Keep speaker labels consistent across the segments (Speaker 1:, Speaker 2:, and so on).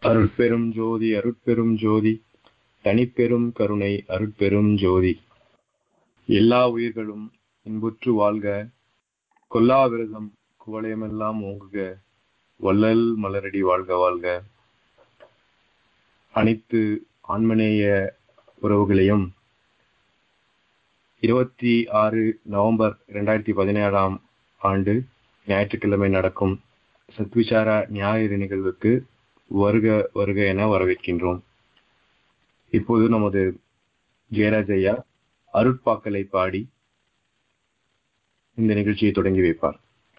Speaker 1: அருட்பெரும் ஜோதி அருட்பெரும் ஜோதி தனிப்பெரும் கருணை அருட்பெரும் ஜோதி எல்லா உயிர்களும் இன்புற்று வாழ்க கொல்லாவிரதம் குவளையமெல்லாம் ஓங்குக வள்ளல் மலரடி வாழ்க வாழ்க அனைத்து ஆன்மநேய உறவுகளையும் இருபத்தி ஆறு நவம்பர் இரண்டாயிரத்தி பதினேழாம் ஆண்டு ஞாயிற்றுக்கிழமை நடக்கும் சத்விசார ஞாயிறு நிகழ்வுக்கு வருக வருக என வரவேற்கின்றோம் இப்போது நமது ஜெயராஜ் ஐயா அருட்பாக்களை பாடி இந்த நிகழ்ச்சியை தொடங்கி வைப்பார்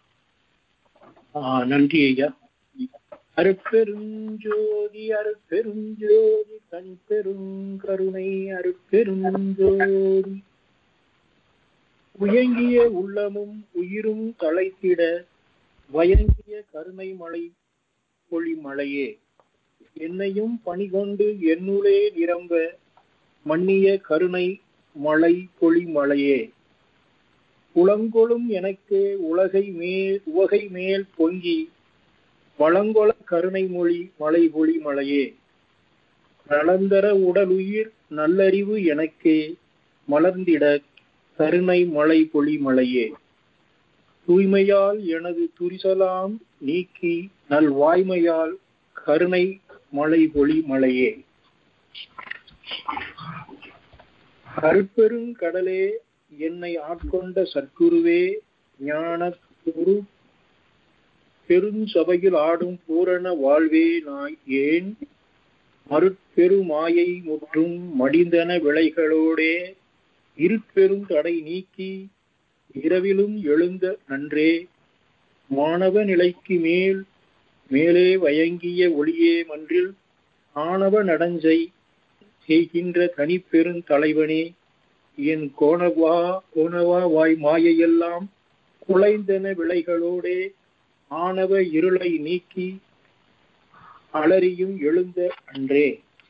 Speaker 2: ஆஹ் நன்றி ஐயா அருட்பெருஞ்சோதி அருட்பெருஞ்சோதி தனிப்பெரும் கருணை அருட்பெருஞ்சோதி உயங்கிய உள்ளமும் உயிரும் தழைத்திட வயங்கிய கருணை மழை பொழிமழையே என்னையும் பணிகொண்டு என்னுளே நிரம்ப மன்னிய கருணை மழை பொழிமழையே உளங்கொளும் எனக்கு உலகை மேல் உவகை மேல் பொங்கி வளங்கொள கருணை மொழி மலை பொழி மலையே நலந்தர உடலுயிர் நல்லறிவு எனக்கே மலர்ந்திட கருணை மலை பொழி மலையே தூய்மையால் எனது துரிசலாம் நீக்கி நல் வாய்மையால் கருணை மலை பொழி மலையே கருப்பெருங்கடலே என்னை ஆட்கொண்ட சற்குருவே ஞான குரு பெருஞ்சபையில் ஆடும் பூரண வாழ்வே நாய் ஏன் மறுப்பெரு மாயை முற்றும் மடிந்தன விளைகளோடே இருப்பெரும் தடை நீக்கி இரவிலும் எழுந்த நன்றே மாணவ நிலைக்கு மேல் மேலே வயங்கிய ஒளியே மன்றில் ஆணவ நடஞ்சை செய்கின்ற தனிப்பெருந்தலைவனே என் கோணவா கோணவா வாய் மாயையெல்லாம் குலைந்தன விளைகளோடே ஆணவ இருளை நீக்கி அலறியும் எழுந்த அன்றே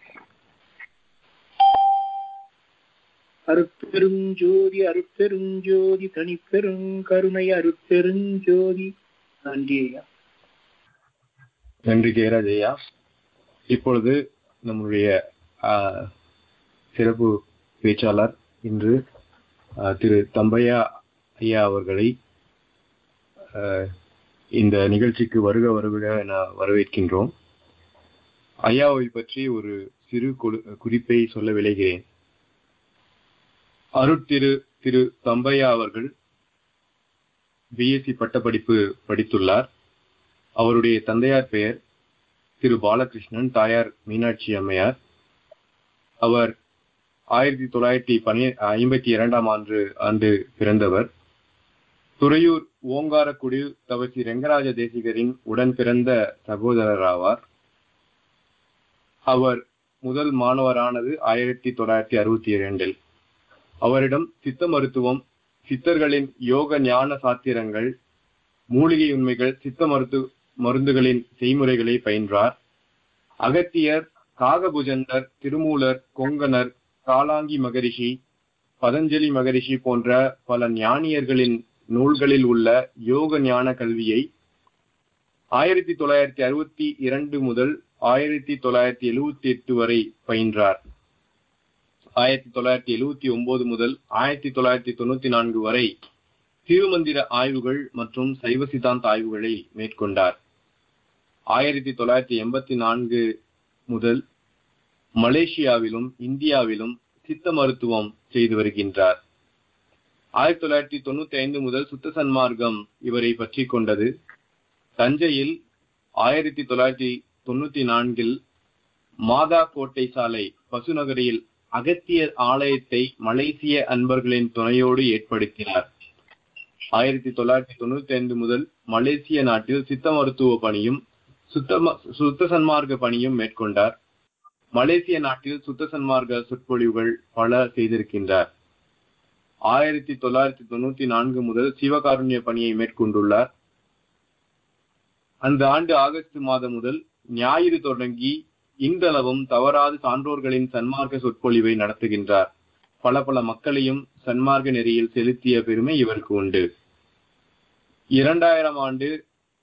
Speaker 2: அருட்பெருஞ்சோதி அருட்பெருஞ்சோதி தனிப்பெரும் கருணை அருட்பெருஞ்சோதி நன்றி ஐயா
Speaker 1: நன்றி ஜெயராஜ் ஐயா இப்பொழுது நம்முடைய ஆஹ், சிறப்பு பேச்சாளர் இன்று ஆஹ், திரு தம்பையா ஐயா அவர்களை ஆஹ், இந்த நிகழ்ச்சிக்கு வருக வருக என வரவேற்கின்றோம் ஐயாவை பற்றி ஒரு சிறு கொடு- குறிப்பை சொல்ல விளைகிறேன் அருட்திரு திரு தம்பையா அவர்கள் பிஎஸ்சி பட்டப்படிப்பு படித்துள்ளார் அவருடைய தந்தையார் பெயர் திரு பாலகிருஷ்ணன் தாயார் மீனாட்சி அம்மையார் அவர் ஆயிரத்தி தொள்ளாயிரத்தி பனி ஐம்பத்தி இரண்டாம் ஆண்டு ஆண்டு பிறந்தவர் துறையூர் ஓங்காரக்குடி தவசி ரெங்கராஜ தேசிகரின் உடன் பிறந்த சகோதரர் ஆவார் அவர் முதல் மாணவரானது ஆயிரத்தி தொள்ளாயிரத்தி அறுபத்தி இரண்டில் அவரிடம் சித்த மருத்துவம் சித்தர்களின் யோக ஞான சாத்திரங்கள் மூலிகை உண்மைகள் சித்த மருத்து மருந்துகளின் செய்முறைகளை பயின்றார் அகத்தியர் காகபுஜந்தர் திருமூலர் கொங்கணர் காலாங்கி மகரிஷி பதஞ்சலி மகரிஷி போன்ற பல ஞானியர்களின் நூல்களில் உள்ள யோக ஞான கல்வியை ஆயிரத்தி தொள்ளாயிரத்தி அறுபத்தி இரண்டு முதல் ஆயிரத்தி தொள்ளாயிரத்தி எழுவத்தி எட்டு வரை பயின்றார் ஆயிரத்தி தொள்ளாயிரத்தி எழுவத்தி ஒன்பது முதல் ஆயிரத்தி தொள்ளாயிரத்தி தொண்ணூத்தி நான்கு வரை திருமந்திர ஆய்வுகள் மற்றும் சைவ சித்தாந்த ஆய்வுகளை மேற்கொண்டார் ஆயிரத்தி தொள்ளாயிரத்தி எண்பத்தி நான்கு முதல் மலேசியாவிலும் இந்தியாவிலும் சித்த மருத்துவம் செய்து வருகின்றார் ஆயிரத்தி தொள்ளாயிரத்தி தொண்ணூத்தி ஐந்து முதல் சுத்த சன்மார்க்கம் இவரை பற்றி கொண்டது தஞ்சையில் ஆயிரத்தி தொள்ளாயிரத்தி தொண்ணூத்தி நான்கில் மாதா கோட்டை சாலை பசுநகரியில் அகத்தியர் ஆலயத்தை மலேசிய அன்பர்களின் துணையோடு ஏற்படுத்தினார் ஆயிரத்தி தொள்ளாயிரத்தி தொண்ணூத்தி ஐந்து முதல் மலேசிய நாட்டில் சித்த மருத்துவ பணியும் சுத்த சுத்த சன்மார்க்க பணியும் மேற்கொண்டார் மலேசிய நாட்டில் சுத்த சன்மார்க்க சொற்பொழிவுகள் பல செய்திருக்கின்றார் ஆயிரத்தி தொள்ளாயிரத்தி தொண்ணூத்தி நான்கு முதல் சிவகாருண்ய பணியை மேற்கொண்டுள்ளார் அந்த ஆண்டு ஆகஸ்ட் மாதம் முதல் ஞாயிறு தொடங்கி இன்றளவும் தவறாது சான்றோர்களின் சன்மார்க்க சொற்பொழிவை நடத்துகின்றார் பல பல மக்களையும் சன்மார்க்க நெறியில் செலுத்திய பெருமை இவருக்கு உண்டு இரண்டாயிரம் ஆண்டு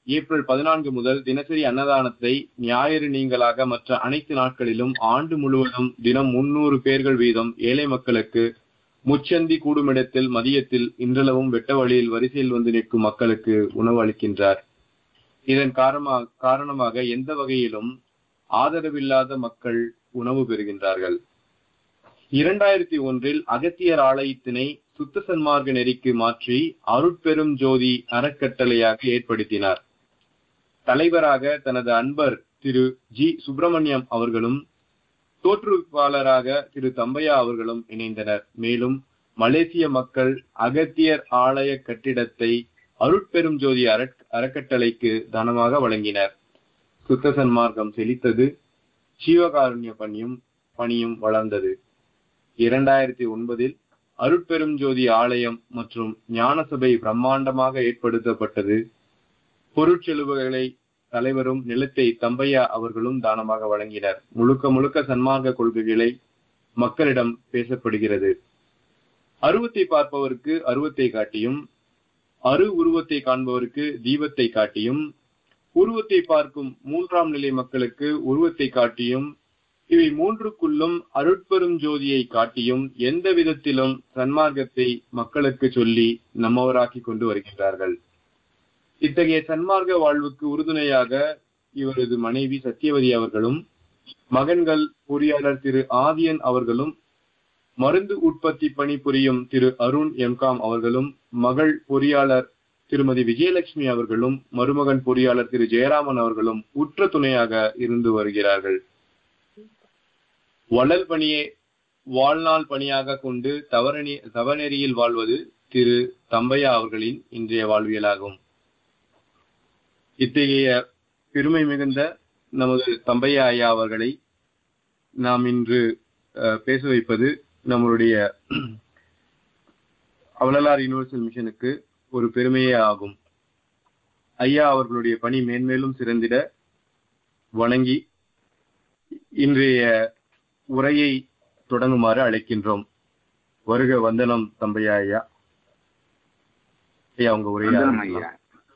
Speaker 1: ஏப்ரல் பதினான்கு முதல் தினசரி அன்னதானத்தை ஞாயிறு நீங்களாக மற்ற அனைத்து நாட்களிலும் ஆண்டு முழுவதும் தினம் முன்னூறு பேர்கள் வீதம் ஏழை மக்களுக்கு முச்சந்தி கூடுமிடத்தில் மதியத்தில் இன்றளவும் வெட்ட வழியில் வரிசையில் வந்து நிற்கும் மக்களுக்கு உணவு அளிக்கின்றார் இதன் காரணமாக காரணமாக எந்த வகையிலும் ஆதரவில்லாத மக்கள் உணவு பெறுகின்றார்கள் இரண்டாயிரத்தி ஒன்றில் அகத்தியர் ஆலயத்தினை சுத்த சன்மார்க்க நெறிக்கு மாற்றி அருட்பெரும் ஜோதி அறக்கட்டளையாக ஏற்படுத்தினார் தலைவராக தனது அன்பர் திரு ஜி சுப்பிரமணியம் அவர்களும் தோற்றுவிப்பாளராக திரு தம்பையா அவர்களும் இணைந்தனர் மேலும் மலேசிய மக்கள் அகத்தியர் ஆலய கட்டிடத்தை அருட்பெரும் ஜோதி அறக்கட்டளைக்கு தானமாக வழங்கினர் சுத்த சன்மார்க்கம் செழித்தது ஜீவகாருண்ய பணியும் பணியும் வளர்ந்தது இரண்டாயிரத்தி ஒன்பதில் அருட்பெரும் ஜோதி ஆலயம் மற்றும் ஞானசபை பிரம்மாண்டமாக ஏற்படுத்தப்பட்டது பொருட்செலவுகளை தலைவரும் நிலத்தை தம்பையா அவர்களும் தானமாக வழங்கினர் முழுக்க முழுக்க சன்மார்க்க கொள்கைகளை மக்களிடம் பேசப்படுகிறது அருவத்தை பார்ப்பவருக்கு அருவத்தை காட்டியும் அரு உருவத்தை காண்பவருக்கு தீபத்தை காட்டியும் உருவத்தை பார்க்கும் மூன்றாம் நிலை மக்களுக்கு உருவத்தை காட்டியும் இவை மூன்றுக்குள்ளும் அருட்பெரும் ஜோதியை காட்டியும் எந்த விதத்திலும் சன்மார்க்கத்தை மக்களுக்கு சொல்லி நம்மவராக்கி கொண்டு வருகின்றார்கள் இத்தகைய சன்மார்க்க வாழ்வுக்கு உறுதுணையாக இவரது மனைவி சத்தியவதி அவர்களும் மகன்கள் பொறியாளர் திரு ஆதியன் அவர்களும் மருந்து உற்பத்தி பணிபுரியும் திரு அருண் எம்காம் அவர்களும் மகள் பொறியாளர் திருமதி விஜயலட்சுமி அவர்களும் மருமகன் பொறியாளர் திரு ஜெயராமன் அவர்களும் உற்ற துணையாக இருந்து வருகிறார்கள் வள்ளல் பணியை வாழ்நாள் பணியாக கொண்டு தவறணி தவநெறியில் வாழ்வது திரு தம்பையா அவர்களின் இன்றைய வாழ்வியலாகும் இத்தகைய பெருமை மிகுந்த நமது தம்பையா ஐயா அவர்களை நாம் இன்று பேச வைப்பது நம்மளுடைய அவலலார் யூனிவர்சல் மிஷனுக்கு ஒரு பெருமையே ஆகும் ஐயா அவர்களுடைய பணி மேன்மேலும் சிறந்திட வணங்கி இன்றைய உரையை தொடங்குமாறு அழைக்கின்றோம் வருக வந்தனம் தம்பையா ஐயா ஐயா உங்க உரையா
Speaker 3: ஐயா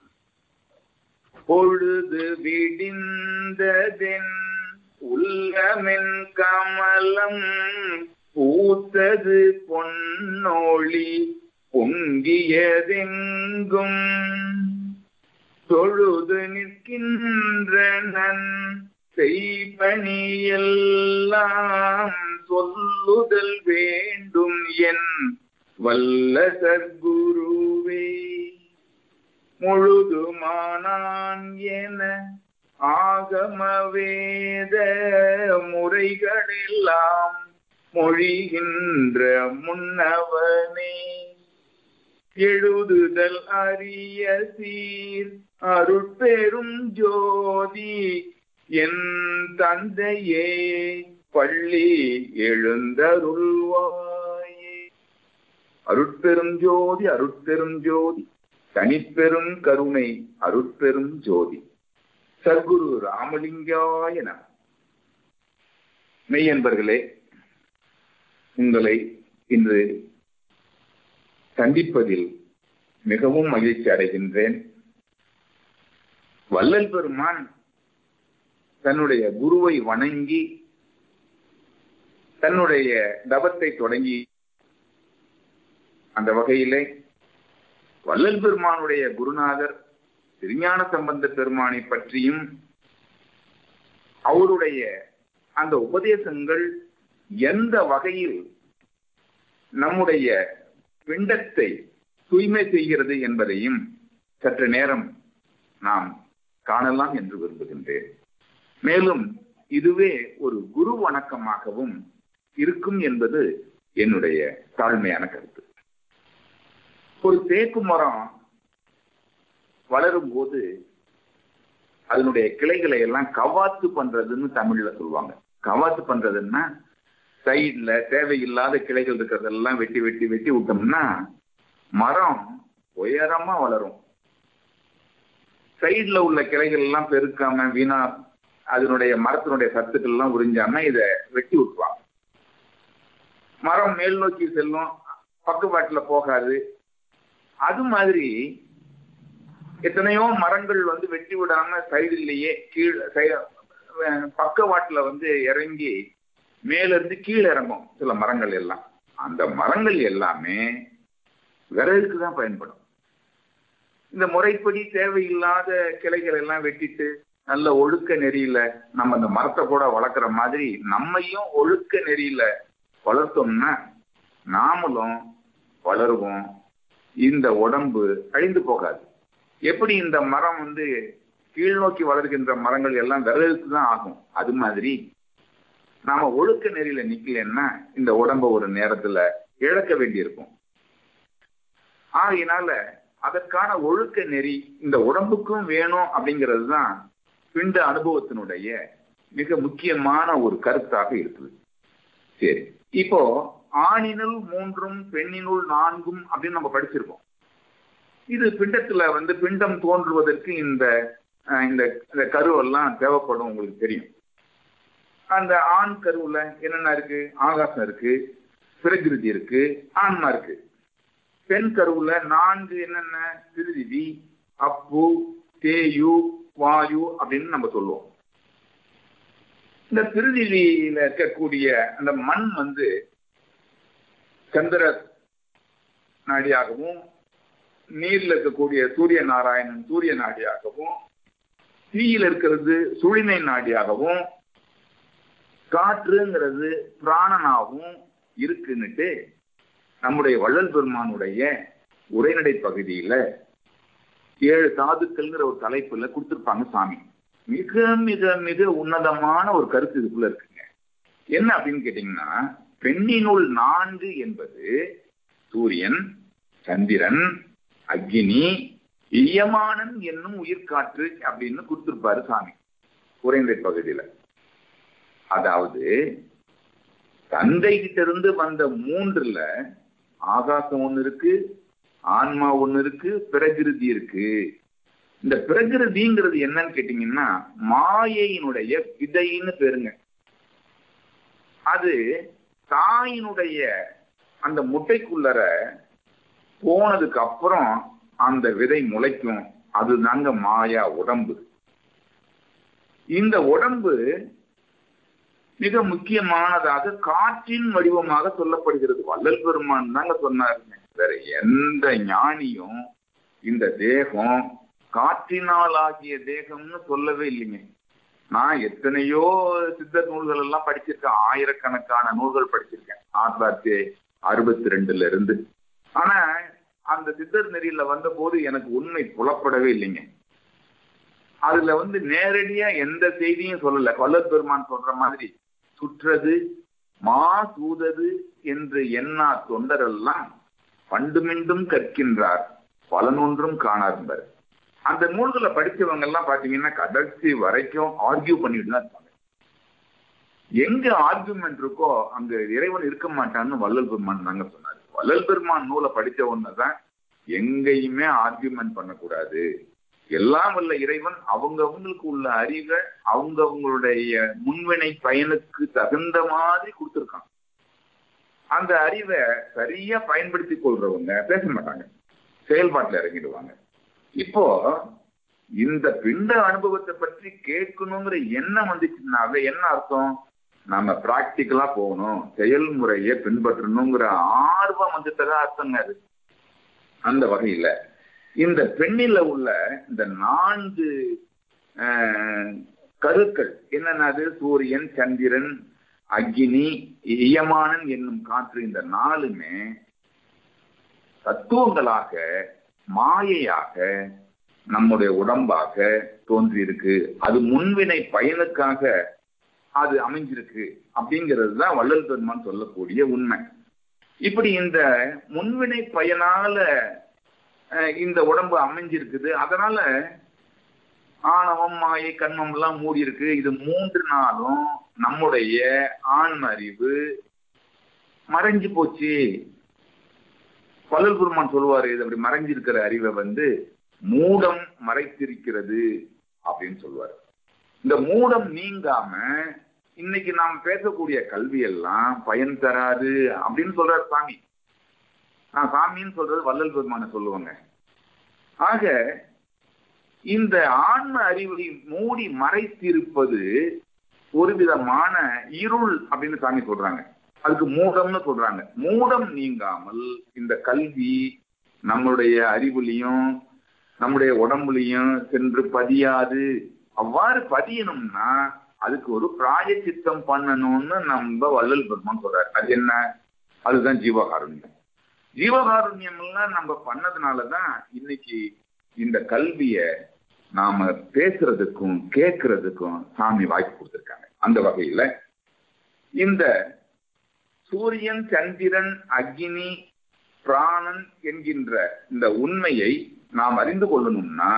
Speaker 3: பொழுது விடிந்ததென் உள்ளமென் கமலம் பூத்தது பொன்னொளி பொங்கியதெங்கும் தொழுது நிற்கின்றனன் செய்பணியெல்லாம் சொல்லுதல் வேண்டும் என் வல்ல சர்க்குருவே முழுதுமானான் என ஆகம வேத முறைகளெல்லாம் மொழிகின்ற முன்னவனே எழுதுதல் அரிய சீர் அருட்பெரும் ஜோதி என் தந்தையே பள்ளி எழுந்தருள்வாயே அருட்பெரும் ஜோதி அருட்பெரும் ஜோதி தனிப்பெரும் கருணை அருட்பெரும் ஜோதி சர்க்குரு ராமலிங்காய நம மெய்யன்பர்களே உங்களை இன்று சந்திப்பதில் மிகவும் மகிழ்ச்சி அடைகின்றேன் வள்ளல் பெருமான் தன்னுடைய குருவை வணங்கி தன்னுடைய தவத்தை தொடங்கி அந்த வகையிலே வள்ளல் பெருமானுடைய குருநாதர் திருஞான சம்பந்த பெருமானை பற்றியும் அவருடைய அந்த உபதேசங்கள் எந்த வகையில் நம்முடைய பிண்டத்தை தூய்மை செய்கிறது என்பதையும் சற்று நேரம் நாம் காணலாம் என்று விரும்புகின்றேன் மேலும் இதுவே ஒரு குரு வணக்கமாகவும் இருக்கும் என்பது என்னுடைய தாழ்மையான கருத்து ஒரு தேக்கு மரம் வளரும் போது அதனுடைய கிளைகளை எல்லாம் கவாத்து பண்றதுன்னு தமிழ்ல சொல்லுவாங்க கவாத்து பண்றதுன்னா சைட்ல தேவையில்லாத கிளைகள் இருக்கிறதெல்லாம் வெட்டி வெட்டி வெட்டி விட்டோம்னா மரம் உயரமா வளரும் சைட்ல உள்ள கிளைகள் எல்லாம் பெருக்காம வீணா அதனுடைய மரத்தினுடைய சத்துக்கள் எல்லாம் உறிஞ்சாம இதை வெட்டி விட்டுருவாங்க மரம் மேல் நோக்கி செல்லும் பக்கவாட்டுல போகாது அது மாதிரி எத்தனையோ மரங்கள் வந்து வெட்டி விடாம சைடுலயே கீழ் பக்கவாட்டுல வந்து இறங்கி மேல இருந்து கீழே இறங்கும் சில மரங்கள் எல்லாம் அந்த மரங்கள் எல்லாமே விறகுக்கு தான் பயன்படும் இந்த முறைப்படி தேவையில்லாத கிளைகள் எல்லாம் வெட்டிட்டு நல்ல ஒழுக்க நெறியில நம்ம அந்த மரத்தை கூட வளர்க்குற மாதிரி நம்மையும் ஒழுக்க நெறியில வளர்த்தோம்னா நாமளும் வளருவோம் இந்த உடம்பு அழிந்து போகாது எப்படி இந்த மரம் வந்து கீழ் நோக்கி வளர்கின்ற மரங்கள் எல்லாம் விறகுக்கு தான் ஆகும் அது மாதிரி நாம ஒழுக்க நெறியில நிக்கலன்னா இந்த உடம்ப ஒரு நேரத்துல இழக்க வேண்டியிருக்கும் ஆகையினால அதற்கான ஒழுக்க நெறி இந்த உடம்புக்கும் வேணும் அப்படிங்கிறது தான் பிண்ட அனுபவத்தினுடைய மிக முக்கியமான ஒரு கருத்தாக இருக்குது சரி இப்போ ஆணினுள் மூன்றும் பெண்ணினுள் நான்கும் அப்படின்னு நம்ம படிச்சிருக்கோம் இது பிண்டத்துல வந்து பிண்டம் தோன்றுவதற்கு இந்த இந்த இந்த கருவெல்லாம் தேவைப்படும் உங்களுக்கு தெரியும் அந்த ஆண் கருவுல என்னென்ன இருக்கு ஆகாசம் இருக்கு பிரகிருதி இருக்கு ஆன்மா இருக்கு பெண் கருவுல நான்கு என்னென்ன திருதிவி அப்பு தேயு வாயு அப்படின்னு நம்ம சொல்லுவோம் இந்த திருதிவியில இருக்கக்கூடிய அந்த மண் வந்து சந்திர நாடியாகவும் நீர்ல இருக்கக்கூடிய சூரிய நாராயணன் சூரிய நாடியாகவும் தீயில் இருக்கிறது சுழினை நாடியாகவும் காற்றுங்கிறது பிராணனாகவும் இருக்குன்னுட்டு நம்முடைய வள்ளல் பெருமானுடைய உரைநடை பகுதியில ஏழு தாதுக்கள்ங்கிற ஒரு தலைப்புல கொடுத்திருப்பாங்க சாமி மிக மிக மிக உன்னதமான ஒரு கருத்து இதுக்குள்ள இருக்குங்க என்ன அப்படின்னு கேட்டீங்கன்னா பெண்ணினுள் நான்கு என்பது சூரியன் சந்திரன் அக்னி இயமானன் என்னும் உயிர்காற்று அப்படின்னு கொடுத்திருப்பாரு சாமி உரைநடை பகுதியில அதாவது தந்தை கிட்ட இருந்து வந்த மூன்றுல ஆகாசம் ஒண்ணு இருக்கு ஆன்மா ஒண்ணு இருக்கு பிரகிருதி இருக்கு இந்த பிரகிருதிங்கிறது என்னன்னு கேட்டீங்கன்னா மாயையினுடைய விதைன்னு பேருங்க அது தாயினுடைய அந்த முட்டைக்குள்ளர போனதுக்கு அப்புறம் அந்த விதை முளைக்கும் அதுதாங்க மாயா உடம்பு இந்த உடம்பு மிக முக்கியமானதாக காற்றின் வடிவமாக சொல்லப்படுகிறது வள்ளல் பெருமான் தாங்க சொன்னாருங்க வேற எந்த ஞானியும் இந்த தேகம் காற்றினால் ஆகிய தேகம்னு சொல்லவே இல்லைங்க நான் எத்தனையோ சித்தர் நூல்கள் எல்லாம் படிச்சிருக்கேன் ஆயிரக்கணக்கான நூல்கள் படிச்சிருக்கேன் ஆயிரத்தி தொள்ளாயிரத்தி அறுபத்தி ரெண்டுல இருந்து ஆனா அந்த சித்தர் நெறியில வந்த போது எனக்கு உண்மை புலப்படவே இல்லைங்க அதுல வந்து நேரடியா எந்த செய்தியும் சொல்லல வல்லற் பெருமான் சொல்ற மாதிரி சுற்றது மா சூதது என்று எண்ணா தொண்டரெல்லாம் பண்டு மீண்டும் கற்கின்றார் பலனொன்றும் காணார்ந்தார் அந்த நூல்களை படிச்சவங்க எல்லாம் பாத்தீங்கன்னா கடைசி வரைக்கும் ஆர்கியூ பண்ணிட்டு தான் இருப்பாங்க எங்க ஆர்கியூமெண்ட் இருக்கோ அங்க இறைவன் இருக்க மாட்டான்னு வள்ளல் பெருமான் தாங்க சொன்னாரு வள்ளல் பெருமான் நூலை படிச்ச ஒண்ணுதான் எங்கேயுமே ஆர்கியூமெண்ட் பண்ணக்கூடாது எல்லாம் வல்ல இறைவன் அவங்க அவங்களுக்கு உள்ள அறிவை அவங்க அவங்களுடைய முன்வினை பயனுக்கு தகுந்த மாதிரி கொடுத்துருக்கான் அந்த அறிவை சரியா பயன்படுத்தி கொள்றவங்க பேச மாட்டாங்க செயல்பாட்டில் இறங்கிடுவாங்க இப்போ இந்த பிண்ட அனுபவத்தை பற்றி கேட்கணுங்கிற எண்ணம் வந்துச்சுனாவே என்ன அர்த்தம் நம்ம பிராக்டிக்கலா போகணும் செயல்முறையை பின்பற்றணுங்கிற ஆர்வம் வந்துட்டதா அர்த்தங்க அது அந்த வகையில இந்த பெண்ணில உள்ள இந்த நான்கு கருக்கள் என்னென்னது சூரியன் சந்திரன் அக்னி இயமானன் என்னும் காற்று இந்த நாலுமே தத்துவங்களாக மாயையாக நம்முடைய உடம்பாக தோன்றியிருக்கு அது முன்வினை பயனுக்காக அது அமைஞ்சிருக்கு அப்படிங்கிறது தான் வள்ளல் பெருமான் சொல்லக்கூடிய உண்மை இப்படி இந்த முன்வினை பயனால இந்த உடம்பு அமைஞ்சிருக்குது அதனால ஆணவம் மாயை கண்மம் எல்லாம் மூடி இருக்கு இது மூன்று நாளும் நம்முடைய ஆன்ம அறிவு மறைஞ்சு போச்சு பல்லல் பெருமான் சொல்லுவாரு இது அப்படி மறைஞ்சிருக்கிற அறிவை வந்து மூடம் மறைத்திருக்கிறது அப்படின்னு சொல்லுவாரு இந்த மூடம் நீங்காம இன்னைக்கு நாம் பேசக்கூடிய கல்வி எல்லாம் பயன் தராது அப்படின்னு சொல்றாரு சாமி நான் சாமின்னு சொல்றது வள்ளல் பெருமான சொல்லுவாங்க ஆக இந்த ஆன்ம அறிவை மூடி மறைத்திருப்பது ஒரு விதமான இருள் அப்படின்னு சாமி சொல்றாங்க அதுக்கு மூடம்னு சொல்றாங்க மூடம் நீங்காமல் இந்த கல்வி நம்மளுடைய அறிவுலையும் நம்முடைய உடம்புலையும் சென்று பதியாது அவ்வாறு பதியணும்னா அதுக்கு ஒரு பிராயச்சித்தம் பண்ணணும்னு நம்ம வள்ளல் பெருமான் சொல்றாரு அது என்ன அதுதான் ஜீவகாருண்யம் ஜீவகாருண்யம் எல்லாம் நம்ம பண்ணதுனாலதான் இன்னைக்கு இந்த கல்விய நாம பேசுறதுக்கும் கேட்கறதுக்கும் சாமி வாய்ப்பு கொடுத்திருக்காங்க அந்த வகையில இந்த சூரியன் சந்திரன் அக்னி பிராணன் என்கின்ற இந்த உண்மையை நாம் அறிந்து கொள்ளணும்னா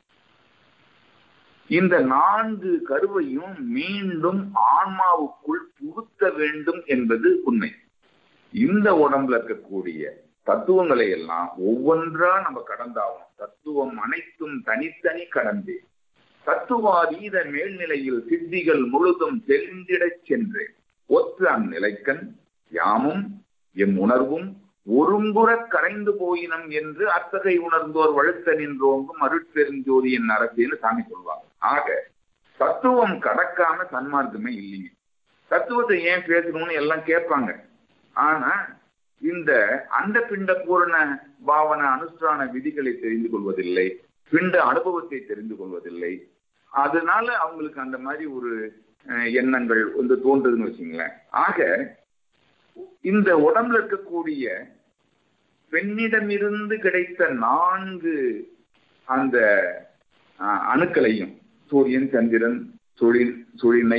Speaker 3: இந்த நான்கு கருவையும் மீண்டும் ஆன்மாவுக்குள் புகுத்த வேண்டும் என்பது உண்மை இந்த உடம்புல இருக்கக்கூடிய தத்துவங்களை எல்லாம் ஒவ்வொன்றா நம்ம கடந்தாகணும் தத்துவம் அனைத்தும் தனித்தனி கடந்து தத்துவாதீத மேல்நிலையில் சித்திகள் முழுதும் தெளிந்திடச் சென்று ஒற்று அந்நிலைக்கண் யாமும் எம் உணர்வும் ஒருங்குற கரைந்து போயினம் என்று அத்தகை உணர்ந்தோர் வழுத்த நின்றோங்கும் அருட்பெருஞ்சோதியின் அரசியல் சாமி சொல்லுவாங்க ஆக தத்துவம் கடக்காம சன்மார்க்கமே இல்லைங்க தத்துவத்தை ஏன் பேசணும்னு எல்லாம் கேட்பாங்க ஆனா இந்த அந்த பிண்ட பூரண பாவன அனுஷ்டான விதிகளை தெரிந்து கொள்வதில்லை பிண்ட அனுபவத்தை தெரிந்து கொள்வதில்லை அதனால அவங்களுக்கு அந்த மாதிரி ஒரு எண்ணங்கள் வந்து தோன்றுதுன்னு வச்சுங்களேன் ஆக இந்த உடம்புல இருக்கக்கூடிய பெண்ணிடமிருந்து கிடைத்த நான்கு அந்த அணுக்களையும் சூரியன் சந்திரன் சுழில் சுழினை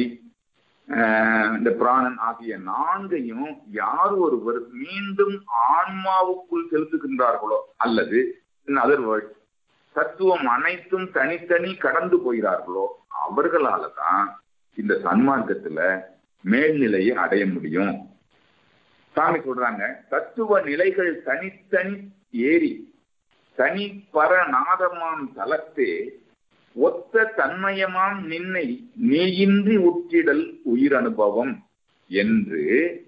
Speaker 3: இந்த பிராணன் ஆகிய நான்கையும் யார் ஒருவர் மீண்டும் ஆன்மாவுக்குள் செலுத்துகின்றார்களோ அல்லது இன் அதர் வேர்ட் தத்துவம் அனைத்தும் தனித்தனி கடந்து போகிறார்களோ அவர்களால தான் இந்த சன்மார்க்கத்துல மேல்நிலையை அடைய முடியும் சாமி சொல்றாங்க தத்துவ நிலைகள் தனித்தனி ஏறி தனி பரநாதமாம் தலத்தே ஒத்த தன்மயமாம் நின்னை நீயின்றி உற்றிடல் உயிர் அனுபவம் என்று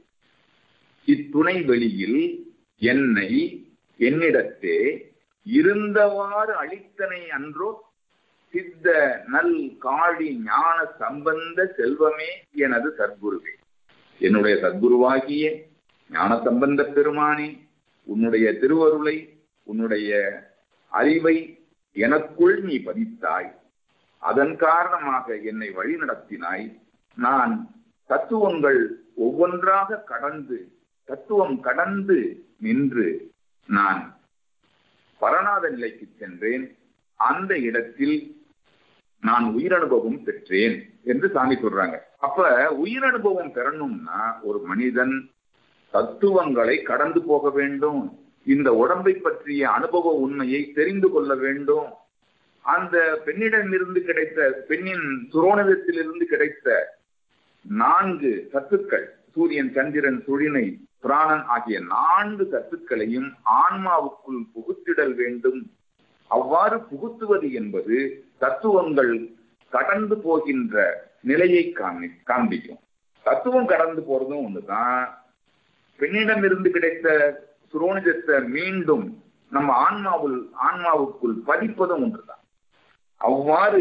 Speaker 3: இத்துணை வெளியில் என்னை என்னிடத்தே இருந்தவாறு அளித்தனை அன்றோ சித்த நல் காழி ஞான சம்பந்த செல்வமே எனது சத்குருவே என்னுடைய சத்குருவாகிய ஞான சம்பந்த பெருமானே உன்னுடைய திருவருளை உன்னுடைய அறிவை எனக்குள் நீ பதித்தாய் அதன் காரணமாக என்னை வழி நடத்தினாய் நான் தத்துவங்கள் ஒவ்வொன்றாக கடந்து தத்துவம் கடந்து நின்று நான் பரநாத நிலைக்கு சென்றேன் அந்த இடத்தில் நான் உயிரனுபவம் பெற்றேன் என்று சாமி சொல்றாங்க அப்ப உயிரனுபவம் பெறணும்னா ஒரு மனிதன் தத்துவங்களை கடந்து போக வேண்டும் இந்த உடம்பை பற்றிய அனுபவ உண்மையை தெரிந்து கொள்ள வேண்டும் அந்த பெண்ணிடமிருந்து கிடைத்த பெண்ணின் சுரோணதத்திலிருந்து கிடைத்த நான்கு சத்துக்கள் சூரியன் சந்திரன் சுழினை பிராணன் ஆகிய நான்கு சத்துக்களையும் ஆன்மாவுக்குள் புகுத்திடல் வேண்டும் அவ்வாறு புகுத்துவது என்பது தத்துவங்கள் கடந்து போகின்ற நிலையை காமி காண்பிக்கும் தத்துவம் கடந்து போறதும் ஒண்ணுதான் பெண்ணிடமிருந்து கிடைத்த சுரோனிஜத்தை மீண்டும் நம்ம ஆன்மாவுள் ஆன்மாவுக்குள் பதிப்பதும் ஒன்றுதான் அவ்வாறு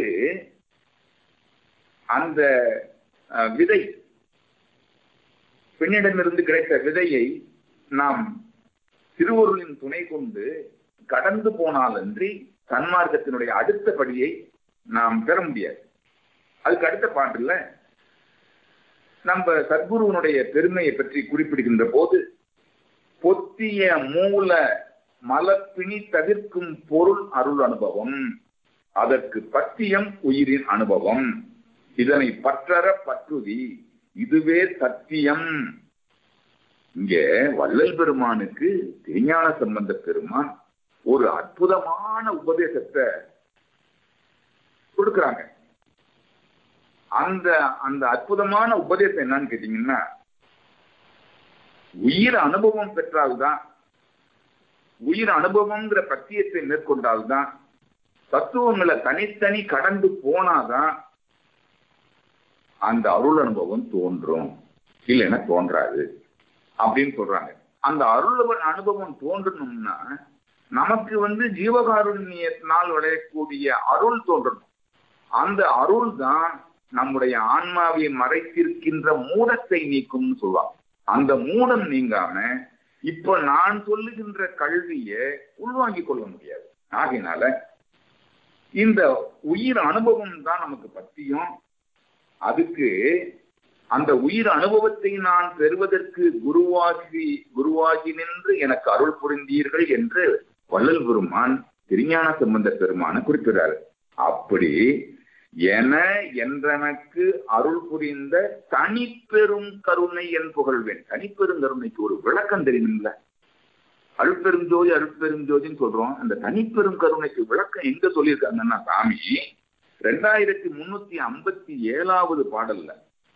Speaker 3: அந்த விதை பெண்ணிடமிருந்து கிடைத்த விதையை நாம் திருவருளின் துணை கொண்டு கடந்து போனாலன்றி சன்மார்க்கத்தினுடைய அடுத்த படியை நாம் பெற முடியாது அதுக்கு அடுத்த பாட்டுல நம்ம சத்குருவனுடைய பெருமையை பற்றி குறிப்பிடுகின்ற போது பொத்திய மூல மலப்பிணி தவிர்க்கும் பொருள் அருள் அனுபவம் அதற்கு பத்தியம் உயிரின் அனுபவம் இதனை பற்றற பற்றுதி இதுவே சத்தியம் இங்க வள்ளல் பெருமானுக்கு திருஞான சம்பந்த பெருமான் ஒரு அற்புதமான உபதேசத்தை கொடுக்கிறாங்க அந்த அந்த அற்புதமான உபதேசம் என்னன்னு கேட்டீங்கன்னா உயிர் அனுபவம் பெற்றால்தான் உயிர் அனுபவம்ங்கிற பத்தியத்தை மேற்கொண்டால்தான் தத்துவங்களை தனித்தனி கடந்து போனாதான் அந்த அருள் அனுபவம் தோன்றும் இல்லைன்னா தோன்றாது அப்படின்னு சொல்றாங்க அந்த அருள் அனுபவம் தோன்றணும்னா நமக்கு வந்து ஜீவகாருண்யத்தினால் விளையக்கூடிய அருள் தோன்றணும் அந்த அருள் தான் நம்முடைய ஆன்மாவை மறைத்திருக்கின்ற மூடத்தை நீக்கும்னு சொல்லுவாங்க அந்த மூடம் நீங்காம இப்ப நான் சொல்லுகின்ற கல்வியை உள்வாங்கிக் கொள்ள முடியாது ஆகையினால இந்த உயிர் அனுபவம் தான் நமக்கு பத்தியும் அதுக்கு அந்த உயிர் அனுபவத்தை நான் பெறுவதற்கு குருவாகி குருவாகி நின்று எனக்கு அருள் புரிந்தீர்கள் என்று வள்ளல் பெருமான் திருஞான சம்பந்த பெருமான குறிப்பிடுறாரு அப்படி என என்றனக்கு அருள் புரிந்த தனிப்பெரும் கருணை என் புகழ்வேன் தனிப்பெரும் கருணைக்கு ஒரு விளக்கம் தெரியுமில்ல அருட்பெரும் ஜோதி அருட்பெரும் ஜோதின்னு சொல்றோம் அந்த தனிப்பெரும் கருணைக்கு விளக்கம் எங்க சொல்லியிருக்காங்கன்னா சாமி ரெண்டாயிரத்தி முன்னூத்தி ஐம்பத்தி ஏழாவது பாடல்ல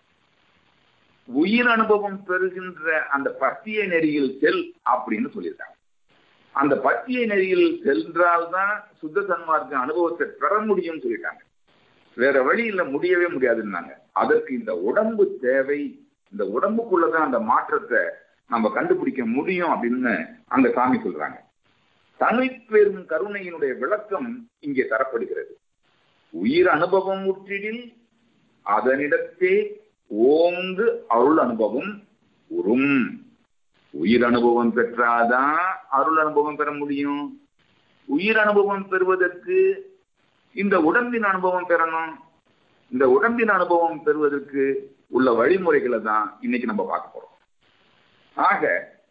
Speaker 3: உயிர் அனுபவம் பெறுகின்ற அந்த பத்திய நெறியில் செல் அப்படின்னு சொல்லியிருக்காங்க அந்த பத்திய நெறியில் சென்றால்தான் சுத்த சன்மார்க்க அனுபவத்தை பெற முடியும்னு சொல்லிட்டாங்க வேற வழியில முடியவே முடியாதுன்னாங்க அதற்கு இந்த உடம்பு தேவை இந்த உடம்புக்குள்ளதான் அந்த மாற்றத்தை நம்ம கண்டுபிடிக்க முடியும் அப்படின்னு அந்த சாமி சொல்றாங்க தனிப்பெரும் கருணையினுடைய விளக்கம் இங்கே தரப்படுகிறது உயிர் அனுபவம் உற்றிடில் அதனிடத்தே ஓங்கு அருள் அனுபவம் உறும் உயிர் அனுபவம் பெற்றாதான் அருள் அனுபவம் பெற முடியும் உயிர் அனுபவம் பெறுவதற்கு இந்த உடம்பின் அனுபவம் பெறணும் இந்த உடம்பின் அனுபவம் பெறுவதற்கு உள்ள வழிமுறைகளை தான் இன்னைக்கு நம்ம பார்க்க போறோம் ஆக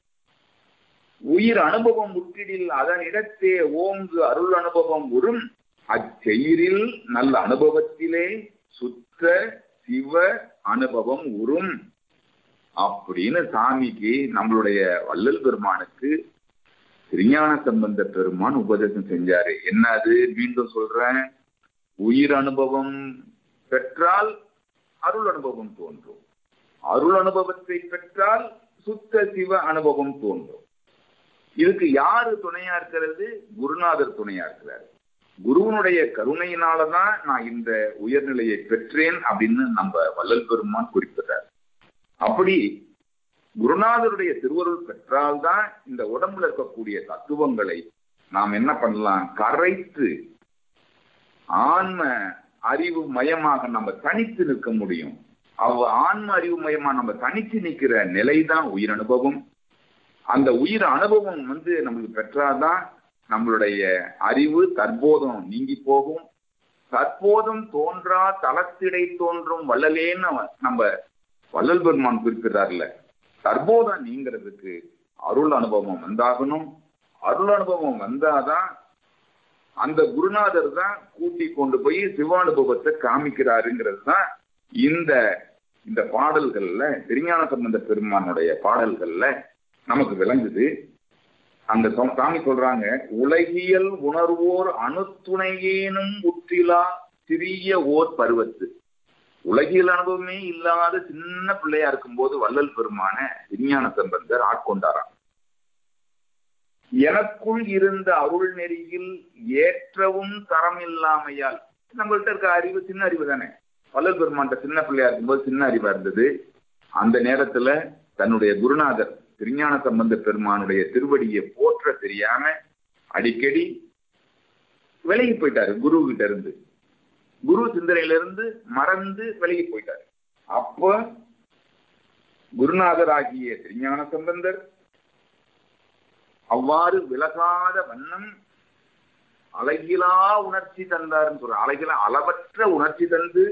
Speaker 3: உயிர் அனுபவம் முற்றிடில் அதனிடத்தே ஓங்கு அருள் அனுபவம் உறும் அச்செயிரில் நல்ல அனுபவத்திலே சுத்த சிவ அனுபவம் உறும் அப்படின்னு சாமிக்கு நம்மளுடைய வள்ளல் பெருமானுக்கு திருஞான சம்பந்த பெருமான் உபதேசம் செஞ்சாரு என்ன அது மீண்டும் சொல்றேன் உயிர் அனுபவம் பெற்றால் அருள் அனுபவம் தோன்றும் அருள் அனுபவத்தை பெற்றால் சுத்த சிவ அனுபவம் தோன்றும் இதுக்கு யாரு துணையா இருக்கிறது குருநாதர் துணையா இருக்கிறார் குருவனுடைய கருணையினாலதான் நான் இந்த உயர்நிலையை பெற்றேன் அப்படின்னு நம்ம வள்ளல் பெருமான் குறிப்பிட்டார் அப்படி குருநாதருடைய திருவருள் பெற்றால்தான் இந்த உடம்புல இருக்கக்கூடிய தத்துவங்களை நாம் என்ன பண்ணலாம் கரைத்து ஆன்ம அறிவு மயமாக நம்ம தனித்து நிற்க முடியும் அவ ஆன்ம அறிவு மயமா நம்ம தனித்து நிற்கிற நிலைதான் உயிர் அனுபவம் அந்த உயிர் அனுபவம் வந்து நம்மளுக்கு பெற்றாதான் நம்மளுடைய அறிவு தற்போதம் நீங்கி போகும் தற்போதம் தோன்றா தளத்திடை தோன்றும் வள்ளலேன்னு நம்ம வள்ளல் பெருமான் குறிப்பிடுறாருல தற்போதம் நீங்கிறதுக்கு அருள் அனுபவம் வந்தாகணும் அருள் அனுபவம் வந்தாதான் அந்த குருநாதர் தான் கூட்டி கொண்டு போய் சிவானுபவத்தை காமிக்கிறாருங்கிறது தான் இந்த இந்த பாடல்கள்ல திருஞான சம்பந்த பெருமானுடைய பாடல்கள்ல நமக்கு விளங்குது அந்த சாமி சொல்றாங்க உலகியல் உணர்வோர் அணுத்துணையேனும் உற்றிலா சிறிய ஓர் பருவத்து உலகியல் அனுபவமே இல்லாத சின்ன பிள்ளையா இருக்கும்போது வள்ளல் பெருமான விஞ்ஞான சம்பந்தர் ஆட்கொண்டாராம் எனக்குள் இருந்த அருள் நெறியில் ஏற்றவும் தரம் இல்லாமையால் நம்மள்ட்ட இருக்க அறிவு சின்ன அறிவு தானே வள்ளல் பெருமான்ட்ட சின்ன பிள்ளையா இருக்கும்போது சின்ன அறிவா இருந்தது அந்த நேரத்துல தன்னுடைய குருநாதர் திருஞான சம்பந்த பெருமானுடைய திருவடியை போற்ற தெரியாம அடிக்கடி விலகி போயிட்டாரு குரு கிட்ட இருந்து குரு சிந்தனையில இருந்து மறந்து விலகி போயிட்டாரு அப்ப குருநாதர் ஆகிய திருஞான சம்பந்தர் அவ்வாறு விலகாத வண்ணம் அழகிலா உணர்ச்சி தந்தார்னு சொல்ற அழகிலா அளவற்ற உணர்ச்சி தந்து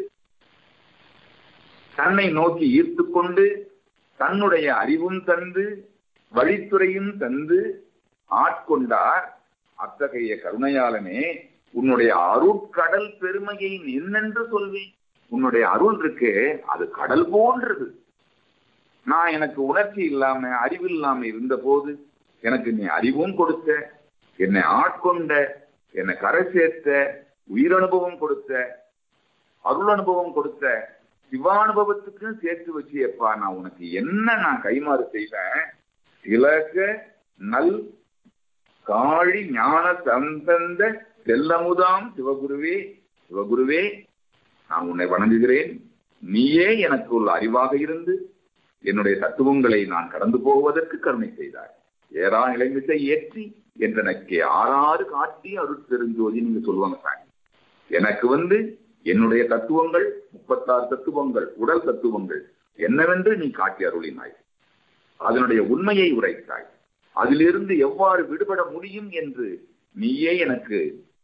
Speaker 3: தன்னை நோக்கி ஈர்த்து கொண்டு தன்னுடைய அறிவும் தந்து வழித்துறையும் தந்து ஆட்கொண்டார் அத்தகைய கருணையாளனே உன்னுடைய அருட்கடல் பெருமையை என்னென்று சொல்வேன் உன்னுடைய அருள் இருக்கு அது கடல் போன்றது நான் எனக்கு உணர்ச்சி இல்லாம அறிவு இல்லாம இருந்த போது எனக்கு நீ அறிவும் கொடுத்த என்னை ஆட்கொண்ட என்னை கரை சேர்த்த உயிரனுபவம் கொடுத்த அருள் அனுபவம் கொடுத்த சிவானுபவத்துக்கும் சேர்த்து வச்சியப்பா நான் உனக்கு என்ன நான் கைமாறு செய்வேன் திலக நல் காழி ஞான சந்தந்த செல்லமுதாம் சிவகுருவே சிவகுருவே நான் உன்னை வணங்குகிறேன் நீயே எனக்கு உள்ள அறிவாக இருந்து என்னுடைய தத்துவங்களை நான் கடந்து போவதற்கு கருணை செய்தாய் ஏறா நிலைமிசை ஏற்றி என்றெனக்கு ஆறாறு காட்டி அருட்பெருஞ்சோதி நீங்க சொல்லுவாங்க சாமி எனக்கு வந்து என்னுடைய தத்துவங்கள் முப்பத்தாறு தத்துவங்கள் உடல் தத்துவங்கள் என்னவென்று நீ காட்டி அருளினாய் அதனுடைய உண்மையை உரைத்தாய் அதிலிருந்து எவ்வாறு விடுபட முடியும் என்று நீயே எனக்கு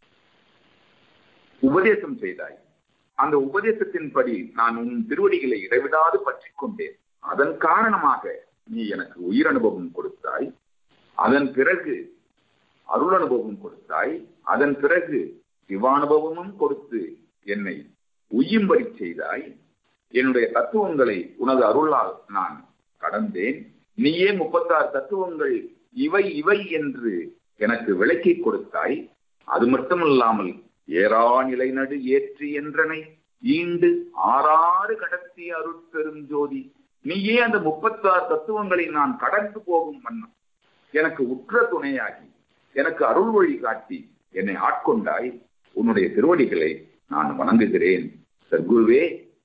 Speaker 3: உபதேசம் செய்தாய் அந்த உபதேசத்தின்படி நான் உன் திருவடிகளை இடைவிடாது பற்றி கொண்டேன் அதன் காரணமாக நீ எனக்கு உயிர் அனுபவம் கொடுத்தாய் அதன் பிறகு அருள் அனுபவம் கொடுத்தாய் அதன் பிறகு சிவானுபவமும் கொடுத்து என்னை உய்யும்படி செய்தாய் என்னுடைய தத்துவங்களை உனது அருளால் நான் கடந்தேன் நீயே முப்பத்தாறு தத்துவங்கள் இவை இவை என்று எனக்கு விளக்கி கொடுத்தாய் அது மட்டுமல்லாமல் ஏறா நிலை நடு ஏற்றி என்றனை ஈண்டு ஆறாறு கடத்தி அருட்பெரும் ஜோதி நீயே அந்த முப்பத்தாறு தத்துவங்களை நான் கடந்து போகும் வண்ணம் எனக்கு உற்ற துணையாகி எனக்கு அருள் வழி காட்டி என்னை ஆட்கொண்டாய் உன்னுடைய திருவடிகளை நான் வணங்குகிறேன் சர்க்குருவே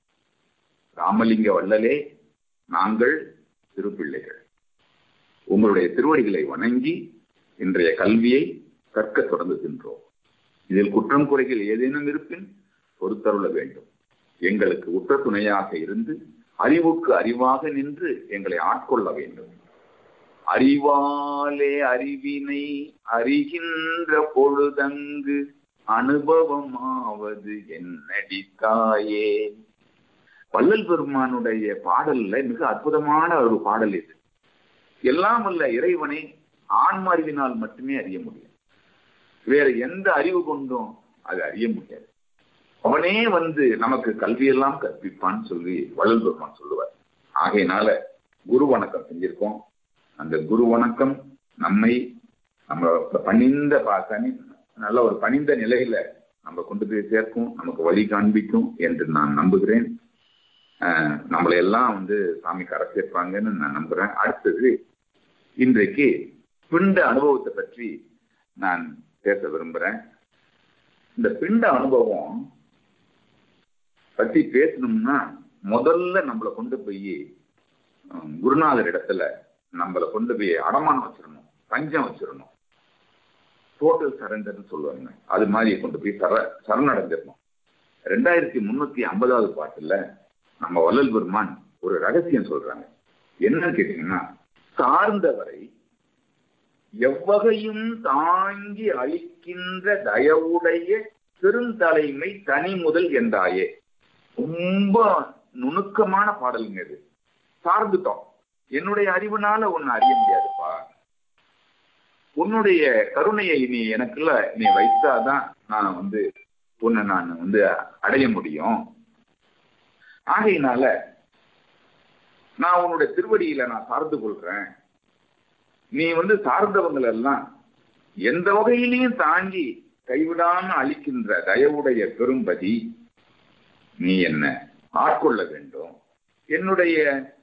Speaker 3: ராமலிங்க வள்ளலே நாங்கள் திருப்பிள்ளைகள் உங்களுடைய திருவடிகளை வணங்கி இன்றைய கல்வியை கற்க தொடங்குகின்றோம் இதில் குற்றம் குறைகள் ஏதேனும் இருப்பின் பொறுத்தருள வேண்டும் எங்களுக்கு உற்ற துணையாக இருந்து அறிவுக்கு அறிவாக நின்று எங்களை ஆட்கொள்ள வேண்டும் அறிவாலே அறிவினை அறிகின்ற பொழுதங்கு அனுபவமாவது என்னடித்தாயே வள்ளல் பெருமானுடைய பாடல்ல மிக அற்புதமான ஒரு பாடல் இது எல்லாம் வல்ல இறைவனை ஆன்மறிவினால் மட்டுமே அறிய முடியும் வேற எந்த அறிவு கொண்டும் அது அறிய முடியாது அவனே வந்து நமக்கு கல்வியெல்லாம் கற்பிப்பான்னு சொல்லி வள்ளல் பெருமான் சொல்லுவார் ஆகையினால குரு வணக்கம் செஞ்சிருக்கோம் அந்த குரு வணக்கம் நம்மை நம்ம பணிந்த பாசனி நல்ல ஒரு பணிந்த நிலையில நம்ம கொண்டு போய் சேர்க்கும் நமக்கு வழி காண்பிக்கும் என்று நான் நம்புகிறேன் நம்மளை எல்லாம் வந்து சாமி கரை சேர்ப்பாங்கன்னு நான் நம்புறேன் அடுத்தது இன்றைக்கு பிண்ட அனுபவத்தை பற்றி நான் பேச விரும்புறேன் இந்த பிண்ட அனுபவம் பத்தி பேசணும்னா முதல்ல நம்மளை கொண்டு போய் குருநாதர் இடத்துல நம்மளை கொண்டு போய் அடமானம் வச்சிடணும் பஞ்சம் வச்சிடணும் டோட்டல் சரண்டர்னு சொல்லுவாங்க அது மாதிரி கொண்டு போய் சர சரணடைஞ்சிடணும் ரெண்டாயிரத்தி முன்னூத்தி ஐம்பதாவது பாட்டுல நம்ம வள்ளல் பெருமான் ஒரு ரகசியம் சொல்றாங்க என்னன்னு கேட்டீங்கன்னா சார்ந்தவரை எவ்வகையும் தாங்கி அளிக்கின்ற தயவுடைய பெருந்தலைமை தனி முதல் என்றாயே ரொம்ப நுணுக்கமான பாடலுங்க இது சார்ந்துட்டோம் என்னுடைய அறிவுனால உன்னை அறிய முடியாதுப்பா உன்னுடைய கருணையை நீ எனக்குள்ள நீ வைத்தாதான் நான் வந்து உன்னை நான் வந்து அடைய முடியும் ஆகையினால நான் உன்னுடைய திருவடியில நான் சார்ந்து கொள்றேன் நீ வந்து சார்ந்தவங்கள் எல்லாம் எந்த வகையிலையும் தாங்கி கைவிடாம அளிக்கின்ற தயவுடைய பெரும்பதி நீ என்ன ஆட்கொள்ள வேண்டும் என்னுடைய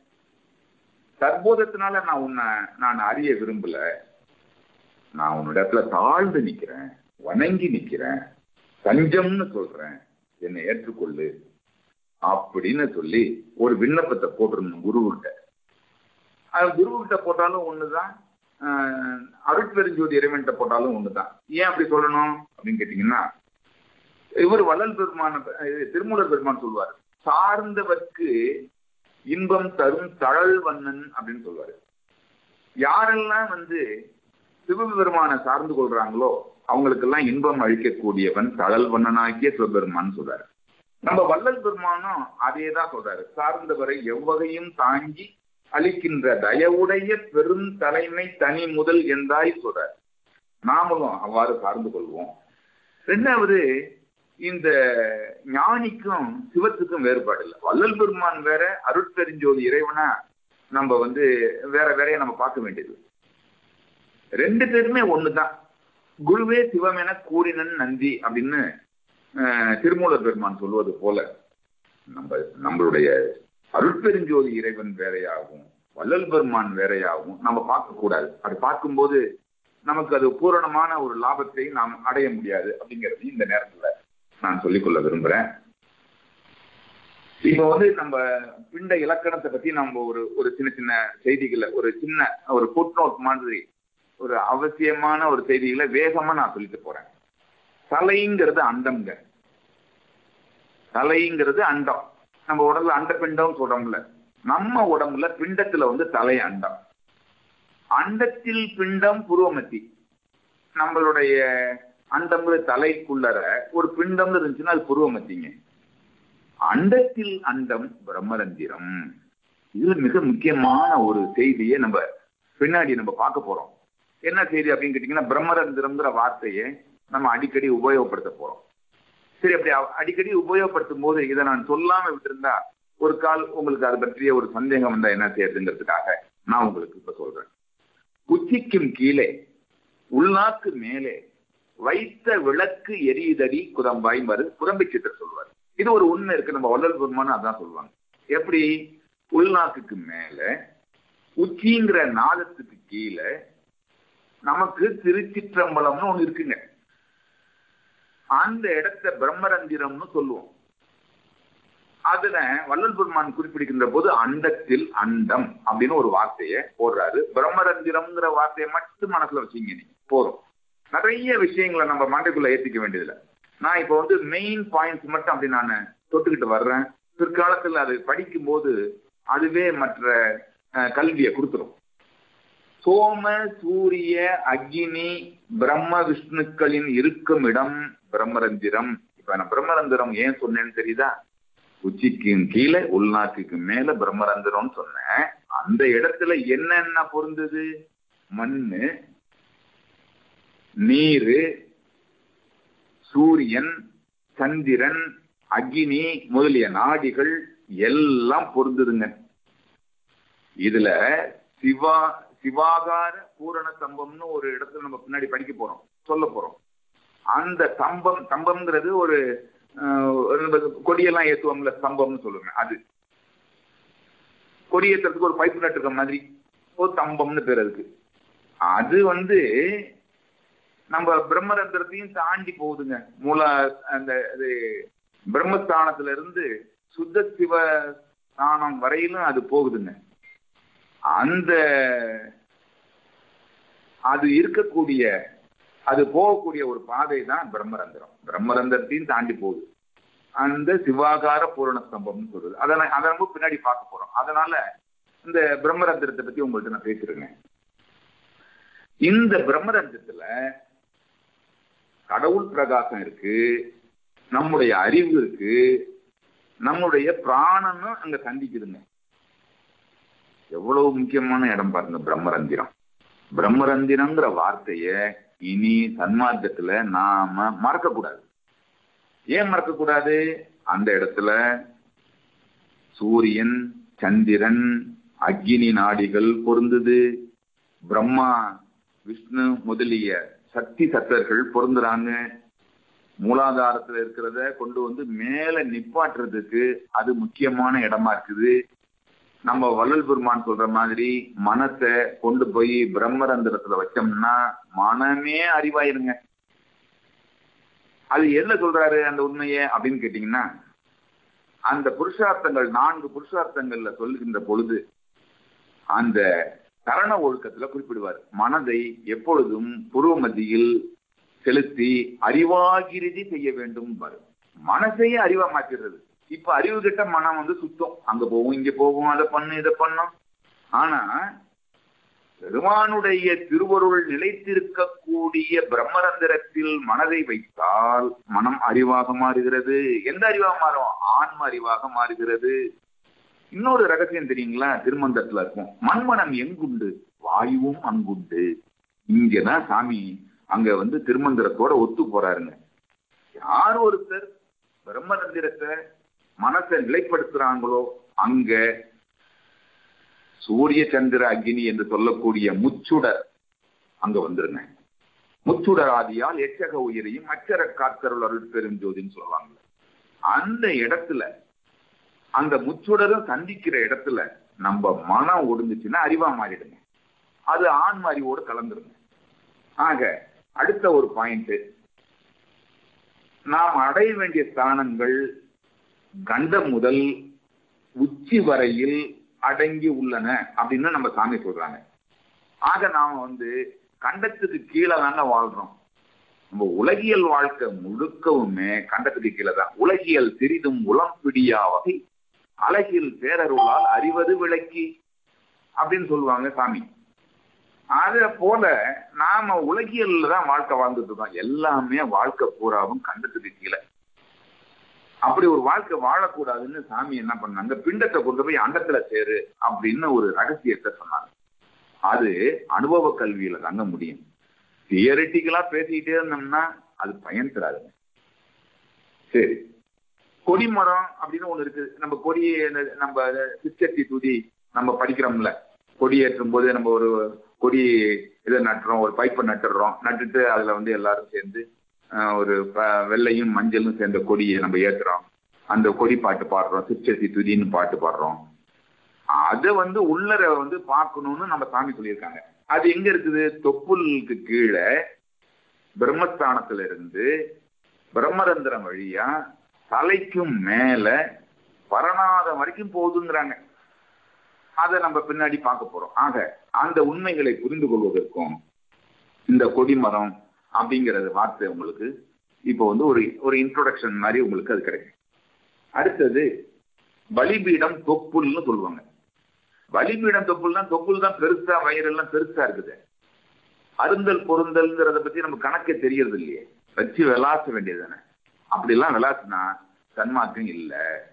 Speaker 3: தற்போதத்தினால நான் உன்னை நான் அறிய விரும்பல நான் உன்னோட இடத்துல தாழ்ந்து நிக்கிறேன் வணங்கி நிக்கிறேன் தஞ்சம்னு சொல்றேன் என்னை ஏற்றுக்கொள்ளு அப்படின்னு சொல்லி ஒரு விண்ணப்பத்தை போட்டிருந்தோம் குருவிட்ட அது குருவிட்ட போட்டாலும் ஒண்ணுதான் அருட்பெருஞ்சோதி இறைவன்கிட்ட போட்டாலும் ஒண்ணுதான் ஏன் அப்படி சொல்லணும் அப்படின்னு கேட்டீங்கன்னா இவர் வள்ளல் பெருமான திருமூலர் பெருமான் சொல்லுவார் சார்ந்தவர்க்கு இன்பம் தரும் தழல் வண்ணன் அப்படின்னு சொல்லுவாரு யாரெல்லாம் வந்து சிவபெருமானை சார்ந்து கொள்றாங்களோ அவங்களுக்கெல்லாம் இன்பம் அழிக்கக்கூடியவன் தழல் வண்ணனாக்கிய சிவபெருமான் சொல்றாரு நம்ம வள்ளல் பெருமானும் அதே தான் சொல்றாரு சார்ந்தவரை எவ்வகையும் தாங்கி அளிக்கின்ற தயவுடைய பெரும் தலைமை தனி முதல் என்றாய் சொல்றார் நாமளும் அவ்வாறு சார்ந்து கொள்வோம் ரெண்டாவது இந்த ஞானிக்கும் சிவத்துக்கும் வேறுபாடு இல்லை வள்ளல் பெருமான் வேற அருட்பெருஞ்சோதி இறைவனா நம்ம வந்து வேற வேறைய நம்ம பார்க்க வேண்டியது ரெண்டு பேருமே ஒண்ணுதான் குருவே சிவம் என கூறினன் நந்தி அப்படின்னு திருமூலர் பெருமான் சொல்வது போல நம்ம நம்மளுடைய அருட்பெருஞ்சோதி இறைவன் வேறையாகும் வள்ளல் பெருமான் வேறையாகும் நம்ம பார்க்க கூடாது அது பார்க்கும்போது நமக்கு அது பூரணமான ஒரு லாபத்தை நாம் அடைய முடியாது அப்படிங்கிறது இந்த நேரத்துல நான் சொல்லிக்கொள்ள விரும்புறேன் இப்போ வந்து நம்ம பிண்ட இலக்கணத்தை பத்தி நம்ம ஒரு ஒரு சின்ன சின்ன செய்திகளை ஒரு சின்ன ஒரு ஃபுட் நோட் மாதிரி ஒரு அவசியமான ஒரு செய்திகளை வேகமா நான் சொல்லிட்டு போறேன் தலைங்கிறது அண்டம்ங்க தலைங்கிறது அண்டம் நம்ம உடம்புல அண்ட பிண்டம் சொல்றோம்ல நம்ம உடம்புல பிண்டத்துல வந்து தலை அண்டம் அண்டத்தில் பிண்டம் புருவமத்தி நம்மளுடைய அண்டம்ங்கிற தலைக்குள்ளற ஒரு பிண்டம் இருந்துச்சுன்னா அது புருவமத்திங்க அண்டத்தில் அண்டம் பிரம்மரந்திரம் இதுல மிக முக்கியமான ஒரு செய்தியை நம்ம பின்னாடி நம்ம பார்க்க போறோம் என்ன செய்தி அப்படின்னு கேட்டீங்கன்னா பிரம்மரந்திரம்ங்கிற வார்த்தையை நம்ம அடிக்கடி உபயோகப்படுத்த போறோம் சரி அப்படி அ- அடிக்கடி உபயோகப்படுத்தும் போது இதை நான் சொல்லாம விட்டிருந்தா ஒரு கால் உங்களுக்கு அதை பற்றிய ஒரு சந்தேகம் வந்தா என்ன செய்யறதுங்கிறதுக்காக நான் உங்களுக்கு இப்ப சொல்றேன் உச்சிக்கும் கீழே உள்நாக்கு மேலே வைத்த விளக்கு எரியுதடி குதம்பாய் மறு குதம்பை சித்தர் சொல்வார் இது ஒரு உண்மை இருக்கு நம்ம வள்ளல் பெருமான்னு அதான் சொல்லுவாங்க எப்படி உள்நாக்குக்கு மேல உச்சிங்கிற நாதத்துக்கு கீழே நமக்கு திருச்சிற்றம்பலம்னு ஒண்ணு இருக்குங்க அந்த இடத்த பிரம்மரந்திரம்னு சொல்லுவோம் அதுல வள்ளல் பெருமான் குறிப்பிடுகின்ற போது அண்டத்தில் அண்டம் அப்படின்னு ஒரு வார்த்தையை போடுறாரு பிரம்மரந்திரம்ங்கிற வார்த்தையை மட்டும் மனசுல வச்சீங்க நீங்க போதும் நிறைய விஷயங்களை நம்ம மண்டைக்குள்ள ஏத்திக்க வேண்டியதில்ல நான் இப்போ வந்து மெயின் பாயிண்ட்ஸ் மட்டும் அப்படி நான் தொட்டுக்கிட்டு வர்றேன் பிற்காலத்தில் அது படிக்கும்போது அதுவே மற்ற அஹ், கல்வியை கொடுத்துரும் சோம சூரிய அக்னி பிரம்ம விஷ்ணுக்களின் இருக்கும் இடம் பிரம்மரந்திரம் இப்ப நான் பிரம்மரந்திரம் ஏன் சொன்னேன்னு தெரியுதா உச்சிக்கு கீழே உள்நாக்குக்கு மேல பிரம்மரந்திரம்னு சொன்னேன் அந்த இடத்துல என்னென்ன பொருந்தது மண்ணு நீரு சூரியன் சந்திரன் அக்னி முதலிய நாடிகள் எல்லாம் பொருந்துதுங்க இதுல சிவா சிவாகார பூரண தம்பம்னு ஒரு இடத்துல நம்ம பின்னாடி படிக்க போறோம் சொல்ல போறோம் அந்த தம்பம் தம்பம்ங்கிறது ஒரு அஹ், ஒரு நம்ம கொடியெல்லாம் ஏத்துவோம்ல ஸ்தம்பம்னு சொல்லுங்க அது கொடி ஏத்துறதுக்கு ஒரு பைப்பு நட்டு இருக்க மாதிரி ஒரு தம்பம்னு பேர் அதுக்கு அது வந்து நம்ம பிரம்மரந்திரத்தையும் தாண்டி போகுதுங்க மூல அந்த இது பிரம்மஸ்தானத்துல இருந்து சுத்த சிவ ஸ்தானம் வரையிலும் அது போகுதுங்க அந்த அது இருக்கக்கூடிய அது போகக்கூடிய ஒரு பாதை தான் பிரம்மரந்திரம் பிரம்மரந்திரத்தையும் தாண்டி போகுது அந்த சிவாகார பூரண ஸ்தம்பம்னு சொல்றது அதை நான்- அதை நம்ம பின்னாடி பார்க்க போறோம் அதனால இந்த பிரம்மரந்திரத்தை பத்தி உங்கள்ட்ட நான் பேசுறேங்க இந்த பிரம்மரந்திரத்துல கடவுள் பிரகாசம் இருக்கு நம்முடைய அறிவு இருக்கு நம்முடைய பிராணனும் அங்க சந்திக்குதுங்க எவ்வளவு முக்கியமான இடம் பாருங்க பிரம்மரந்திரம் பிரம்மரந்திரங்கிற வார்த்தைய இனி சன்மார்க்கத்துல நாம மறக்க கூடாது ஏன் மறக்க கூடாது அந்த இடத்துல சூரியன் சந்திரன் அக்னி நாடிகள் பொருந்தது பிரம்மா விஷ்ணு முதலிய சக்தி சத்தர்கள் பொருந்துறாங்க மூலாதாரத்துல இருக்கிறத கொண்டு வந்து மேல நிப்பாட்டுறதுக்கு அது முக்கியமான இடமா இருக்குது நம்ம வள்ளல் பெருமான் சொல்ற மாதிரி மனத்தை கொண்டு போய் பிரம்மரந்திரத்துல வச்சோம்னா மனமே அறிவாயிருங்க அது என்ன சொல்றாரு அந்த உண்மையை அப்படின்னு கேட்டீங்கன்னா அந்த புருஷார்த்தங்கள் நான்கு புருஷார்த்தங்கள்ல சொல்லுகின்ற பொழுது அந்த கரண ஒழுக்கத்துல குறிப்பிடுவார் மனதை எப்பொழுதும் புருவ மத்தியில் செலுத்தி அறிவாகிருதி செய்ய வேண்டும் பாரு மனசையே அறிவா மாத்திடுறது இப்ப அறிவு கிட்ட மனம் வந்து சுத்தம் அங்க போகும் இங்க போகும் அதை பண்ணு இதை பண்ணும் ஆனா பெருமானுடைய திருவருள் நிலைத்திருக்கக்கூடிய பிரம்மரந்திரத்தில் மனதை வைத்தால் மனம் அறிவாக மாறுகிறது எந்த அறிவாக மாறும் ஆன்ம அறிவாக மாறுகிறது இன்னொரு ரகசியம் தெரியுங்களா திருமந்தத்துல இருக்கும் மண்மனம் எங்குண்டு வாயுவும் அங்குண்டு இங்கதான் சாமி அங்க வந்து திருமந்திரத்தோட ஒத்து போறாருங்க யார் ஒருத்தர் பிரம்மரந்திரத்தை மனசை நிலைப்படுத்துறாங்களோ அங்க சூரிய சந்திர அக்னி என்று சொல்லக்கூடிய முச்சுடர் அங்க வந்துருங்க முச்சுடர் ஆதியால் எச்சக உயிரையும் அச்சர காத்தருள் அருள் பெருஞ்சோதின்னு சொல்லுவாங்க அந்த இடத்துல அந்த முச்சுடரும் சந்திக்கிற இடத்துல நம்ம மனம் ஒடுங்குச்சுன்னா அறிவா மாறிடுங்க அது ஆன்ம அறிவோடு கலந்துருங்க ஆக அடுத்த ஒரு பாயிண்ட் நாம் அடைய வேண்டிய ஸ்தானங்கள் கண்டம் முதல் உச்சி வரையில் அடங்கி உள்ளன அப்படின்னு நம்ம சாமி சொல்றாங்க ஆக நாம வந்து கண்டத்துக்கு கீழே தாங்க வாழ்றோம் நம்ம உலகியல் வாழ்க்கை முழுக்கவுமே கண்டத்துக்கு கீழே தான் உலகியல் சிறிதும் உளம் பிடியா வகை அழகில் பேரருளால் அறிவது விளக்கி அப்படின்னு சொல்லுவாங்க சாமி அத போல நாம உலகியல்ல தான் வாழ்க்கை வாழ்ந்துட்டு இருக்கோம் எல்லாமே வாழ்க்கை பூராவும் கண்டத்துக்கு கீழே அப்படி ஒரு வாழ்க்கை வாழக்கூடாதுன்னு சாமி என்ன பண்ணாங்க பிண்டத்தை கொண்டு போய் அண்டத்துல சேரு அப்படின்னு ஒரு ரகசியத்தை சொன்னாங்க அது அனுபவ கல்வியில தாங்க முடியும் தியரிட்டிக்கலா பேசிக்கிட்டே இருந்தோம்னா அது பயன் தராதுங்க சரி கொடிமரம் அப்படின்னு ஒண்ணு இருக்கு நம்ம கொடி நம்ம சிச்சத்தி துதி நம்ம படிக்கிறோம்ல கொடி ஏற்றும் போது நம்ம ஒரு கொடி இதை நட்டுறோம் ஒரு பைப்பை நட்டுடுறோம் நட்டுட்டு அதுல வந்து எல்லாரும் சேர்ந்து ஒரு வெள்ளையும் மஞ்சளும் சேர்ந்த கொடியை நம்ம ஏத்துறோம் அந்த கொடி பாட்டு பாடுறோம் சிச்சத்தி துதின்னு பாட்டு பாடுறோம் அதை வந்து உள்ளர வந்து பார்க்கணும்னு நம்ம சாமி சொல்லியிருக்காங்க அது எங்க இருக்குது தொப்புளுக்கு கீழே பிரம்மஸ்தானத்துல இருந்து பிரம்மரந்திரம் வழியா தலைக்கும் மேல பரநாதம் வரைக்கும் போகுதுங்கிறாங்க அதை நம்ம பின்னாடி பார்க்க போறோம் ஆக அந்த உண்மைகளை புரிந்து கொள்வதற்கும் இந்த கொடிமரம் அப்படிங்கறது வார்த்தை உங்களுக்கு இப்போ வந்து ஒரு ஒரு இன்ட்ரோடக்ஷன் மாதிரி உங்களுக்கு அது கிடைக்கும் அடுத்தது பலிபீடம் தொப்புள்னு சொல்லுவாங்க பலிபீடம் தொப்புள் தான் தொப்புள் தான் பெருசா வயிறெல்லாம் பெருசா இருக்குது அருந்தல் பொருந்தல்ங்கிறத பத்தி நம்ம கணக்கே தெரியறது இல்லையே வச்சு விளாச வேண்டியது தானே அப்படிலாம் விளாசுனா சன்மார்க்கம் இல்ல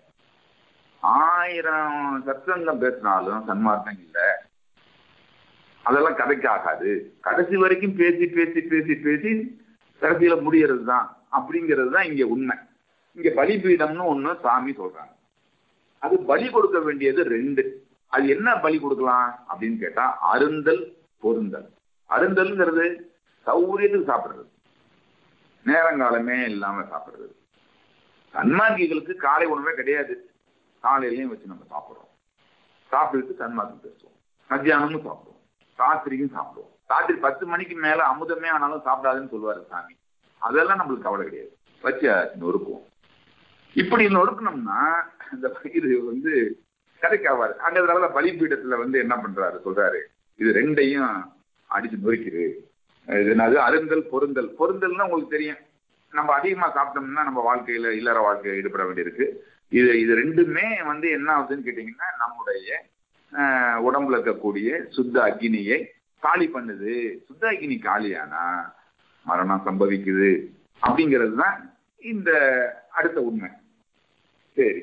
Speaker 3: ஆயிரம் சத்சங்கம் பேசினாலும் சன்மார்க்கம் இல்ல அதெல்லாம் கதைக்கு ஆகாது கடைசி வரைக்கும் பேசி பேசி பேசி பேசி கடைசியில முடியறது தான் அப்படிங்கிறது தான் இங்க உண்மை இங்க பலிபீடம்னு ஒண்ணு சாமி சொல்றாங்க அது பலி கொடுக்க வேண்டியது ரெண்டு அது என்ன பலி கொடுக்கலாம் அப்படின்னு கேட்டா அருந்தல் பொருந்தல் அருந்தல்ங்கிறது சௌரியத்துக்கு சாப்பிடுறது நேரங்காலமே இல்லாம சாப்பிடுறது சன்மார்க்கிகளுக்கு காலை உணவே கிடையாது காலையிலையும் வச்சு நம்ம சாப்பிடுறோம் சாப்பிட்டுட்டு சன்மார்க்கம் பேசுவோம் மத்தியானமும் சாப்பிடுவோம் ராத்திரிக்கும் சாப்பிடுவோம் ராத்திரி பத்து மணிக்கு மேல அமுதமே ஆனாலும் சாப்பிடாதுன்னு சொல்லுவாரு சாமி அதெல்லாம் நம்மளுக்கு கவலை கிடையாது வச்சு நொறுக்குவோம் இப்படி நொறுக்கணும்னா இந்த இது வந்து கதைக்காவாது அங்க அதனால பலிபீடத்துல வந்து என்ன பண்றாரு சொல்றாரு இது ரெண்டையும் அடிச்சு நொறுக்கிது இது என்னது அருந்தல் பொருந்தல் பொருந்தல்னா உங்களுக்கு தெரியும் நம்ம அதிகமா சாப்பிட்டோம்னா நம்ம வாழ்க்கையில இல்லற வாழ்க்கையில ஈடுபட வேண்டியிருக்கு இது இது ரெண்டுமே வந்து என்ன ஆகுதுன்னு கேட்டீங்கன்னா நம்முடைய உடம்புல இருக்கக்கூடிய சுத்த அக்னியை காலி பண்ணுது சுத்த அக்னி காலியானா மரணம் சம்பவிக்குது அப்படிங்கிறது தான் இந்த அடுத்த உண்மை சரி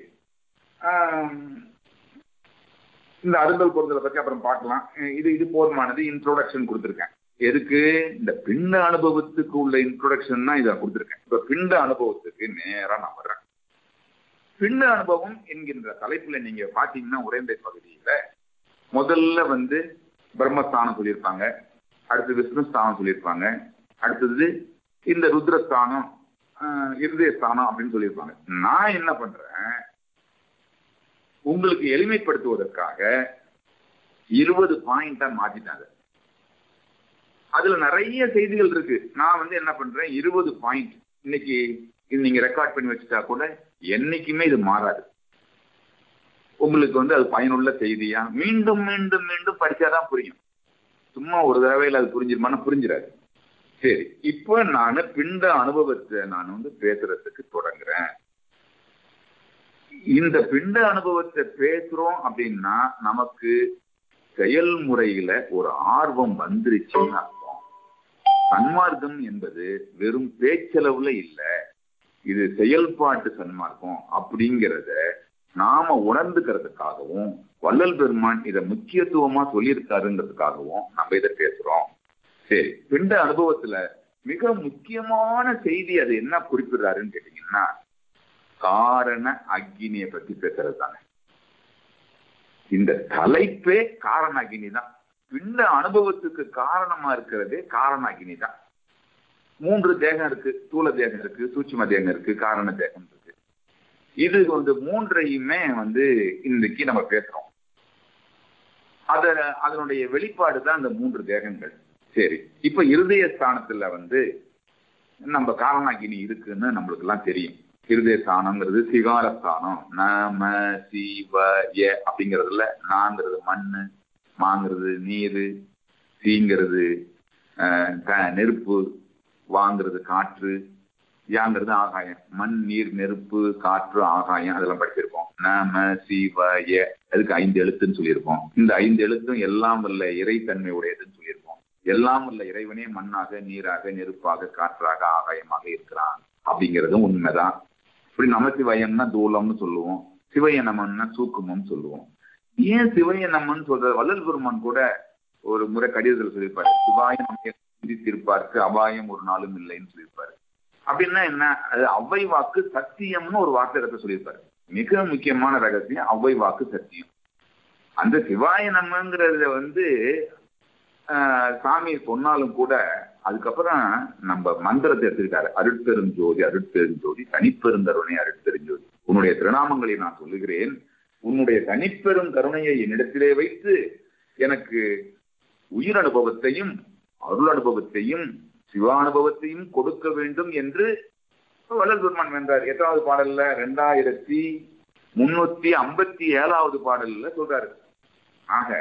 Speaker 3: இந்த அருந்தல் பொருந்தலை பத்தி அப்புறம் பார்க்கலாம் இது இது போதுமானது இன்ட்ரோடக்ஷன் கொடுத்துருக்கேன் எதுக்கு இந்த பிண்ட அனுபவத்துக்கு உள்ள இன்ட்ரோடக்ஷன் தான் இதை கொடுத்துருக்கேன் இப்ப பிண்ட அனுபவத்துக்கு நேரா நான் வர்றேன் பிண்ட அனுபவம் என்கின்ற தலைப்புல நீங்க பாத்தீங்கன்னா உரைந்தை பகுதியில முதல்ல வந்து பிரம்மஸ்தானம் சொல்லியிருப்பாங்க அடுத்து விஷ்ணுஸ்தானம் சொல்லியிருப்பாங்க அடுத்தது இந்த ருத்ரஸ்தானம் இருதயஸ்தானம் அப்படின்னு சொல்லியிருப்பாங்க நான் என்ன பண்றேன் உங்களுக்கு எளிமைப்படுத்துவதற்காக இருபது பாயிண்டா மாத்திட்டாங்க அதுல நிறைய செய்திகள் இருக்கு நான் வந்து என்ன பண்றேன் இருபது பாயிண்ட் இன்னைக்கு இது நீங்க ரெக்கார்ட் பண்ணி வச்சுட்டா கூட என்னைக்குமே இது மாறாது உங்களுக்கு வந்து அது பயனுள்ள செய்தியா மீண்டும் மீண்டும் மீண்டும் படிச்சாதான் புரியும் சும்மா ஒரு தடவையில் அது புரிஞ்சிருமான்னு புரிஞ்சிடாது சரி இப்போ நான் பிண்ட அனுபவத்தை நான் வந்து பேசுறதுக்கு தொடங்குறேன் இந்த பிண்ட அனுபவத்தை பேசுறோம் அப்படின்னா நமக்கு செயல்முறையில ஒரு ஆர்வம் வந்துருச்சுன்னு அர்த்தம் சன்மார்க்கம் என்பது வெறும் பேச்சளவுல இல்ல இது செயல்பாட்டு சன்மார்க்கம் அப்படிங்கிறத நாம உணர்ந்துக்கிறதுக்காகவும் வள்ளல் பெருமான் இதை முக்கியத்துவமா சொல்லியிருக்காருங்கிறதுக்காகவும் நம்ம இதை பேசுறோம் சரி பிண்ட அனுபவத்துல மிக முக்கியமான செய்தி அது என்ன குறிப்பிடுறாருன்னு கேட்டீங்கன்னா காரண அக்னியை பத்தி பேசுறது தானே இந்த தலைப்பே காரண அக்னி தான் பிண்ட அனுபவத்துக்கு காரணமா இருக்கிறதே காரண அக்னி தான் மூன்று தேகம் இருக்கு தூள தேகம் இருக்கு சூட்சும தேகம் இருக்கு காரண தேகம் இருக்கு இது வந்து மூன்றையுமே வந்து இன்னைக்கு நம்ம பேசுறோம் அத அதனுடைய வெளிப்பாடு தான் இந்த மூன்று தேகங்கள் சரி இப்ப இருதய ஸ்தானத்துல வந்து நம்ம காரணாகினி இருக்குன்னு நம்மளுக்கு எல்லாம் தெரியும் இருதய ஸ்தானம்ங்கிறது சிகார ஸ்தானம் நம சிவ ய அப்படிங்கிறதுல நாங்கிறது மண்ணு மாங்கிறது நீர் சீங்கிறது அஹ், க- நெருப்பு வாங்குறது காற்று யாங்கிறது ஆகாயம் மண் நீர் நெருப்பு காற்று ஆகாயம் அதெல்லாம் படிச்சிருப்போம் நம சிவய அதுக்கு ஐந்து எழுத்துன்னு சொல்லியிருப்போம் இந்த ஐந்து எழுத்தும் எல்லாம் வல்ல இறைத்தன்மை உடையதுன்னு சொல்லியிருப்போம் எல்லாம் வல்ல இறைவனே மண்ணாக நீராக நெருப்பாக காற்றாக ஆகாயமாக இருக்கிறான் அப்படிங்கிறதும் உண்மைதான் இப்படி நமசிவயம்னா தூலம்னு சொல்லுவோம் சிவயனமன்னா சூக்குமம் சொல்லுவோம் ஏன் சிவயனமன் சொல்ற வள்ளல் பெருமான் கூட ஒரு முறை கடிதத்தில் சொல்லியிருப்பாரு சிவாயம் சிந்தித்திருப்பாருக்கு அபாயம் ஒரு நாளும் இல்லைன்னு சொல்லியிருப்பாரு அப்படின்னா என்ன அது அவ்வை வாக்கு சத்தியம்னு ஒரு வார்த்தை இடத்த சொல்லியிருப்பாரு மிக முக்கியமான ரகசியம் அவ்வை வாக்கு சத்தியம் அந்த சிவாய நம்மங்கிறத வந்து ஆஹ், சாமி சொன்னாலும் கூட அதுக்கப்புறம் நம்ம மந்திரத்தை எடுத்துக்கிட்டாரு அருட்பெரும் ஜோதி அருட்பெரும் ஜோதி தனிப்பெருந்தருணை அருட்பெரும் ஜோதி உன்னுடைய திருநாமங்களை நான் சொல்லுகிறேன் உன்னுடைய தனிப்பெரும் கருணையை என்னிடத்திலே வைத்து எனக்கு உயிர் அனுபவத்தையும் அருள் அனுபவத்தையும் சிவானுபவத்தையும் கொடுக்க வேண்டும் என்று வள்ளல் பெருமான் வென்றார் எட்டாவது பாடல்ல ரெண்டாயிரத்தி முன்னூத்தி ஐம்பத்தி ஏழாவது பாடல்ல சொல்றாரு ஆக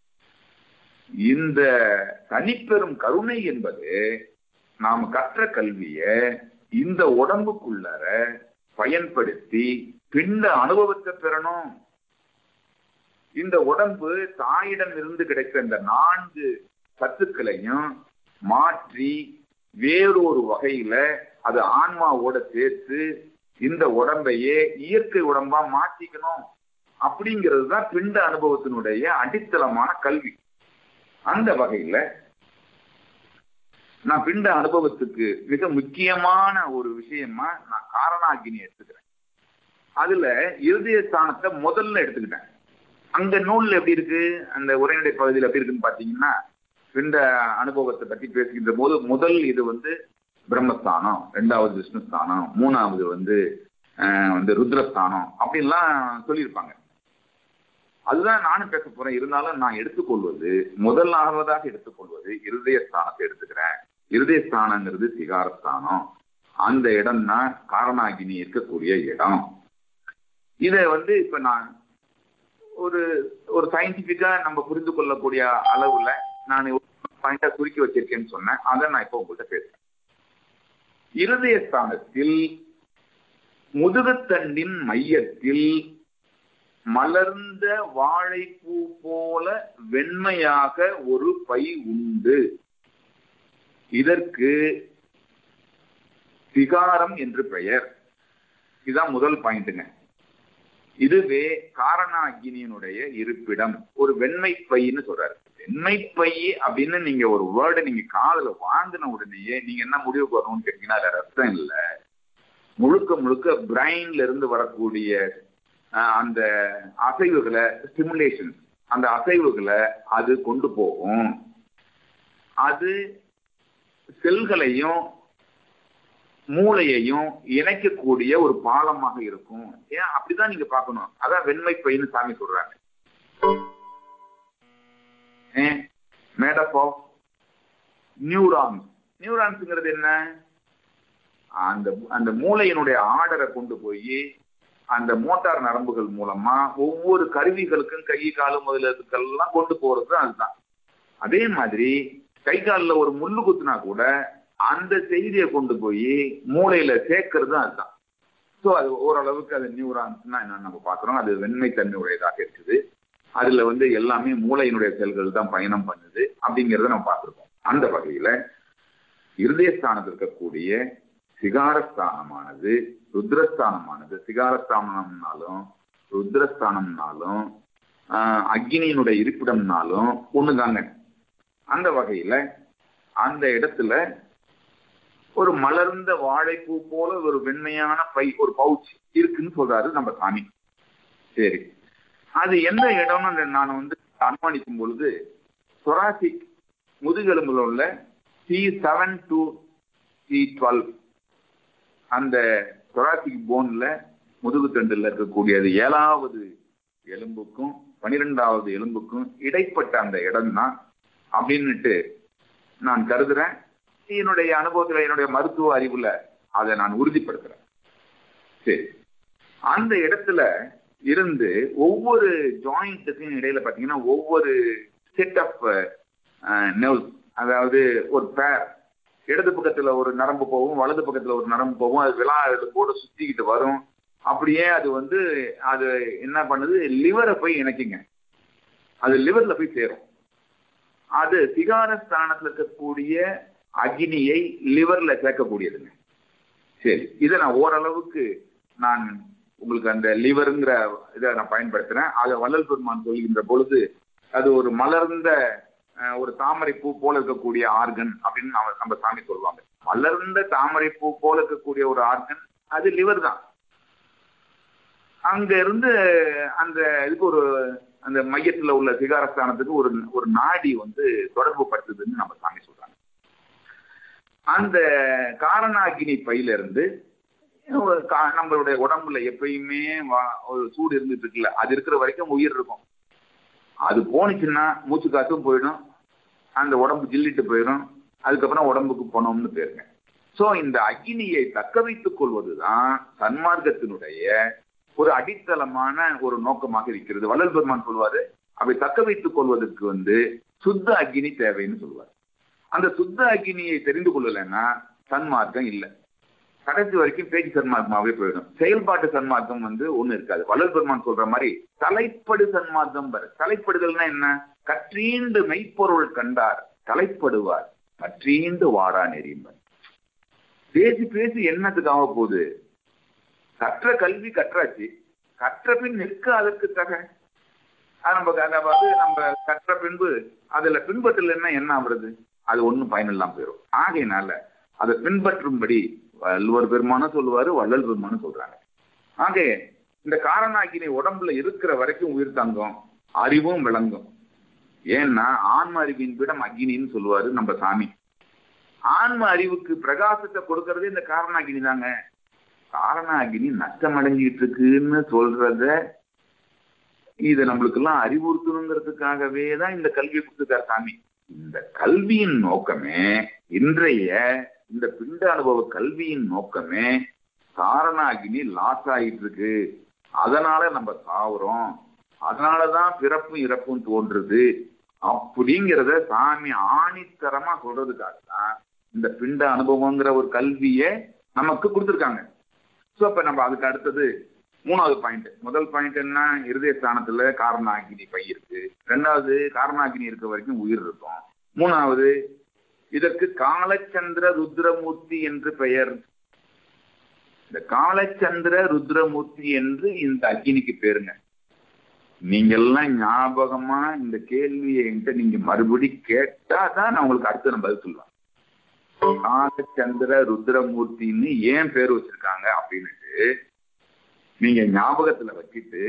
Speaker 3: இந்த தனிப்பெரும் கருணை என்பது நாம் கற்ற கல்விய இந்த உடம்புக்குள்ளார பயன்படுத்தி பிண்ட அனுபவத்தை பெறணும் இந்த உடம்பு தாயிடம் இருந்து கிடைத்த இந்த நான்கு சத்துக்களையும் மாற்றி வேறொரு வகையில அது ஆன்மாவோட சேர்த்து இந்த உடம்பையே இயற்கை உடம்பா மாத்திக்கணும் அப்படிங்கிறது தான் பிண்ட அனுபவத்தினுடைய அடித்தளமான கல்வி அந்த வகையில நான் பிண்ட அனுபவத்துக்கு மிக முக்கியமான ஒரு விஷயமா நான் காரணாகினி எடுத்துக்கிறேன் அதுல இருதய ஸ்தானத்தை முதல்ல எடுத்துக்கிட்டேன் அங்க நூல்ல எப்படி இருக்கு அந்த உரைநடை பகுதியில் எப்படி இருக்குன்னு பாத்தீங்கன்னா பிண்ட அனுபவத்தை பத்தி பேசுகின்ற போது முதல் இது வந்து பிரம்மஸ்தானம் ரெண்டாவது விஷ்ணுஸ்தானம் மூணாவது வந்து அஹ், வந்து ருத்ரஸ்தானம் அப்படின்லாம் சொல்லியிருப்பாங்க அதுதான் நானும் பேச போறேன் இருந்தாலும் நான் எடுத்துக்கொள்வது முதலாவதாக எடுத்துக்கொள்வது இருதய ஸ்தானத்தை எடுத்துக்கிறேன் இருதய ஸ்தானங்கிறது சிகாரஸ்தானம் அந்த இடம் தான் காரணாகினி இருக்கக்கூடிய இடம் இத வந்து இப்ப நான் ஒரு ஒரு சயின்டிபிக்கா நம்ம புரிந்து கொள்ளக்கூடிய அளவுல நான் பாயிண்டா சுருக்கி வச்சிருக்கேன்னு சொன்னேன் அதை நான் இப்போ உங்கள்கிட்ட பேசுறேன் இருதய ஸ்தானத்தில் முதுகுத்தண்டின் மையத்தில் மலர்ந்த வாழைப்பூ போல வெண்மையாக ஒரு பை உண்டு இதற்கு சிகாரம் என்று பெயர் இதுதான் முதல் பாயிண்ட்டுங்க இதுவே காரணாகினியனுடைய இருப்பிடம் ஒரு வெண்மை பைன்னு சொல்றாரு வெண்மை பை அப்படின்னு நீங்க ஒரு வேர்டை நீங்க காதுல வாங்கின உடனேயே நீங்க என்ன முடிவுக்கு வரணும்னு கேட்டீங்கன்னா அது அர்த்தம் இல்ல முழுக்க முழுக்க பிரைன்ல இருந்து வரக்கூடிய ஆஹ், அந்த அசைவுகளை ஸ்டிமுலேஷன் அந்த அசைவுகளை அது கொண்டு போகும் அது செல்களையும் மூளையையும் இணைக்கக்கூடிய ஒரு பாலமாக இருக்கும் ஏன் அப்படிதான் நீங்க பார்க்கணும் அதான் வெண்மை பைன்னு சாமி சொல்றாங்க மேடப் ஆஃப் நியூரான்ஸ் நியூரான்ஸ்ங்கிறது என்ன அந்த அந்த மூளையினுடைய ஆர்டரை கொண்டு போய் அந்த மோட்டார் நரம்புகள் மூலமா ஒவ்வொரு கருவிகளுக்கும் கை காலு முதலெல்லாம் கொண்டு போறது அதுதான் அதே மாதிரி கை காலில் ஒரு முள்ளு குத்துனா கூட அந்த செய்தியை கொண்டு போய் மூளையில சேர்க்கறது அதுதான் ஸோ அது ஓரளவுக்கு அது நியூரான்ஸ்னா என்னன்னு நம்ம பார்க்குறோம் அது வெண்மை தன்மை உடையதாக இருக்குது அதுல வந்து எல்லாமே மூளையினுடைய செல்கள் தான் பயணம் பண்ணுது அப்படிங்கிறத நம்ம பார்த்துருக்கோம் அந்த வகையில இருதயஸ்தானத்தில் இருக்கக்கூடிய சிகாரஸ்தானமானது ருத்ரஸ்தானமானது சிகாரஸ்தானம்னாலும் ருத்ரஸ்தானம்னாலும் ஆஹ், அக்னியினுடைய இருப்பிடம்னாலும் ஒண்ணுதாங்க அந்த வகையில அந்த இடத்துல ஒரு மலர்ந்த வாழைப்பூ போல ஒரு வெண்மையான பை ஒரு பவுச் இருக்குன்னு சொல்றாரு நம்ம சாமி சரி அது எந்த இடம்னு நான் வந்து அனுமானிக்கும் பொழுது சொராசிக் முதுகெலும்புல உள்ள C seven to C twelve அந்த சொராசிக் போன்ல முதுகு தண்டுல இருக்கக்கூடியது ஏழாவது எலும்புக்கும் பனிரெண்டாவது எலும்புக்கும் இடைப்பட்ட அந்த இடம் தான் அப்படின்னுட்டு நான் கருதுறேன் என்னுடைய அனுபவத்துல என்னுடைய மருத்துவ அறிவுல அதை நான் உறுதிப்படுத்துறேன் சரி அந்த இடத்துல இருந்து ஒவ்வொரு ஜாயிண்ட்டுக்கும் இடையில பாத்தீங்கன்னா ஒவ்வொரு செட் ஆஃப் நெர்வ்ஸ் அதாவது ஒரு பேர் இடது பக்கத்துல ஒரு நரம்பு போகும் வலது பக்கத்துல ஒரு நரம்பு போகும் அது விழா போட சுத்திக்கிட்டு வரும் அப்படியே அது வந்து அது என்ன பண்ணுது லிவரை போய் இணைக்குங்க அது லிவர்ல போய் சேரும் அது சிகார ஸ்தானத்துல இருக்கக்கூடிய அக்னியை லிவர்ல சேர்க்கக்கூடியதுங்க சரி இதை நான் ஓரளவுக்கு நான் உங்களுக்கு அந்த லிவருங்கிற இதை நான் பயன்படுத்துறேன் அதை வள்ளல் பெருமான் சொல்கின்ற பொழுது அது ஒரு மலர்ந்த அஹ், ஒரு தாமரை பூ போல இருக்கக்கூடிய ஆர்கன் அப்படின்னு நம்ம நம்ம சாமி சொல்லுவாங்க மலர்ந்த தாமரை பூ போல இருக்கக்கூடிய ஒரு ஆர்கன் அது லிவர் தான் அங்க இருந்து அந்த இதுக்கு ஒரு அந்த மையத்துல உள்ள சிகாரஸ்தானத்துக்கு ஒரு ஒரு நாடி வந்து தொடர்பு படுத்துதுன்னு நம்ம சாமி சொல்றாங்க அந்த காரணாகினி பையில இருந்து ஒரு கா- நம்மளுடைய உடம்புல எப்பயுமே வா- ஒரு சூடு இருந்துட்டு இருக்குல்ல அது இருக்கிற வரைக்கும் உயிர் இருக்கும் அது போனுச்சுன்னா மூச்சு காத்தும் போயிடும் அந்த உடம்பு ஜில்லிட்டு போயிடும் அதுக்கப்புறம் உடம்புக்கு போனோம்னு பேருங்க சோ இந்த அக்னியை தக்க வைத்துக் கொள்வதுதான் சன்மார்க்கத்தினுடைய ஒரு அடித்தளமான ஒரு நோக்கமாக இருக்கிறது வள்ளல் பெருமான் சொல்வாரு அவை தக்க வைத்துக் கொள்வதற்கு வந்து சுத்த அக்னி தேவைன்னு சொல்லுவார் அந்த சுத்த அக்னியை தெரிந்து கொள்ளலைன்னா சன்மார்க்கம் இல்லை கடைசி வரைக்கும் பேச்சு சன்மார்க்கமாவே போயிடும் செயல்பாட்டு சன்மார்க்கம் வந்து ஒண்ணு இருக்காது வள்ளல் பெருமான் சொல்ற மாதிரி தலைப்படு சன்மார்க்கம் பாரு தலைப்படுதல்னா என்ன கற்றீண்டு மெய்ப்பொருள் கண்டார் தலைப்படுவார் கற்றீண்டு வாடா நெறியும்பர் பேசி பேசி என்னத்துக்காக போகுது கற்ற கல்வி கற்றாச்சு கற்ற பின் நிற்க அதற்கு தக அது நம்ம அதை வந்து நம்ம கற்ற பின்பு அதுல பின்பற்றலைன்னா என்ன ஆகுறது அது ஒண்ணும் பயனில்லாம போயிடும் ஆகையினால அதை பின்பற்றும்படி வள்ளுவர் பெருமானும் சொல்லுவாரு வள்ளல் பெருமானும் சொல்றாங்க ஆக இந்த காரணாக்கினை உடம்புல இருக்கிற வரைக்கும் உயிர் தங்கும் அறிவும் விளங்கும் ஏன்னா ஆன்ம அறிவின் விடம் அக்னின்னு சொல்லுவாரு நம்ம சாமி ஆன்ம அறிவுக்கு பிரகாசத்தை கொடுக்கறதே இந்த காரணாகினி தாங்க காரணாகினி நஷ்டம் அடைஞ்சிட்டு இருக்குன்னு சொல்றத இத நம்மளுக்கு எல்லாம் அறிவுறுத்தணுங்கிறதுக்காகவே தான் இந்த கல்வியை கொடுத்துருக்கார் சாமி இந்த கல்வியின் நோக்கமே இன்றைய இந்த பிண்ட அனுபவ கல்வியின் நோக்கமே காரணாகினி லாஸ் ஆகிட்டு இருக்கு அதனால நம்ம சாவுறோம் அதனாலதான் பிறப்பும் இறப்பும் தோன்றுது அப்படிங்கிறத சாமி ஆணித்தரமா சொல்றதுக்காக தான் இந்த பிண்ட அனுபவங்கிற ஒரு கல்வியை நமக்கு கொடுத்துருக்காங்க ஸோ அப்ப நம்ம அதுக்கு அடுத்தது மூணாவது பாயிண்ட் முதல் பாயிண்ட் என்ன இருதய ஸ்தானத்துல காரணாகினி பை இருக்கு ரெண்டாவது காரணாகினி இருக்க வரைக்கும் உயிர் இருக்கும் மூணாவது இதற்கு காலச்சந்திர ருத்ரமூர்த்தி என்று பெயர் இந்த காலச்சந்திர ருத்ரமூர்த்தி என்று இந்த அக்னிக்கு பேருங்க நீங்க எல்லாம் ஞாபகமா இந்த கேள்வியை என்கிட்ட நீங்க மறுபடி கேட்டா தான் நான் உங்களுக்கு அடுத்து நான் பதில் சொல்லுவேன் காலச்சந்திர ருத்ரமூர்த்தின்னு ஏன் பேர் வச்சிருக்காங்க அப்படின்னுட்டு நீங்க ஞாபகத்துல வச்சுட்டு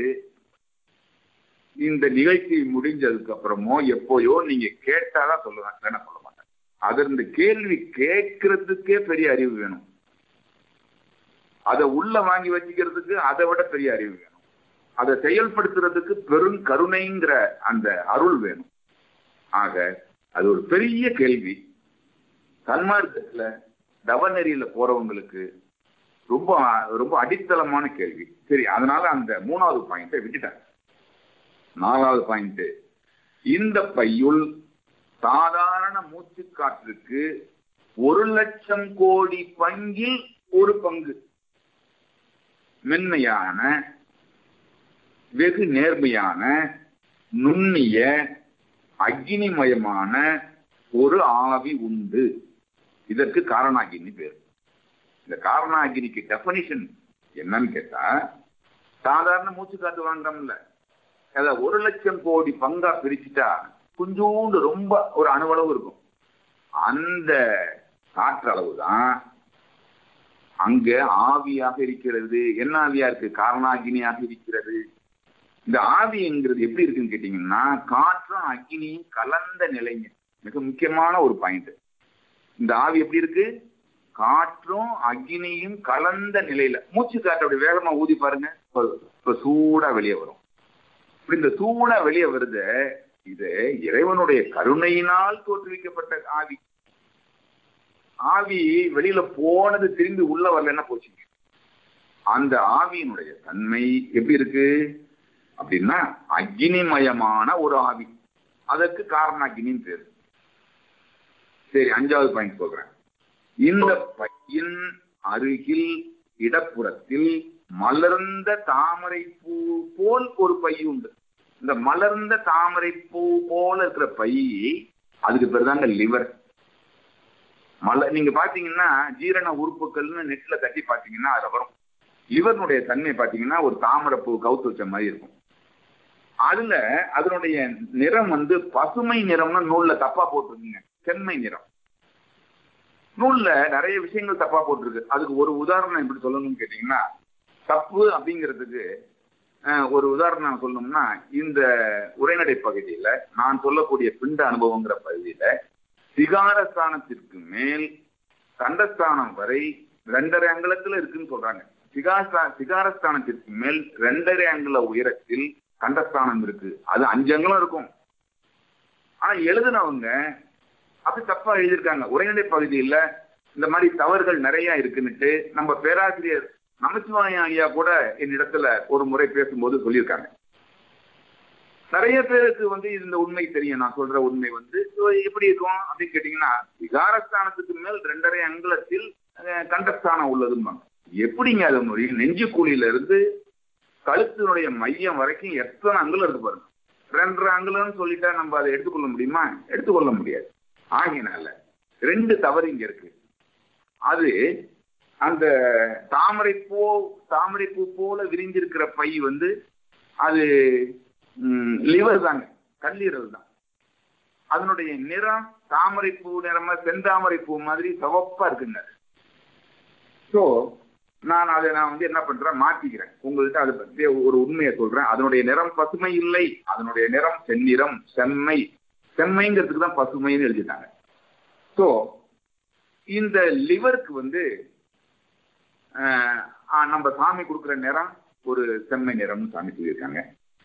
Speaker 3: இந்த நிகழ்ச்சி முடிஞ்சதுக்கு அப்புறமோ எப்போயோ நீங்க கேட்டாதான் சொல்லுவேன் வேணா சொல்ல மாட்டேன் அது இந்த கேள்வி கேட்கறதுக்கே பெரிய அறிவு வேணும் அதை உள்ள வாங்கி வச்சுக்கிறதுக்கு அதை விட பெரிய அறிவு வேணும் அதை செயல்படுத்துறதுக்கு பெரும் கருணைங்கிற அந்த அருள் வேணும் ஆக அது ஒரு பெரிய கேள்வி சன்மார்க்கத்துல தவநெறியில போறவங்களுக்கு ரொம்ப ரொம்ப அடித்தளமான கேள்வி சரி அதனால அந்த மூணாவது பாயிண்டை விட்டுட்டேன் நாலாவது பாயிண்ட் இந்த பையுள் சாதாரண மூச்சு காற்றுக்கு ஒரு லட்சம் கோடி பங்கில் ஒரு பங்கு மென்மையான வெகு நேர்மையான நுண்ணிய அக்னிமயமான ஒரு ஆவி உண்டு இதற்கு காரணாகினி பேர் இந்த காரணாகினிக்கு டெபனிஷன் என்னன்னு கேட்டா சாதாரண மூச்சு காத்து வாங்குறோம்ல அத ஒரு லட்சம் கோடி பங்கா பிரிச்சுட்டா கொஞ்சோண்டு ரொம்ப ஒரு அணுவளவு இருக்கும் அந்த காற்றளவு தான் அங்க ஆவியாக இருக்கிறது என்ன ஆவியா இருக்கு காரணாகினியாக இருக்கிறது இந்த ஆவிங்கிறது எப்படி இருக்குன்னு கேட்டீங்கன்னா காற்றும் அக்னியும் கலந்த நிலைங்க மிக முக்கியமான ஒரு பாயிண்ட் இந்த ஆவி எப்படி இருக்கு காற்றும் அக்னியும் கலந்த நிலையில மூச்சு காற்று அப்படி வேகமா ஊதி பாருங்க இப்ப சூடா வெளியே வரும் இப்படி இந்த சூடா வெளியே வருது இது இறைவனுடைய கருணையினால் தோற்றுவிக்கப்பட்ட ஆவி ஆவி வெளியில போனது திரும்பி உள்ள வரலன்னா போச்சுங்க அந்த ஆவியினுடைய தன்மை எப்படி இருக்கு அப்படின்னா அக்னிமயமான ஒரு ஆவி அதற்கு காரண அக்னின்னு பேரு சரி அஞ்சாவது பாயிண்ட் சொல்றேன் இந்த பையின் அருகில் இடப்புறத்தில் மலர்ந்த தாமரை பூ போல் ஒரு பை உண்டு இந்த மலர்ந்த தாமரை பூ போல இருக்கிற பை அதுக்கு பேர் தாங்க லிவர் மல நீங்க பாத்தீங்கன்னா ஜீரண உறுப்புகள்னு நெட்ல தட்டி பாத்தீங்கன்னா அதுல வரும் லிவர்னுடைய தன்மை பாத்தீங்கன்னா ஒரு தாமரை பூ கவுத்து வச்ச மாதிரி இருக்கும் அதுல அதனுடைய நிறம் வந்து பசுமை நிறம்னு நூல்ல தப்பா போட்டிருக்குங்க செம்மை நிறம் நூல்ல நிறைய விஷயங்கள் தப்பா போட்டிருக்கு அதுக்கு ஒரு உதாரணம் எப்படி சொல்லணும்னு கேட்டீங்கன்னா தப்பு அப்படிங்கிறதுக்கு அஹ், ஒரு உதாரணம் சொல்லணும்னா இந்த உரைநடை பகுதியில நான் சொல்லக்கூடிய பிண்ட அனுபவங்கிற பகுதியில சிகாரஸ்தானத்திற்கு மேல் கண்டஸ்தானம் வரை ரெண்டரை அங்குலத்துல இருக்குன்னு சொல்றாங்க சிகாஸ்தா சிகாரஸ்தானத்திற்கு மேல் ரெண்டரை அங்குல உயரத்தில் கண்டஸ்தானம் இருக்கு அது அஞ்சு அங்குலம் இருக்கும் ஆனா எழுதுனவங்க அப்படி தப்பா எழுதியிருக்காங்க உரைநடை பகுதியில இந்த மாதிரி தவறுகள் நிறைய இருக்குன்னுட்டு நம்ம பேராசிரியர் நமச்சிவாயம் ஐயா கூட என்னிடத்துல ஒரு முறை பேசும்போது சொல்லியிருக்காங்க நிறைய பேருக்கு வந்து இந்த உண்மை தெரியும் நான் சொல்ற உண்மை வந்து so எப்படி இருக்கும் அப்படின்னு கேட்டீங்கன்னா விகாரஸ்தானத்துக்கு மேல் ரெண்டரை அங்குலத்தில் அஹ், கண்டஸ்தானம் உள்ளதும்பாங்க எப்படிங்க அது முடியும் நெஞ்சு குழியில இருந்து கழுத்தினுடைய மையம் வரைக்கும் எத்தனை அங்குலம் இருக்கு பாருங்க ரெண்டரை அங்குலம்னு சொல்லிட்டா நம்ம அதை எடுத்துக்கொள்ள முடியுமா எடுத்துக்கொள்ள முடியாது ஆகினால ரெண்டு தவறு இங்க இருக்கு அது அந்த தாமரை பூ தாமரை பூ போல விரிஞ்சிருக்கிற பை வந்து அது லிவர் தாங்க கல்லீரல் தான் அதனுடைய நிறம் தாமரை பூ நிறமா செந்தாமரை பூ மாதிரி சிவப்பா இருக்குங்க ஸோ நான் அதை நான் வந்து என்ன பண்றேன் மாத்திக்கிறேன் உங்கள்கிட்ட அதை பற்றி ஒரு உண்மையை சொல்றேன் அதனுடைய நிறம் பசுமை இல்லை அதனுடைய நிறம் செந்நிறம் செம்மை செம்மைங்கிறதுக்கு தான் பசுமைன்னு எழுதிட்டாங்க ஸோ இந்த லிவருக்கு வந்து ஆஹ், ஆஹ், நம்ம சாமி கொடுக்குற நிறம் ஒரு செம்மை நிறம்னு சாமி சொல்லியிருக்காங்க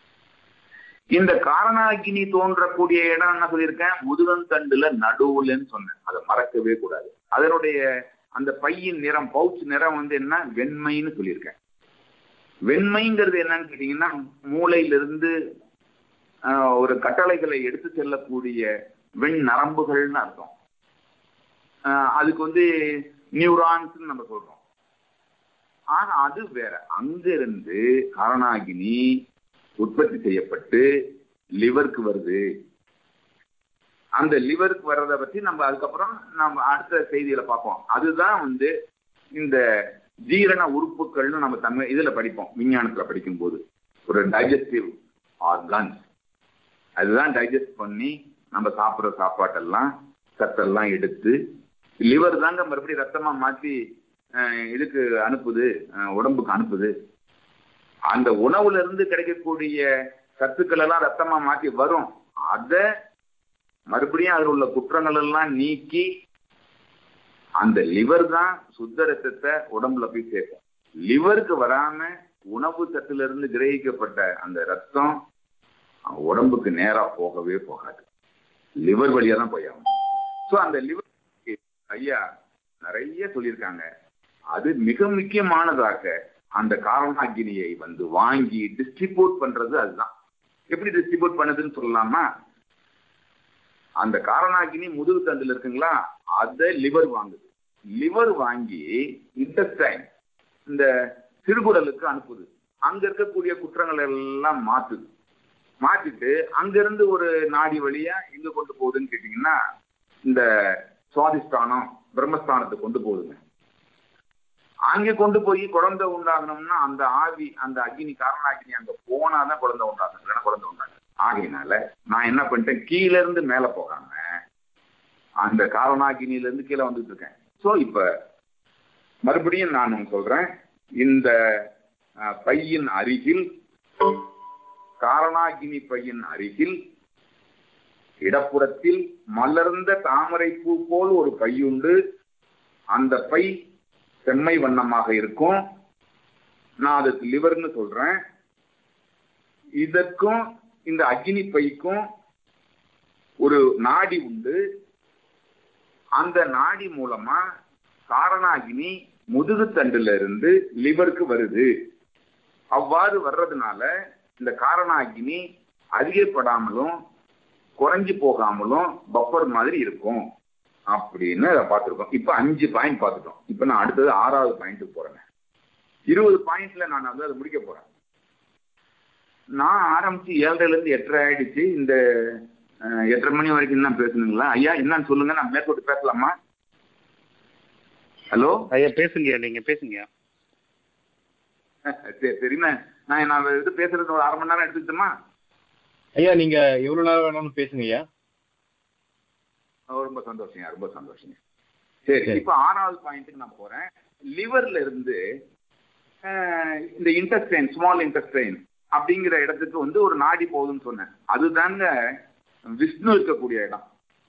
Speaker 3: இந்த காரணாகினி தோன்றக்கூடிய இடம் என்ன சொல்லியிருக்கேன் முதுகந்தண்டுல நடுவுலன்னு சொன்னேன் அதை மறக்கவே கூடாது அதனுடைய அந்த பையின் நிறம் பவுச் நிறம் வந்து என்ன வெண்மைன்னு சொல்லியிருக்கேன் வெண்மைங்கிறது என்னன்னு கேட்டீங்கன்னா மூளையிலிருந்து ஆஹ், ஒரு கட்டளைகளை எடுத்து செல்லக்கூடிய வெண் நரம்புகள்னு அர்த்தம் ஆஹ், அதுக்கு வந்து நியூரான்ஸ் நம்ம சொல்றோம் ஆனா அது வேற அங்கிருந்து காரணாகினி உற்பத்தி செய்யப்பட்டு லிவருக்கு வருது அந்த லிவருக்கு வர்றதை பத்தி நம்ம அதுக்கப்புறம் நம்ம அடுத்த செய்தியில பார்ப்போம் அதுதான் வந்து இந்த ஜீரண உறுப்புகள்னு நம்ம தமிழ் இதுல படிப்போம் விஞ்ஞானத்துல படிக்கும்போது ஒரு டைஜஸ்டிவ் ஆர்கான்ஸ் அதுதான் டைஜஸ்ட் பண்ணி நம்ம சாப்பிட்ற சாப்பாட்டெல்லாம் சத்தெல்லாம் எடுத்து லிவர் தாங்க மறுபடியும் ரத்தமா மாத்தி அஹ், இதுக்கு அனுப்புது அஹ், உடம்புக்கு அனுப்புது அந்த உணவுல இருந்து கிடைக்கக்கூடிய சத்துக்கள் எல்லாம் ரத்தமா மாத்தி வரும் அத மறுபடியும் அதில் உள்ள குற்றங்கள் எல்லாம் நீக்கி அந்த லிவர் தான் சுத்த ரத்தத்தை உடம்புல போய் சேர்க்கும் லிவருக்கு வராம உணவு சத்துல இருந்து கிரகிக்கப்பட்ட அந்த ரத்தம் உடம்புக்கு நேரா போகவே போகாது லிவர் வழியா தான் போய் ஆகும் ஸோ அந்த லிவர் ஐயா நிறைய சொல்லியிருக்காங்க அது மிக முக்கியமானதாக அந்த காரணாகினியை வந்து வாங்கி டிஸ்ட்ரிபியூட் பண்றது அதுதான் எப்படி டிஸ்ட்ரிபியூட் பண்ணுதுன்னு சொல்லலாமா அந்த காரணாகினி முதுகு தண்டுல இருக்குங்களா அதை லிவர் வாங்குது லிவர் வாங்கி இன்டெஸ்டைன் இந்த சிறுகுடலுக்கு அனுப்புது அங்க இருக்கக்கூடிய குற்றங்கள் எல்லாம் மாத்துது மாத்திட்டு அங்கிருந்து ஒரு நாடி வழியா எங்க கொண்டு போகுதுன்னு கேட்டீங்கன்னா இந்த சுவாதிஷ்டானம் பிரம்மஸ்தானத்துக்கு கொண்டு போகுதுங்க அங்கே கொண்டு போய் குழந்தை உண்டாகணும்னா அந்த ஆவி அந்த அக்னி காரணாகினி அங்க போனாதான் குழந்தை உண்டாகணும் இல்லைன்னா குழந்தை உண்டாகும் ஆகையினால நான் என்ன பண்ணிட்டேன் கீழ இருந்து மேல போகாம அந்த காரணாகினியில இருந்து கீழே வந்துட்டு இருக்கேன் சோ இப்ப மறுபடியும் நான் உங்களுக்கு சொல்றேன் இந்த அஹ், பையின் அருகில் காரணாகினி பையின் அருகில் இடப்புறத்தில் மலர்ந்த தாமரை பூ போல் ஒரு பையுண்டு அந்த பை செம்மை வண்ணமாக இருக்கும் நான் அதுக்கு லிவர்னு சொல்றேன் இதற்கும் இந்த அக்னி பைக்கும் ஒரு நாடி உண்டு அந்த நாடி மூலமா காரணாகினி முதுகு தண்டுல இருந்து லிவருக்கு வருது அவ்வாறு வர்றதுனால இந்த காரணாகினி அதிகப்படாமலும் குறைஞ்சு போகாமலும் பஃபர் மாதிரி இருக்கும் அப்படின்னு அதை பார்த்துருக்கோம் இப்போ அஞ்சு பாயிண்ட் பார்த்துட்டோம் இப்போ நான் அடுத்தது ஆறாவது பாயிண்ட்டுக்கு போறேங்க இருபது பாயிண்ட்ல நான் வந்து அதை முடிக்க போறேன் நான் ஆரம்பிச்சு ஏழரைல இருந்து எட்டரை ஆயிடுச்சு இந்த அஹ், எட்டரை மணி வரைக்கும் தான் பேசணுங்களா ஐயா என்னன்னு சொல்லுங்க நான் மேற்கொண்டு பேசலாமா ஹலோ
Speaker 2: ஐயா பேசுங்கய்யா நீங்க பேசுங்கய்யா
Speaker 3: சரி சரி நான் நான் நான் இது பேசுறது ஒரு அரை மணி நேரம் எடுத்துக்கிட்டோமா
Speaker 1: ஐயா நீங்க எவ்வளவு நேரம் வேணாலும் பேசுங்க ஐயா
Speaker 3: ஓ, ரொம்ப சந்தோஷங்க ரொம்ப சந்தோஷங்க சரி
Speaker 1: சரி.
Speaker 3: இப்போ ஆறாவது பாயிண்ட்டுக்கு நான் போறேன் லிவர்ல இருந்து அஹ், இந்த இன்டெஸ்டைன் ஸ்மால் இன்டெஸ்டைன் அப்படிங்கிற இடத்துக்கு வந்து ஒரு நாடி போகுதுன்னு சொன்னேன் அதுதாங்க விஷ்ணு இருக்கக்கூடிய இடம்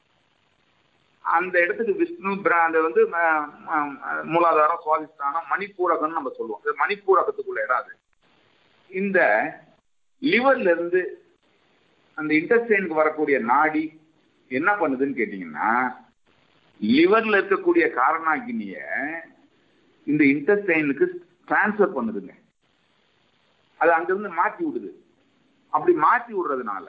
Speaker 3: அந்த இடத்துக்கு விஷ்ணு பிர- அந்த வந்து ம- ம- மூலாதாரம் சுவாதிஷ்டானம் மணிப்பூரகம்னு நம்ம சொல்லுவோம் இது மணிப்பூரகத்துக்குள்ள இடம் அது இந்த லிவர்ல இருந்து அந்த இன்டெஸ்டைனுக்கு வரக்கூடிய நாடி என்ன பண்ணுதுன்னு கேட்டீங்கன்னா லிவர்ல இருக்கக்கூடிய காரணாகினிய இந்த இன்டெஸ்டைனுக்கு டிரான்ஸ்ஃபர் பண்ணுதுங்க அது அங்கிருந்து மாற்றி விடுது அப்படி மாற்றி விடுறதுனால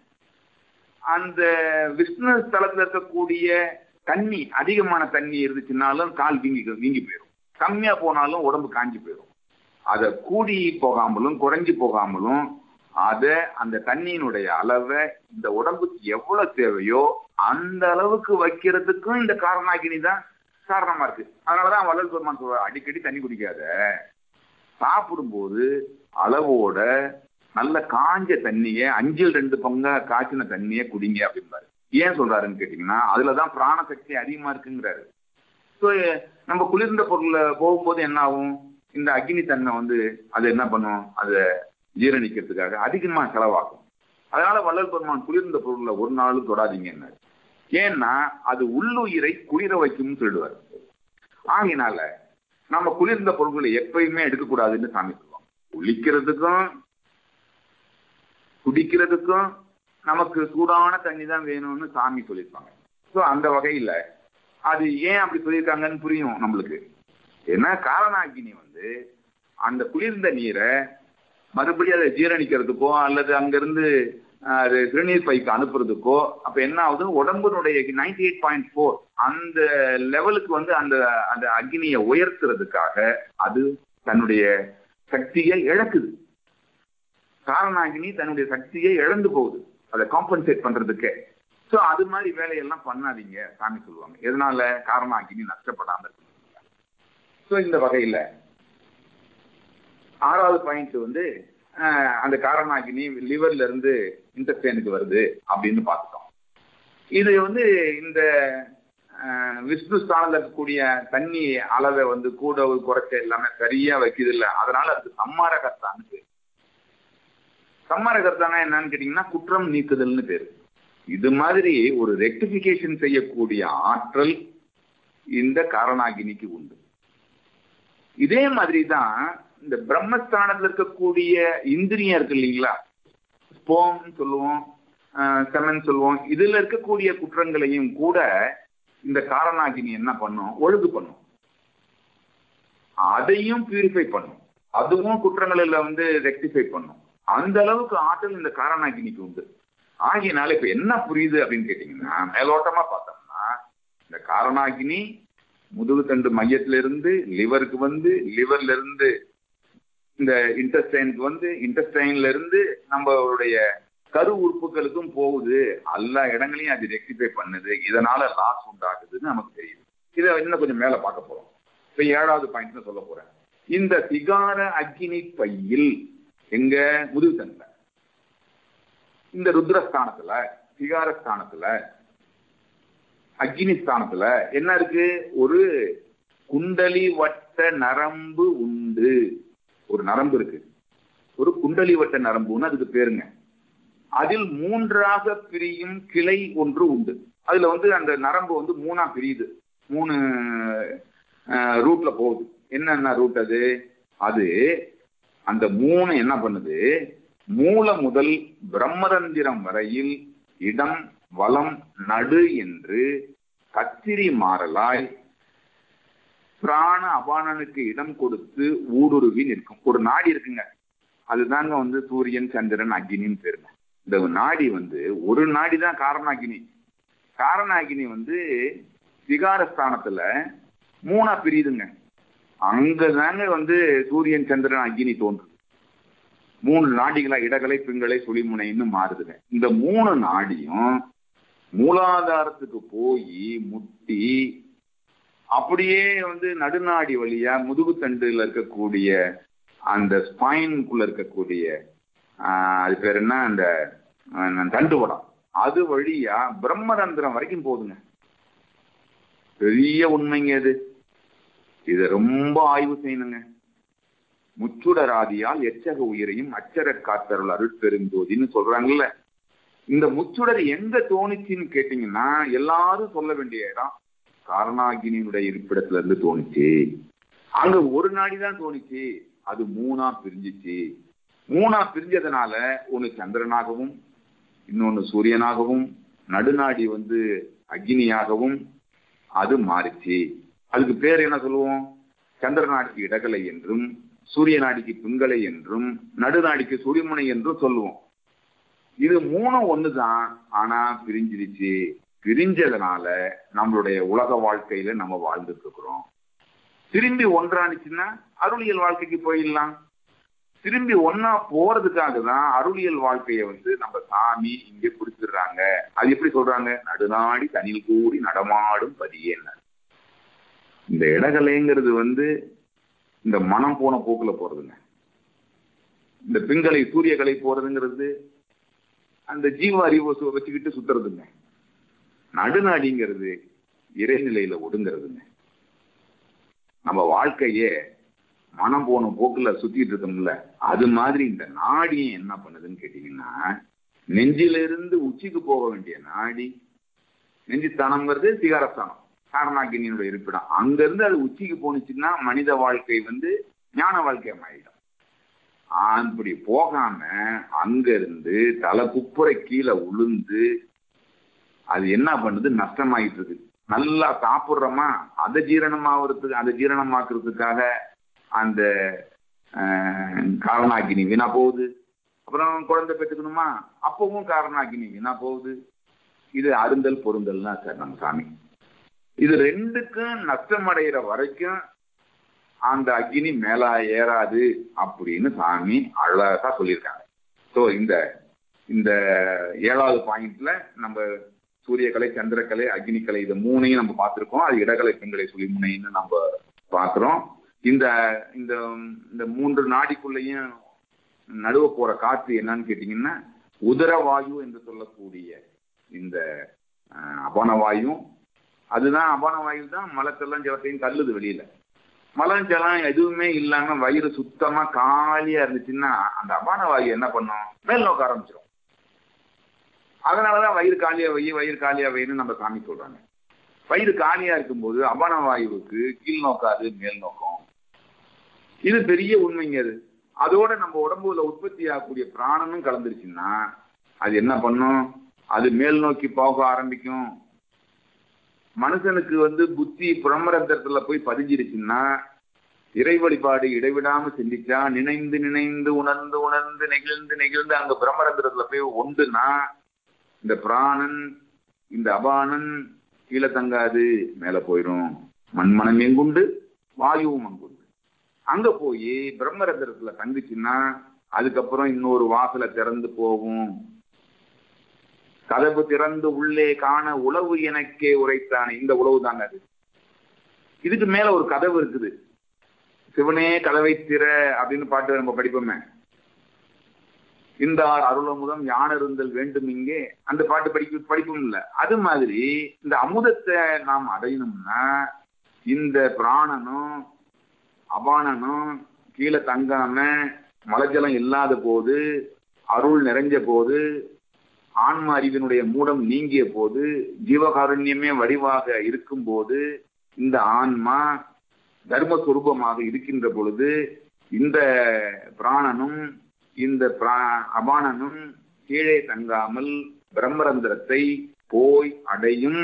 Speaker 3: அந்த விஷ்ணு ஸ்தலத்துல இருக்கக்கூடிய தண்ணி அதிகமான தண்ணி இருந்துச்சுனாலும் கால் வீங்கி வீங்கி போயிடும் கம்மியா போனாலும் உடம்பு காஞ்சி போயிடும் அதை கூடி போகாமலும் குறைஞ்சி போகாமலும் அதை அந்த தண்ணியினுடைய அளவை இந்த உடம்புக்கு எவ்வளவு தேவையோ அந்த அளவுக்கு வைக்கிறதுக்கும் இந்த காரணாகினி தான் காரணமா இருக்கு அதனாலதான் வள்ளல் பெருமான் சொல்ற அடிக்கடி தண்ணி குடிக்காத சாப்பிடும்போது அளவோட நல்ல காஞ்ச தண்ணிய அஞ்சில் ரெண்டு பங்கா காய்ச்சின தண்ணிய குடிங்க அப்படிம்பாரு ஏன் சொல்றாருன்னு கேட்டீங்கன்னா அதுலதான் பிராண சக்தி அதிகமா இருக்குங்கிறாரு ஸோ நம்ம குளிர்ந்த பொருள்ல போகும்போது என்ன ஆகும் இந்த அக்னி தன்மை வந்து அது என்ன பண்ணும் அதை ஜீரணிக்கிறதுக்காக அதிகமா செலவாகும் அதனால வள்ளல் பெருமான் குளிர்ந்த பொருள்ல ஒரு நாளும் தொடாதீங்கன்னாரு ஏன்னா அது உள்ளுயிரை குளிர வைக்கும்னு சொல்லிடுவார் ஆகினால நம்ம குளிர்ந்த பொருட்களை எப்பயுமே எடுக்கக்கூடாதுன்னு சாமி சொல்லுவோம் குளிக்கிறதுக்கும் குடிக்கிறதுக்கும் நமக்கு சூடான தண்ணி தான் வேணும்னு சாமி சொல்லியிருப்பாங்க ஸோ அந்த வகையில அது ஏன் அப்படி சொல்லியிருக்காங்கன்னு புரியும் நம்மளுக்கு ஏன்னா காரணாகினி வந்து அந்த குளிர்ந்த நீரை மறுபடியும் அதை ஜீரணிக்கிறதுக்கோ அல்லது அங்கிருந்து அஹ், அது சிறுநீர் பைக்கு அனுப்புறதுக்கோ அப்ப என்ன ஆகுது உடம்புனுடைய நைன்டி எயிட் பாயிண்ட் ஃபோர் அந்த லெவலுக்கு வந்து அந்த அந்த அக்னியை உயர்த்துறதுக்காக அது தன்னுடைய சக்தியை இழக்குது காரணாகினி தன்னுடைய சக்தியை இழந்து போகுது அதை காம்பன்சேட் பண்றதுக்கு ஸோ அது மாதிரி வேலையெல்லாம் பண்ணாதீங்க சாமி சொல்லுவாங்க எதனால காரணாகினி நஷ்டப்படாம இருக்கு ஸோ இந்த வகையில ஆறாவது பாயிண்ட் வந்து அஹ், அந்த காரணாகினி லிவர்ல இருந்து இன்டெஸ்டைனுக்கு வருது அப்படின்னு பார்த்துட்டோம் இது வந்து இந்த அஹ், விஷ்ணு ஸ்தானத்தில் இருக்கக்கூடிய தண்ணி அளவை வந்து கூட குறைச்ச எல்லாமே சரியா வைக்குது இல்ல அதனால அது சம்மாரகர்த்தான்னு பேரு சம்மாரகர்த்தானா என்னன்னு கேட்டீங்கன்னா குற்றம் நீக்குதல்னு பேரு இது மாதிரி ஒரு ரெக்டிபிகேஷன் செய்யக்கூடிய ஆற்றல் இந்த காரணாகினிக்கு உண்டு இதே மாதிரி தான் இந்த பிரம்மஸ்தானத்துல இருக்கக்கூடிய இந்திரியம் இருக்கு இல்லைங்களா ஸ்போம் சொல்லுவோம் செமன் சொல்லுவோம் இதுல இருக்கக்கூடிய குற்றங்களையும் கூட இந்த காரணாகினி என்ன பண்ணும் ஒழுங்கு பண்ணும் அதையும் பியூரிஃபை பண்ணும் அதுவும் குற்றங்களில் வந்து ரெக்டிஃபை பண்ணும் அந்த அளவுக்கு ஆற்றல் இந்த காரணாகினிக்கு உண்டு ஆகியனால இப்ப என்ன புரியுது அப்படின்னு கேட்டீங்கன்னா மேலோட்டமா பார்த்தோம்னா இந்த காரணாகினி முதுகு தண்டு மையத்துல இருந்து லிவருக்கு வந்து லிவர்ல இருந்து இந்த இன்டெஸ்டைனுக்கு வந்து இன்டெஸ்டைன்ல இருந்து நம்மளுடைய கரு உறுப்புகளுக்கும் போகுது எல்லா இடங்களையும் அது ரெக்டிஃபை பண்ணுது இதனால லாஸ் உண்டாகுதுன்னு நமக்கு தெரியுது இதை இன்னும் கொஞ்சம் மேல பார்க்க போறோம் இப்ப ஏழாவது பாயிண்ட் சொல்ல போறேன் இந்த சிகார அக்னி பையில் எங்க முதுகு தண்டுல இந்த ருத்ரஸ்தானத்துல சிகாரஸ்தானத்துல அக்னி ஸ்தானத்துல என்ன இருக்கு ஒரு குண்டலி வட்ட நரம்பு உண்டு ஒரு நரம்பு இருக்கு ஒரு குண்டலி வட்ட நரம்புன்னு அதுக்கு பேருங்க அதில் மூன்றாக பிரியும் கிளை ஒன்று உண்டு அதுல வந்து அந்த நரம்பு வந்து மூணா பிரியுது மூணு ரூட்ல போகுது என்னென்ன ரூட் அது அது அந்த மூணு என்ன பண்ணுது மூல முதல் பிரம்மரந்திரம் வரையில் இடம் வலம் நடு என்று கத்திரி மாறலாய் பிராண அபானனுக்கு இடம் கொடுத்து ஊடுருவி நிற்கும் ஒரு நாடி இருக்குங்க அதுதாங்க வந்து சூரியன் சந்திரன் அக்னின்னு பேருங்க இந்த நாடி வந்து ஒரு நாடி தான் காரணாகினி காரணாகினி வந்து விகாரஸ்தானத்துல மூணா பிரியுதுங்க அங்கதாங்க வந்து சூரியன் சந்திரன் அக்னி தோன்றுது மூணு நாடிகளா இடகலை பிங்களை சுழிமுனைன்னு மாறுதுங்க இந்த மூணு நாடியும் மூலாதாரத்துக்கு போய் முட்டி அப்படியே வந்து நடுநாடி வழியா முதுகுத்தண்டுல இருக்கக்கூடிய அந்த ஸ்பைனுக்குள்ள இருக்கக்கூடிய ஆஹ், அது பேர் என்ன அந்த ஆஹ், தண்டுவடம் அது வழியா பிரம்மரந்திரம் வரைக்கும் போகுதுங்க பெரிய உண்மைங்க இது இத ரொம்ப ஆய்வு செய்யணுங்க முச்சுடராதியால் எச்சக உயிரையும் அச்சர காத்தருள் அருட்பெரும்போதின்னு சொல்றாங்கல்ல இந்த முச்சுடர் எங்க தோணுச்சுன்னு கேட்டீங்கன்னா எல்லாரும் சொல்ல வேண்டிய இடம் காரணாகினியினுடைய இருப்பிடத்துல இருந்து தோணுச்சு அங்க ஒரு நாடி தான் தோணுச்சு அது மூணா பிரிஞ்சிச்சு மூணா பிரிஞ்சதுனால ஒண்ணு சந்திரனாகவும் இன்னொன்னு சூரியனாகவும் நடுநாடி வந்து அக்னியாகவும் அது மாறிச்சு அதுக்கு பேர் என்ன சொல்லுவோம் சந்திரநாடிக்கு இடகலை என்றும் சூரிய நாடிக்கு பிங்கலை என்றும் நடுநாடிக்கு சுழிமுனை என்றும் சொல்லுவோம் இது மூணும் ஒண்ணுதான் ஆனா பிரிஞ்சிருச்சு பிரிஞ்சதுனால நம்மளுடைய உலக வாழ்க்கையில நம்ம வாழ்ந்துட்டு இருக்கிறோம் திரும்பி ஒன்றானுச்சுன்னா அருளியல் வாழ்க்கைக்கு போயிடலாம் திரும்பி ஒன்னா போறதுக்காக தான் அருளியல் வாழ்க்கைய வந்து நம்ம சாமி இங்க பிடிச்சிடுறாங்க அது எப்படி சொல்றாங்க நடுநாடி தனில் கூடி நடமாடும் பதியேன்னு இந்த இடகலைங்கிறது வந்து இந்த மனம் போன போக்குல போறதுங்க இந்த பிங்களை சூரியகலை போறதுங்கிறது அந்த ஜீவ அறிவு சு- வச்சுக்கிட்டு சுத்துறதுங்க நடுநாடிங்கிறது இறைநிலையில ஒடுங்கிறதுங்க நம்ம வாழ்க்கையே மனம் போன போக்குல சுத்திட்டு இருக்கோம்ல அது மாதிரி இந்த நாடியும் என்ன பண்ணுதுன்னு கேட்டீங்கன்னா நெஞ்சிலிருந்து உச்சிக்கு போக வேண்டிய நாடி நெஞ்சித்தானம்ங்கிறது சிகாரஸ்தானம் காரணாகினியினுடைய இருப்பிடம் அங்க இருந்து அது உச்சிக்கு போனுச்சுன்னா மனித வாழ்க்கை வந்து ஞான வாழ்க்கை ஆயிடும் அப்படி போகாம அங்க இருந்து தலை குப்புரை கீழே உளுந்து அது என்ன பண்ணுது நஷ்டமாயிட்டு இருக்கு நல்லா சாப்பிடுறோமா அதை ஜீரணமாகறதுக்கு அதை ஜீரணமாக்குறதுக்காக அந்த ஆஹ், காரணாகினி வீணா போகுது அப்புறம் குழந்தை பெற்றுக்கணுமா அப்பவும் காரணாகினி வீணா போகுது இது அருந்தல் பொருந்தல்னா சார் நம்ம சாமி இது ரெண்டுக்கும் நஷ்டம் அடைகிற வரைக்கும் அந்த அக்னி மேல ஏறாது அப்படின்னு சாமி அழகா சொல்லியிருக்காங்க ஸோ இந்த இந்த ஏழாவது பாயிண்ட்ல நம்ம சூரியகலை சந்திரக்கலை அக்னிக்கலை இது மூணையும் நம்ம பார்த்திருக்கோம் அது இடகலை பெண்களை சொல்லி முனைன்னு நம்ம பார்க்கிறோம் இந்த இந்த இந்த மூன்று நாடிக்குள்ளேயும் நடுவ போற காற்று என்னன்னு கேட்டீங்கன்னா உதரவாயு என்று சொல்லக்கூடிய இந்த அஹ், அபானவாயு அதுதான் அபானவாயு தான் மலத்தெல்லாம் ஜலத்தையும் தள்ளுது வெளியில மலம் ஜலம் எதுவுமே இல்லாம வயிறு சுத்தமா காலியா இருந்துச்சுன்னா அந்த அபான வாயு என்ன பண்ணும் மேல் நோக்க ஆரம்பிச்சிடும் அதனாலதான் வயிறு காலியா வை வயிறு காலியா வைன்னு நம்ம சாமி சொல்றாங்க வயிறு காலியா இருக்கும்போது அபான வாயுவுக்கு கீழ் நோக்காது மேல் நோக்கம் இது பெரிய உண்மைங்க அது அதோட நம்ம உடம்புல உற்பத்தி ஆகக்கூடிய பிராணனும் கலந்துருச்சுன்னா அது என்ன பண்ணும் அது மேல் நோக்கி போக ஆரம்பிக்கும் மனுஷனுக்கு வந்து புத்தி பிரம்மரந்தரத்துல போய் பதிஞ்சிருச்சுன்னா இறை வழிபாடு இடைவிடாம சிந்திச்சா நினைந்து நினைந்து உணர்ந்து உணர்ந்து நெகிழ்ந்து நெகிழ்ந்து அங்க பிரம்மரந்திரத்துல போய் ஒன்றுனா இந்த பிராணன் இந்த அபானன் கீழே தங்காது மேல போயிடும் மண்மனம் எங்குண்டு வாயுவும் அங்குண்டு அங்க போய் பிரம்மரந்திரத்துல தங்குச்சுன்னா அதுக்கப்புறம் இன்னொரு வாசலை திறந்து போகும் கதவு திறந்து உள்ளே காண உளவு எனக்கே உரைத்தானே இந்த உளவு தாங்க அது இதுக்கு மேல ஒரு கதவு இருக்குது சிவனே கதவை திற அப்படின்னு பாட்டு நம்ம படிப்போமே இந்த அருளமுதம் யான் இருந்தல் வேண்டும் இங்கே அந்த பாட்டு படிக்க படிப்போம் இல்ல அது மாதிரி இந்த அமுதத்தை நாம் அடையணும்னா இந்த பிராணனும் அபானனும் கீழே தங்காம மலஜலம் இல்லாத போது அருள் நிறைஞ்ச போது ஆன்ம அறிவினுடைய மூடம் நீங்கிய போது ஜீவகாருண்யமே வடிவாக இருக்கும் போது இந்த ஆன்மா தர்மஸ்வரூபமாக இருக்கின்ற பொழுது இந்த பிராணனும் இந்த பிரா- அபானனும் கீழே தங்காமல் பிரம்மரந்திரத்தை போய் அடையும்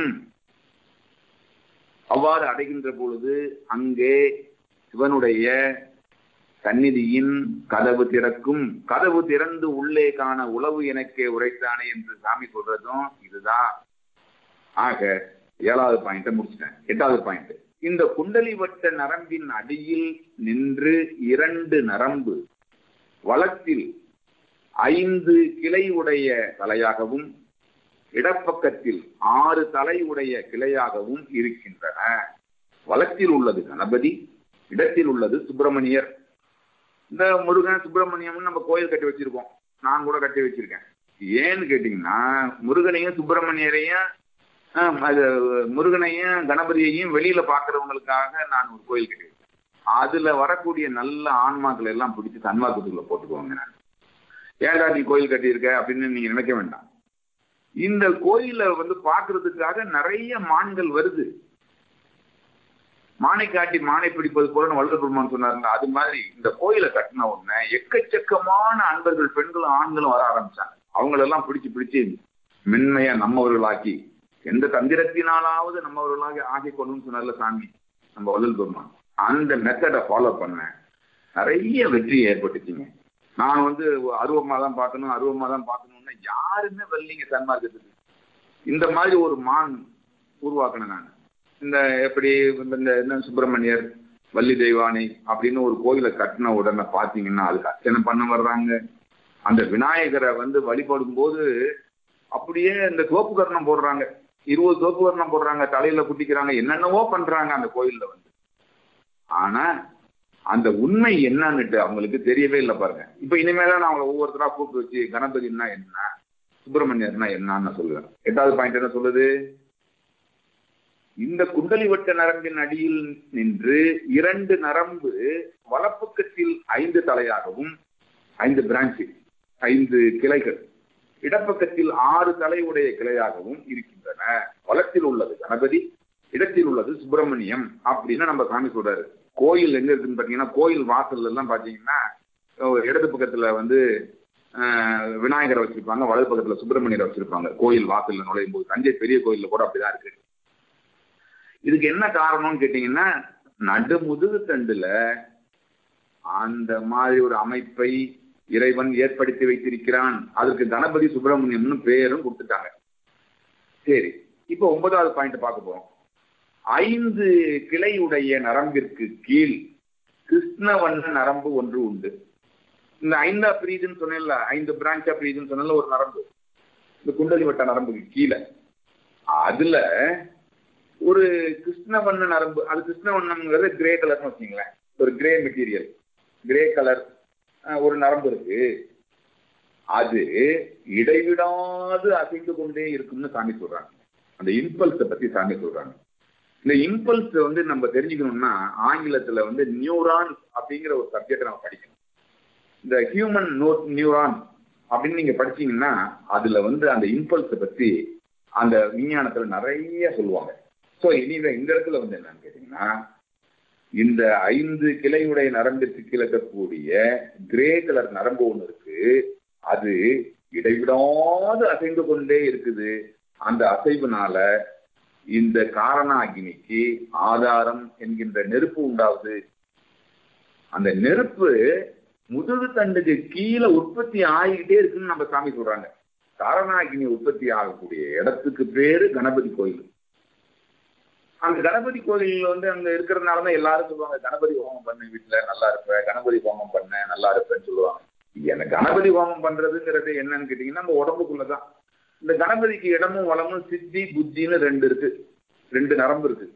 Speaker 3: அவ்வாறு அடைகின்ற பொழுது அங்கே சிவனுடைய சந்நிதியின் கதவு திறக்கும் கதவு திறந்து உள்ளே காண உளவு எனக்கே உரைத்தானே என்று சாமி சொல்றதும் இதுதான் ஆக ஏழாவது பாயிண்ட முடிச்சிட்டேன் எட்டாவது பாயிண்ட் இந்த குண்டலி வட்ட நரம்பின் அடியில் நின்று இரண்டு நரம்பு வளத்தில் ஐந்து கிளை உடைய தலையாகவும் இடப்பக்கத்தில் ஆறு தலை உடைய கிளையாகவும் இருக்கின்றன வளத்தில் உள்ளது கணபதி இடத்தில் உள்ளது சுப்பிரமணியர் இந்த முருகன் சுப்பிரமணியம்னு நம்ம கோயில் கட்டி வச்சிருக்கோம் நான் கூட கட்டி வச்சிருக்கேன் ஏன்னு கேட்டீங்கன்னா முருகனையும் சுப்பிரமணியரையும் ஆஹ், அது முருகனையும் கணபதியையும் வெளியில பாக்குறவங்களுக்காக நான் ஒரு கோயில் கட்டி வச்சேன் அதுல வரக்கூடிய நல்ல ஆன்மாக்களை எல்லாம் பிடிச்சி தன்வாக்கத்துக்குள்ள போட்டுக்குவாங்க நான் ஏன்டா நீ கோயில் கட்டியிருக்க அப்படின்னு நீங்க நினைக்க வேண்டாம் இந்த கோயிலை வந்து பாக்குறதுக்காக நிறைய மான்கள் வருது மானை காட்டி மானை பிடிப்பது போல வல்ல பெருமான் சொன்னாருங்க அது மாதிரி இந்த கோயிலை கட்டின உடனே எக்கச்சக்கமான அன்பர்கள் பெண்களும் ஆண்களும் வர ஆரம்பிச்சாங்க அவங்களெல்லாம் பிடிச்சு பிடிச்சு மென்மையா நம்மவர்களாக்கி எந்த தந்திரத்தினாலாவது நம்மவர்களாக ஆகி கொள்ளும் சொன்னார்ல சாமி நம்ம வள்ளல் பெருமான் அந்த மெத்தடை ஃபாலோ பண்ண நிறைய வெற்றி ஏற்பட்டுச்சுங்க நான் வந்து அருவமா தான் பார்க்கணும் அருவமா தான் பார்க்கணும்னா யாருமே வரலீங்க சன்மார்க்கத்துக்கு இந்த மாதிரி ஒரு மான் உருவாக்கினேன் நான் இந்த எப்படி இந்த என்ன சுப்பிரமணியர் வள்ளி தெய்வானை அப்படின்னு ஒரு கோயிலை கட்டின உடனே பார்த்தீங்கன்னா அதுக்கு அர்ச்சனை பண்ண வர்றாங்க அந்த விநாயகரை வந்து வழிபடும் போது அப்படியே இந்த தோப்பு கர்ணம் போடுறாங்க இருபது தோப்பு கர்ணம் போடுறாங்க தலையில குட்டிக்கிறாங்க என்னென்னவோ பண்றாங்க அந்த கோயில்ல வந்து ஆனா அந்த உண்மை என்னன்னுட்டு அவங்களுக்கு தெரியவே இல்லை பாருங்க இப்ப இனிமேதான் நான் அவங்களை ஒவ்வொருத்தரா கூப்பிட்டு வச்சு கணபதினா என்ன சுப்பிரமணியர்னா என்னன்னு நான் சொல்லுவேன் எட்டாவது பாயிண்ட் என்ன சொல்லுது இந்த குண்டலி வட்ட நரம்பின் அடியில் நின்று இரண்டு நரம்பு வலப்பக்கத்தில் ஐந்து தலையாகவும் ஐந்து பிரான்ச்சு ஐந்து கிளைகள் இடப்பக்கத்தில் ஆறு தலை உடைய கிளையாகவும் இருக்கின்றன வலத்தில் உள்ளது கணபதி இடத்தில் உள்ளது சுப்பிரமணியம் அப்படின்னு நம்ம சாமி சொல்றாரு கோயில் எங்க இருக்குன்னு பாத்தீங்கன்னா கோயில் வாசல்ல எல்லாம் பாத்தீங்கன்னா அஹ் இடது பக்கத்துல வந்து ஆஹ், விநாயகரை வச்சிருப்பாங்க வலது பக்கத்துல சுப்பிரமணியரை வச்சிருப்பாங்க கோயில் வாசல்ல நுழையும் போது தஞ்சை பெரிய கோயில்ல கூட அப்படிதான் இருக்கு இதுக்கு என்ன காரணம்னு கேட்டீங்கன்னா நடுமுதுகு தண்டுல அந்த மாதிரி ஒரு அமைப்பை இறைவன் ஏற்படுத்தி வைத்திருக்கிறான் அதற்கு கணபதி சுப்பிரமணியம்னு பேரும் கொடுத்துட்டாங்க சரி இப்போ ஒன்பதாவது பாயிண்ட் பார்க்க போறோம் ஐந்து கிளையுடைய நரம்பிற்கு கீழ் கிருஷ்ணவண்ண நரம்பு ஒன்று உண்டு இந்த ஐந்தா பிரீதுன்னு சொன்னேன்ல ஐந்து பிரான்ச்சா பிரீதுன்னு சொன்னேன்ல ஒரு நரம்பு இந்த குண்டலி வட்ட நரம்புக்கு கீழே அதுல ஒரு கிருஷ்ணவண்ண நரம்பு அது கிருஷ்ணவண்ணம்ங்கிறது கிரே கலர்னு வச்சுங்களேன் ஒரு கிரே மெட்டீரியல் கிரே கலர் ஒரு நரம்பு இருக்கு அது இடைவிடாது அசைந்து கொண்டே இருக்கும்னு சாமி சொல்றாங்க அந்த இம்பல்ஸை பத்தி சாமி சொல்றாங்க இந்த இம்பல்ஸ் வந்து நம்ம தெரிஞ்சுக்கணும்னா ஆங்கிலத்துல வந்து நியூரான் அப்படிங்கிற ஒரு சப்ஜெக்ட் நம்ம படிக்கணும் இந்த ஹியூமன் நோட் நியூரான் அப்படின்னு நீங்க படிச்சீங்கன்னா அதுல வந்து அந்த இம்பல்ஸை பத்தி அந்த விஞ்ஞானத்துல நிறைய சொல்லுவாங்க ஸோ இனிவே இந்த இடத்துல வந்து என்னன்னு கேட்டீங்கன்னா இந்த ஐந்து கிளையுடைய நரம்பிற்கு கிழக்கக்கூடிய கிரே கலர் நரம்பு ஒன்று இருக்கு அது இடைவிடாது அசைந்து கொண்டே இருக்குது அந்த அசைவுனால இந்த காரணாகினிக்கு ஆதாரம் என்கின்ற நெருப்பு உண்டாகுது அந்த நெருப்பு முதுகு தண்டுக்கு கீழே உற்பத்தி ஆகிக்கிட்டே இருக்குன்னு நம்ம சாமி சொல்றாங்க காரணாகினி உற்பத்தி ஆகக்கூடிய இடத்துக்கு பேரு கணபதி கோயில் அந்த கணபதி கோயில் வந்து அங்க இருக்கிறதுனாலதான் எல்லாரும் சொல்லுவாங்க கணபதி ஹோமம் பண்ணு வீட்டுல நல்லா இருப்ப கணபதி ஹோமம் பண்ண நல்லா இருப்பேன்னு சொல்லுவாங்க எனக்கு கணபதி ஹோமம் பண்றதுங்கிறது என்னன்னு கேட்டீங்கன்னா நம்ம உடம்புக்குள்ளதான் இந்த கணபதிக்கு இடமும் வளமும் சித்தி புத்தின்னு ரெண்டு இருக்கு ரெண்டு நரம்பு இருக்கு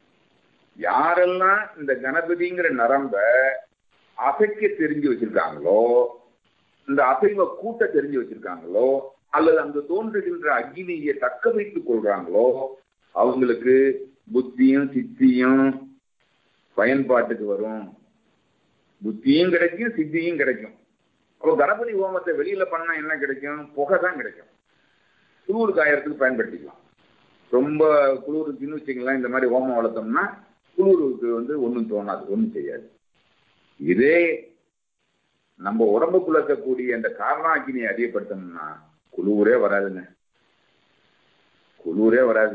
Speaker 3: யாரெல்லாம் இந்த கணபதிங்கிற நரம்ப அசைக்க தெரிஞ்சு வச்சிருக்காங்களோ இந்த அசைவ கூட்ட தெரிஞ்சு வச்சிருக்காங்களோ அல்லது அங்கு தோன்றுகின்ற அக்னியை தக்க வைத்துக் கொள்றாங்களோ அவங்களுக்கு புத்தியும் சித்தியும் பயன்பாட்டுக்கு வரும் புத்தியும் கிடைக்கும் சித்தியும் கிடைக்கும் அப்போ கணபதி ஹோமத்தை வெளியில பண்ணா என்ன கிடைக்கும் புகை தான் கிடைக்கும் குளிர் காயறதுக்கு பயன்படுத்திக்கலாம் ரொம்ப குளிருக்குன்னு வச்சுக்கலாம் இந்த மாதிரி ஹோமம் வளர்த்தோம்னா குளிருக்கு வந்து ஒன்றும் தோணாது ஒன்றும் செய்யாது இதே நம்ம உடம்புக்குள்ள இருக்கக்கூடிய இந்த காரணாக்கினியை அதிகப்படுத்தணும்னா குளிரே வராதுங்க குளிரே வராது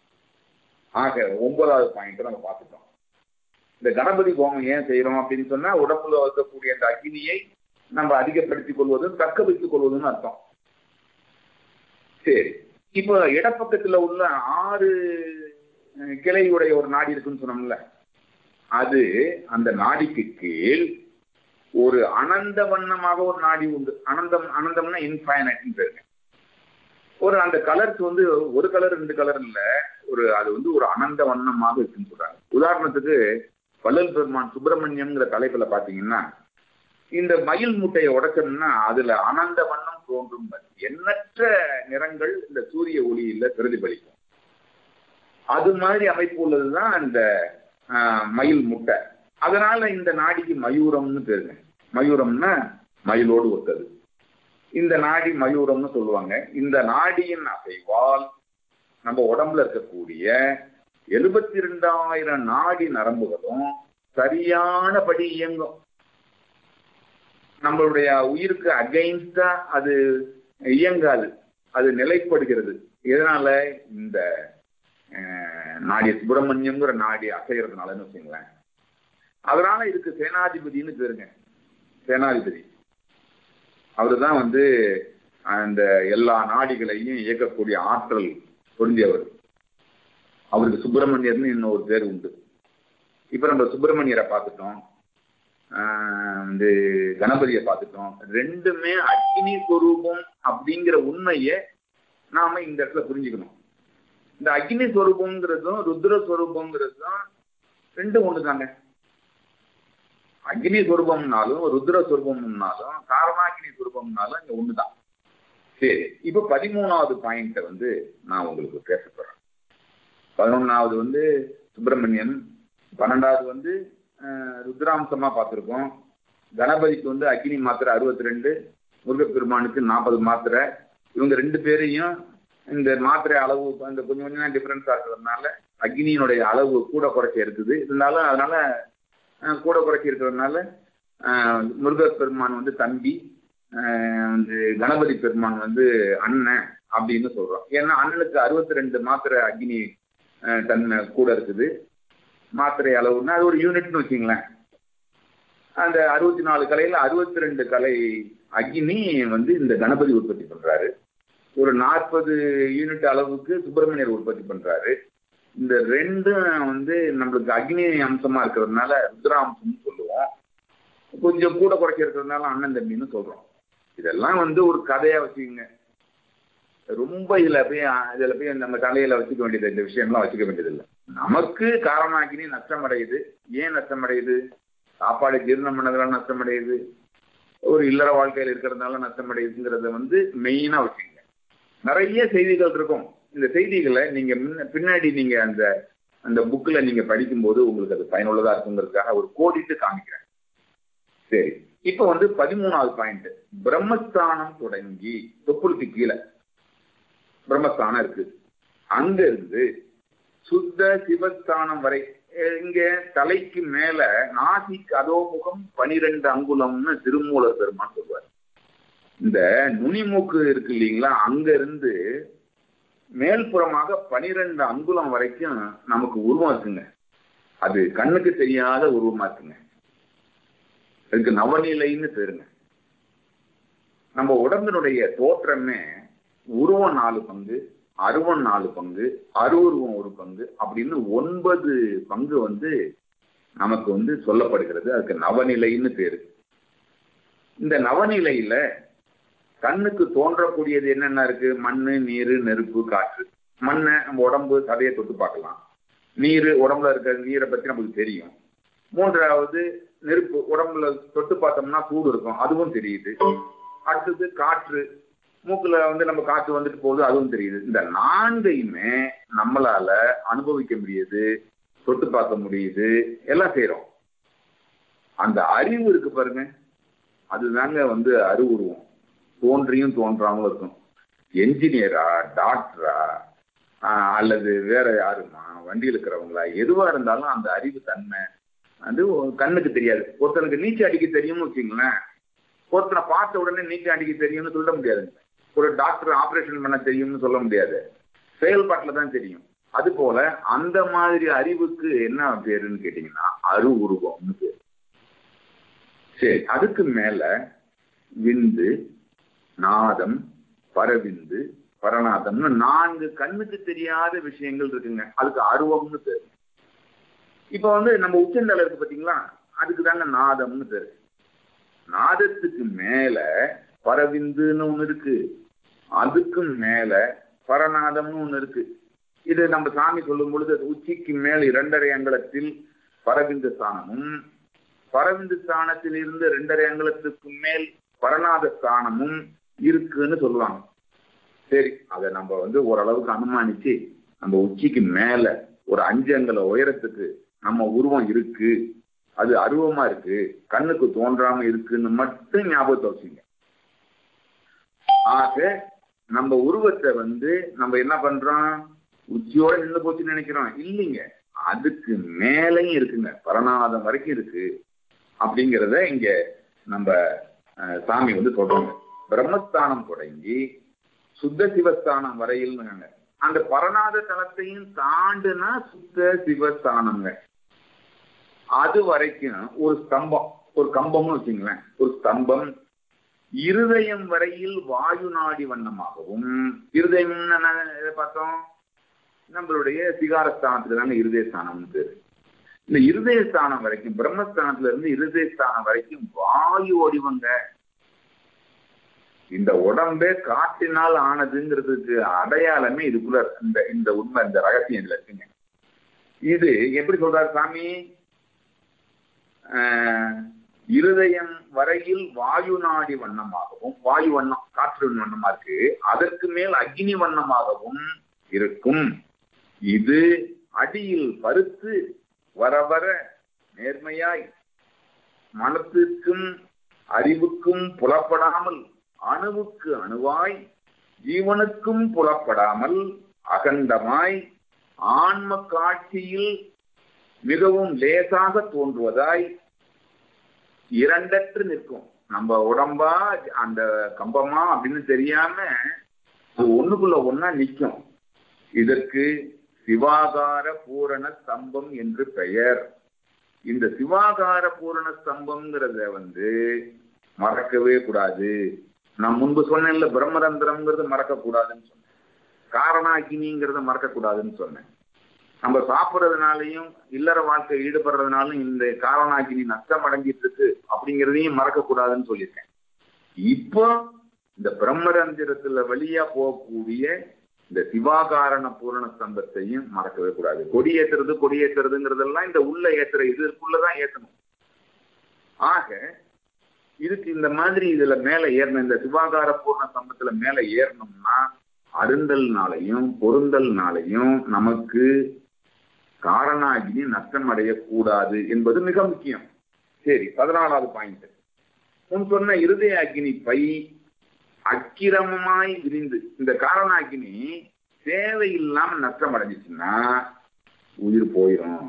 Speaker 3: ஆக ஒன்பதாவது பாயிண்ட் நம்ம பார்த்துட்டோம் இந்த கணபதி ஹோமம் ஏன் செய்யறோம் அப்படின்னு சொன்னா உடம்புல இருக்கக்கூடிய அந்த அக்னியை நம்ம அதிகப்படுத்திக் கொள்வதும் தக்க வைத்துக் கொள்வதும் அர்த்தம் சரி இப்போ இடப்பக்கத்துல உள்ள ஆறு அஹ், கிளையுடைய ஒரு நாடி இருக்குன்னு சொன்னோம்ல அது அந்த நாடிக்கு கீழ் ஒரு அனந்த வண்ணமாக ஒரு நாடி உண்டு அனந்தம் அனந்தம்னா இன்ஃபைனட் பேருங்க ஒரு அந்த கலர்ஸ் வந்து ஒரு கலர் ரெண்டு கலர் இல்ல ஒரு அது வந்து ஒரு அனந்த வண்ணமாக இருக்குன்னு சொல்றாங்க உதாரணத்துக்கு வள்ளல் பெருமான் சுப்பிரமணியம்ங்கிற தலைப்புல பாத்தீங்கன்னா இந்த மயில் முட்டையை உடைச்சோம்னா அதுல அனந்த வண்ணம் தோன்றும் எண்ணற்ற நிறங்கள் இந்த சூரிய ஒளியில பிரதிபலிக்கும் அது மாதிரி அமைப்பு உள்ளதுதான் அந்த ஆஹ், மயில் முட்டை அதனால இந்த நாடிக்கு மயூரம்னு பேருங்க மயூரம்னா மயிலோடு ஒத்தது இந்த நாடி மயூரம்னு சொல்லுவாங்க இந்த நாடியின் அசைவால் நம்ம உடம்புல இருக்கக்கூடிய எழுபத்தி ரெண்டாயிரம் நாடி நரம்புகளும் சரியானபடி இயங்கும் நம்மளுடைய உயிருக்கு அகைன்ஸ்டா அது இயங்காது அது நிலைப்படுகிறது இதனால இந்த அஹ், நாடி சுப்பிரமணியம்ங்கிற நாடி அசைகிறதுனாலன்னு வச்சுங்களேன் அதனால இதுக்கு சேனாதிபதினு பேருங்க சேனாதிபதி அவரு தான் வந்து அந்த எல்லா நாடிகளையும் இயக்கக்கூடிய ஆற்றல் பொருந்தியவர் அவருக்கு சுப்பிரமணியர்னு இன்னொரு பேர் உண்டு இப்ப நம்ம சுப்பிரமணியரை பார்த்துட்டோம் ஆஹ் வந்து கணபதியை பார்த்துட்டோம் ரெண்டுமே அக்னி ஸ்வரூபம் அப்படிங்கிற உண்மையை நாம இந்த இடத்துல புரிஞ்சுக்கணும் இந்த அக்னி ஸ்வரூபங்கிறதும் ருத்ர ஸ்வரூபங்கிறதும் ரெண்டும் ஒண்ணுதாங்க அக்னி ஸ்வரூபம்னாலும் ருத்ர ஸ்வரூபம்னாலும் காரணாகினி ஸ்வரூபம்னாலும் இங்க ஒண்ணுதான் சரி இப்ப பதிமூணாவது பாயிண்ட வந்து நான் உங்களுக்கு பேச போறேன் பதினொன்னாவது வந்து சுப்பிரமணியன் பன்னெண்டாவது வந்து அஹ், ருத்ராம்சமா பார்த்திருக்கோம் கணபதிக்கு வந்து அக்னி மாத்திரை அறுபத்தி ரெண்டு முருகப்பெருமானுக்கு நாற்பது மாத்திரை இவங்க ரெண்டு பேரையும் இந்த மாத்திரை அளவு இந்த கொஞ்சம் கொஞ்சம் டிஃபரன்ஸா இருக்கிறதுனால அக்னியினுடைய அளவு கூட குறைச்சி இருக்குது இருந்தாலும் அதனால அஹ், கூட குறைச்சி இருக்கிறதுனால அஹ், முருகப்பெருமான் வந்து தம்பி அஹ், வந்து கணபதி பெருமான் வந்து அண்ணன் அப்படின்னு சொல்றோம் ஏன்னா அண்ணனுக்கு அறுபத்தி ரெண்டு மாத்திரை அக்னி அஹ், தன்மை கூட இருக்குது மாத்திரை அளவுன்னா அது ஒரு யூனிட்னு வச்சுங்களேன் அந்த அறுபத்தி நாலு கலையில அறுபத்தி ரெண்டு கலை அக்னி வந்து இந்த கணபதி உற்பத்தி பண்றாரு ஒரு நாற்பது யூனிட் அளவுக்கு சுப்பிரமணியர் உற்பத்தி பண்றாரு இந்த ரெண்டும் வந்து நம்மளுக்கு அக்னி அம்சமா இருக்கிறதுனால ருத்ராம்சம்னு சொல்லுவோம் கொஞ்சம் கூட குறைச்சி இருக்கிறதுனால அண்ணன் தம்பின்னு சொல்றோம் இதெல்லாம் வந்து ஒரு கதையா வச்சுக்கோங்க ரொம்ப இதுல போய் இதுல போய் நம்ம தலையில வச்சுக்க வேண்டியது இந்த விஷயம்லாம் வச்சுக்க வேண்டியதில்லை நமக்கு காரணாக்கினி நஷ்டம் அடையுது ஏன் நஷ்டம் அடையுது சாப்பாடு ஜீரணம் பண்ணதுனால நஷ்டம் அடையுது ஒரு இல்லற வாழ்க்கையில் இருக்கிறதுனால நஷ்டம் அடையுதுங்கிறத வந்து மெயினா வச்சுக்கோங்க நிறைய செய்திகள் இருக்கும் இந்த செய்திகளை நீங்க முன்ன- பின்னாடி நீங்க அந்த அந்த புக்ல நீங்க படிக்கும்போது உங்களுக்கு அது பயனுள்ளதா இருக்குங்கிறதுக்காக ஒரு கோடிட்டு காமிக்கிறேன் சரி இப்போ வந்து பதிமூணாவது பாயிண்ட் பிரம்மஸ்தானம் தொடங்கி தொப்புளுக்கு கீழே பிரம்மஸ்தானம் இருக்கு அங்க இருந்து சுத்த சிவஸ்தானம் வரை அஹ் இங்க தலைக்கு மேல நாசிக் அதோமுகம் பனிரெண்டு அங்குலம்னு திருமூலர் பெருமான் சொல்வார் இந்த நுனிமூக்கு இருக்கு இல்லைங்களா அங்க இருந்து மேல்புறமாக பனிரெண்டு அங்குலம் வரைக்கும் நமக்கு உருவம் இருக்குங்க அது கண்ணுக்கு தெரியாத உருவமா இருக்குங்க அதுக்கு நவநிலைன்னு பேருங்க நம்ம உடம்பினுடைய தோற்றமே உருவம் நாலு பங்கு அருவம் நாலு பங்கு அருவுருவம் ஒரு பங்கு அப்படின்னு ஒன்பது பங்கு வந்து நமக்கு வந்து சொல்லப்படுகிறது அதுக்கு நவநிலைன்னு பேரு இந்த நவநிலையில கண்ணுக்கு தோன்றக்கூடியது என்னென்ன இருக்கு மண்ணு நீர் நெருப்பு காற்று மண்ணை நம்ம உடம்பு சதையை தொட்டு பார்க்கலாம் நீர் உடம்புல இருக்கிற நீரை பத்தி நமக்கு தெரியும் மூன்றாவது நெருப்பு உடம்புல தொட்டு பார்த்தோம்னா சூடு இருக்கும் அதுவும் தெரியுது அடுத்தது காற்று மூக்குல வந்து நம்ம காற்று வந்துட்டு போகுது அதுவும் தெரியுது இந்த நான்கையுமே நம்மளால அனுபவிக்க முடியுது தொட்டு பார்க்க முடியுது எல்லாம் செய்றோம் அந்த அறிவு இருக்கு பாருங்க அதுதாங்க வந்து அறிவுருவம் தோன்றியும் தோன்றாமலும் இருக்கும் என்ஜினியரா டாக்டரா ஆஹ் அல்லது வேற யாருமா வண்டியில் இருக்கிறவங்களா எதுவா இருந்தாலும் அந்த அறிவு தன்மை அது கண்ணுக்கு தெரியாது ஒருத்தனுக்கு நீச்சல் அடிக்க தெரியும்னு வச்சுங்களேன் ஒருத்தனை பார்த்த உடனே நீச்சல் அடிக்க தெரியும்னு சொல்ல முடியாதுங்க ஒரு டாக்டர் ஆபரேஷன் பண்ண தெரியும்னு சொல்ல முடியாது செயல்பாட்டில் தான் தெரியும் அது போல அந்த மாதிரி அறிவுக்கு என்ன பேருன்னு கேட்டீங்கன்னா அரு உருவம்னு பேர் சரி அதுக்கு மேல விந்து நாதம் பரவிந்து பரநாதம்னு நான்கு கண்ணுக்கு தெரியாத விஷயங்கள் இருக்குங்க அதுக்கு அருவம்னு பேரு இப்ப வந்து நம்ம உச்சந்தலை இருக்கு பாத்தீங்களா அதுக்கு தாங்க நாதம்னு பேரு நாதத்துக்கு மேல பரவிந்துன்னு ஒண்ணு இருக்கு அதுக்கு மேல பரநாதம்னு ஒண்ணு இருக்கு இது நம்ம சாமி சொல்லும் பொழுது அது உச்சிக்கு மேல் இரண்டரை அங்கலத்தில் பரவிந்து ஸ்தானமும் பரவிந்து ஸ்தானத்தில் இருந்து இரண்டரை அங்கலத்துக்கு மேல் பரநாத ஸ்தானமும் இருக்குன்னு சொல்லுவாங்க சரி அதை நம்ம வந்து ஓரளவுக்கு அனுமானிச்சு நம்ம உச்சிக்கு மேல ஒரு அஞ்சு அங்கல உயரத்துக்கு நம்ம உருவம் இருக்கு அது அருவமா இருக்கு கண்ணுக்கு தோன்றாம இருக்குன்னு மட்டும் ஞாபகத்தை வச்சுங்க ஆக நம்ம உருவத்தை வந்து நம்ம என்ன பண்றோம் உச்சியோட நின்று போச்சுன்னு நினைக்கிறோம் இல்லைங்க அதுக்கு மேலையும் இருக்குங்க பரநாதம் வரைக்கும் இருக்கு அப்படிங்கிறத இங்க நம்ம அஹ், சாமி வந்து சொல்றாங்க பிரம்மஸ்தானம் தொடங்கி சுத்த சிவஸ்தானம் வரையில்னுங்க அந்த பரநாத தலத்தையும் தாண்டுனா சுத்த சிவஸ்தானங்க அது வரைக்கும் ஒரு ஸ்தம்பம் ஒரு கம்பம்னு வச்சுங்களேன் ஒரு ஸ்தம்பம் இருதயம் வரையில் வாயு நாடி வண்ணமாகவும் இருதயம் என்ன எதை பார்த்தோம் நம்மளுடைய சிகாரஸ்தானத்துல தாங்க இருதய ஸ்தானம்னு பேரு இந்த இருதய ஸ்தானம் வரைக்கும் பிரம்மஸ்தானத்துல இருந்து இருதய ஸ்தானம் வரைக்கும் வாயு வடிவங்க இந்த உடம்பே காற்றினால் ஆனதுங்கிறதுக்கு அடையாளமே இதுக்குள்ள இந்த இந்த உண்மை இந்த ரகசியம் இதுல இருக்குங்க இது எப்படி சொல்றாரு சாமி ஆஹ், இருதயம் வரையில் வாயு நாடி வண்ணமாகவும் வாயு வண்ணம் காற்று வண்ணமா இருக்கு அதற்கு மேல் அக்னி வண்ணமாகவும் இருக்கும் இது அடியில் பருத்து வர வர நேர்மையாய் மனத்திற்கும் அறிவுக்கும் புலப்படாமல் அணுவுக்கு அணுவாய் ஜீவனுக்கும் புலப்படாமல் அகண்டமாய் ஆன்ம காட்சியில் மிகவும் லேசாக தோன்றுவதாய் இரண்டற்று நிற்கும் நம்ம உடம்பா அந்த கம்பமா அப்படின்னு தெரியாம அது ஒண்ணுக்குள்ள ஒண்ணா நிக்கும் இதற்கு சிவாகார பூரண ஸ்தம்பம் என்று பெயர் இந்த சிவாகார பூரண ஸ்தம்பம்ங்கிறத வந்து மறக்கவே கூடாது நான் முன்பு சொன்னேன்ல பிரம்மரந்திரம்ங்கிறது மறக்க கூடாதுன்னு சொன்னேன் காரணாக்கினிங்கிறத மறக்க கூடாதுன்னு சொன்னேன் நம்ம சாப்பிட்றதுனாலையும் இல்லற வாழ்க்கை ஈடுபடுறதுனாலும் இந்த காரணாக்கினி நஷ்டம் அடைஞ்சிட்டு இருக்கு அப்படிங்கிறதையும் மறக்க கூடாதுன்னு சொல்லியிருக்கேன் இப்போ இந்த பிரம்மரந்திரத்துல வழியா போகக்கூடிய இந்த சிவாகாரண பூரண ஸ்தம்பத்தையும் மறக்கவே கூடாது கொடி ஏத்துறது கொடி ஏத்துறதுங்கிறதெல்லாம் இந்த உள்ள ஏத்துற இதுக்குள்ளதான் ஏத்தணும் ஆக இதுக்கு இந்த மாதிரி இதுல மேல ஏறணும் இந்த சிவாகார பூர்ண ஸ்தம்பத்துல மேல ஏறணும்னா அருந்தல்னாலையும் பொருந்தல்னாலையும் நமக்கு காரணாகினி நஷ்டம் அடையக்கூடாது என்பது மிக முக்கியம் சரி பதினாலாவது பாயிண்ட் முன் சொன்ன இருதய அக்னி பை அக்கிரமமாய் விரிந்து இந்த காரணாகினி தேவையில்லாம நஷ்டம் அடைஞ்சிச்சுன்னா உயிர் போயிடும்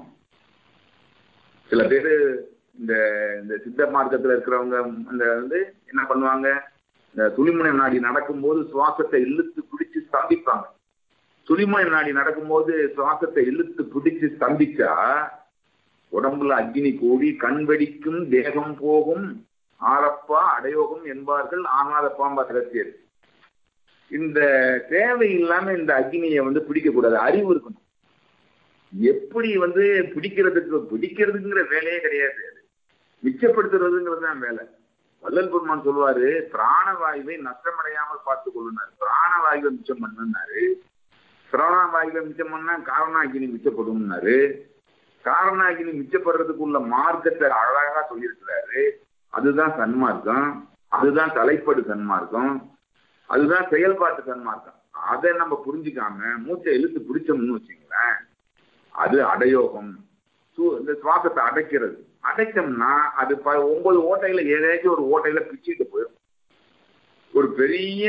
Speaker 3: சில பேரு இந்த இந்த சித்த மார்க்கத்துல இருக்கிறவங்க இந்த வந்து என்ன பண்ணுவாங்க இந்த துளிமுனை நாடி நடக்கும்போது சுவாசத்தை இழுத்து பிடிச்சு ஸ்தம்பிப்பாங்க துளிமுனை நாடி நடக்கும்போது சுவாசத்தை இழுத்து பிடிச்சு ஸ்தம்பிச்சா உடம்புல அக்னி கூடி கண் வெடிக்கும் தேகம் போகும் ஆரப்பா அடையோகம் என்பார்கள் ஆகாத பாம்பா ரகசியர் இந்த தேவையில்லாம இந்த அக்னியை வந்து பிடிக்க கூடாது அறிவு இருக்கணும் எப்படி வந்து பிடிக்கிறதுக்கு பிடிக்கிறதுங்கிற வேலையே கிடையாது அது மிச்சப்படுத்துறதுங்கிறது தான் வேலை வள்ளல் பெருமான் சொல்லுவாரு பிராணவாயுவை நஷ்டமடையாமல் பார்த்து கொள்ளுனாரு பிராணவாயுவை மிச்சம் பண்ணுனாரு பிராணவாயுவை மிச்சம் பண்ணா காரணாகினி மிச்சப்படும்னாரு காரணாகினி மிச்சப்படுறதுக்குள்ள மார்க்கத்தை அழகா சொல்லியிருக்கிறாரு அதுதான் சன்மார்க்கம் அதுதான் தலைப்படு சன்மார்க்கம் அதுதான் செயல்பாட்டு சன்மார்க்கம் அதை நம்ம புரிஞ்சுக்காம மூச்சை இழுத்து பிடிச்சோம்னு வச்சுங்களேன் அது அடயோகம் சு- இந்த சுவாசத்தை அடைக்கிறது அடைச்சோம்னா அது ப- ஒன்பது ஓட்டையில ஏதாச்சும் ஒரு ஓட்டையில பிச்சுட்டு போயிடும் ஒரு பெரிய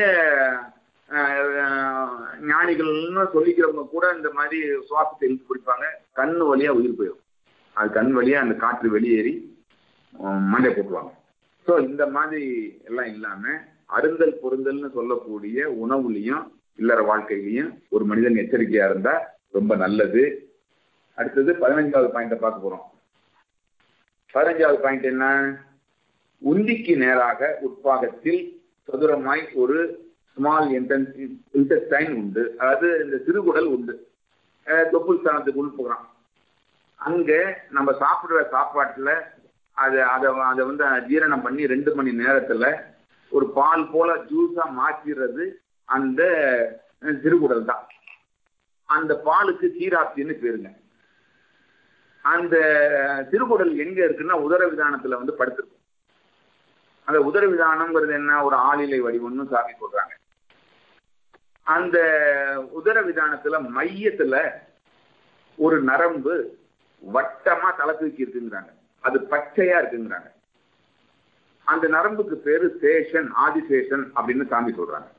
Speaker 3: அஹ், ஞானிகள்னு சொல்லிக்கிறவங்க கூட இந்த மாதிரி சுவாசத்தை இழுத்து பிடிப்பாங்க கண்ணு வழியா உயிர் போயிடும் அது கண் வழியா அந்த காற்று வெளியேறி உம், மண்டை போட்டுருவாங்க ஸோ இந்த மாதிரி எல்லாம் இல்லாம அருந்தல் பொருந்தல்னு சொல்லக்கூடிய உணவுலையும் இல்லற வாழ்க்கையிலையும் ஒரு மனிதன் எச்சரிக்கையா இருந்தா ரொம்ப நல்லது அடுத்தது பதினஞ்சாவது பாயிண்ட பார்க்க போறோம் பதினஞ்சாவது பாயிண்ட் என்ன உந்திக்கு நேராக உட்பாகத்தில் சதுரமாய் ஒரு ஸ்மால் இன்டெஸ்டைன் உண்டு அதாவது இந்த சிறுகுடல் உண்டு அஹ் தொப்புள் ஸ்தானத்துக்கு உள் போகிறான் அங்க நம்ம சாப்பிடுற சாப்பாட்டுல அதை அதை அதை வந்து ஜீரணம் பண்ணி ரெண்டு மணி நேரத்துல ஒரு பால் போல ஜூஸா மாற்றிடுறது அந்த அஹ், சிறுகுடல் தான் அந்த பாலுக்கு சீராப்தின்னு பேருங்க அந்த திருக்குடல் எங்க இருக்குன்னா உதரவிதானத்துல வந்து படுத்திருக்கும் அந்த உதரவிதானம்ங்கிறது என்ன ஒரு ஆளிலை வடிவம்னு சாமி சொல்றாங்க அந்த உதரவிதானத்துல மையத்துல ஒரு நரம்பு வட்டமா தலை தூக்கி இருக்குங்கிறாங்க அது பச்சையா இருக்குங்கிறாங்க அந்த நரம்புக்கு பேரு சேஷன் ஆதிசேஷன் அப்படின்னு சாமி சொல்றாங்க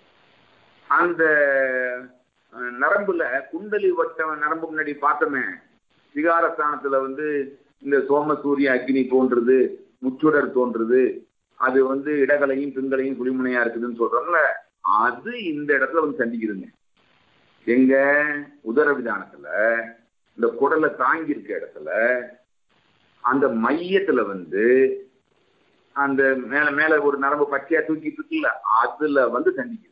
Speaker 3: அந்த அஹ், நரம்புல குண்டலி வட்ட நரம்பு முன்னாடி பார்த்தோமே விகாரஸ்தானத்துல வந்து இந்த சோம சூரிய அக்னி தோன்றுது முச்சுடர் தோன்றுது அது வந்து இடகலையும் பிங்களையும் குளிமுனையா இருக்குதுன்னு சொல்றோம்ல அது இந்த இடத்துல வந்து சந்திக்குதுங்க எங்க உதரவிதானத்துல இந்த குடலை தாங்கி இருக்க இடத்துல அந்த மையத்துல வந்து அந்த மேல மேல ஒரு நரம்பு பச்சையா தூக்கிட்டு இருக்குல்ல அதுல வந்து சந்திக்குது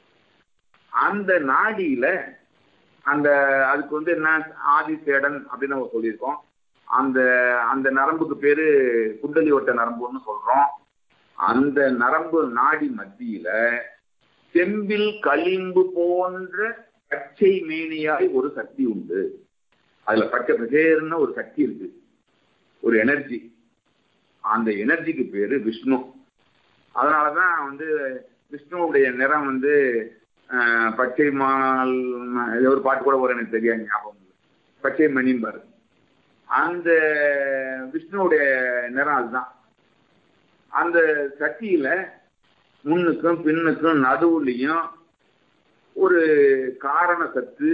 Speaker 3: அந்த நாடியில அந்த அதுக்கு வந்து என்ன ஆதிசேடன் அப்படின்னு நம்ம சொல்லியிருக்கோம் அந்த அந்த நரம்புக்கு பேரு குண்டலி வட்ட நரம்புன்னு சொல்றோம் அந்த நரம்பு நாடி மத்தியில செம்பில் களிம்பு போன்ற பச்சை மேனியாய் ஒரு சக்தி உண்டு அதுல பச்சை பசேர்னு ஒரு சக்தி இருக்கு ஒரு எனர்ஜி அந்த எனர்ஜிக்கு பேரு விஷ்ணு அதனாலதான் வந்து விஷ்ணுவுடைய நிறம் வந்து ஆஹ், பச்சை மால் ஏதோ ஒரு பாட்டு கூட வரும் எனக்கு தெரியாது ஞாபகம் இல்லை. பச்சை மணிம்பாரு அந்த விஷ்ணுவுடைய நிறம் அதுதான் அந்த சக்தியில முன்னுக்கும் பின்னுக்கும் நடுவுலையும் ஒரு காரண சத்து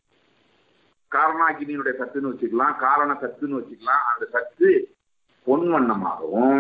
Speaker 3: காரணாகினியினுடைய சத்துன்னு வச்சுக்கலாம் காரண சத்துன்னு வச்சுக்கலாம் அந்த சத்து பொன் வண்ணமாகவும்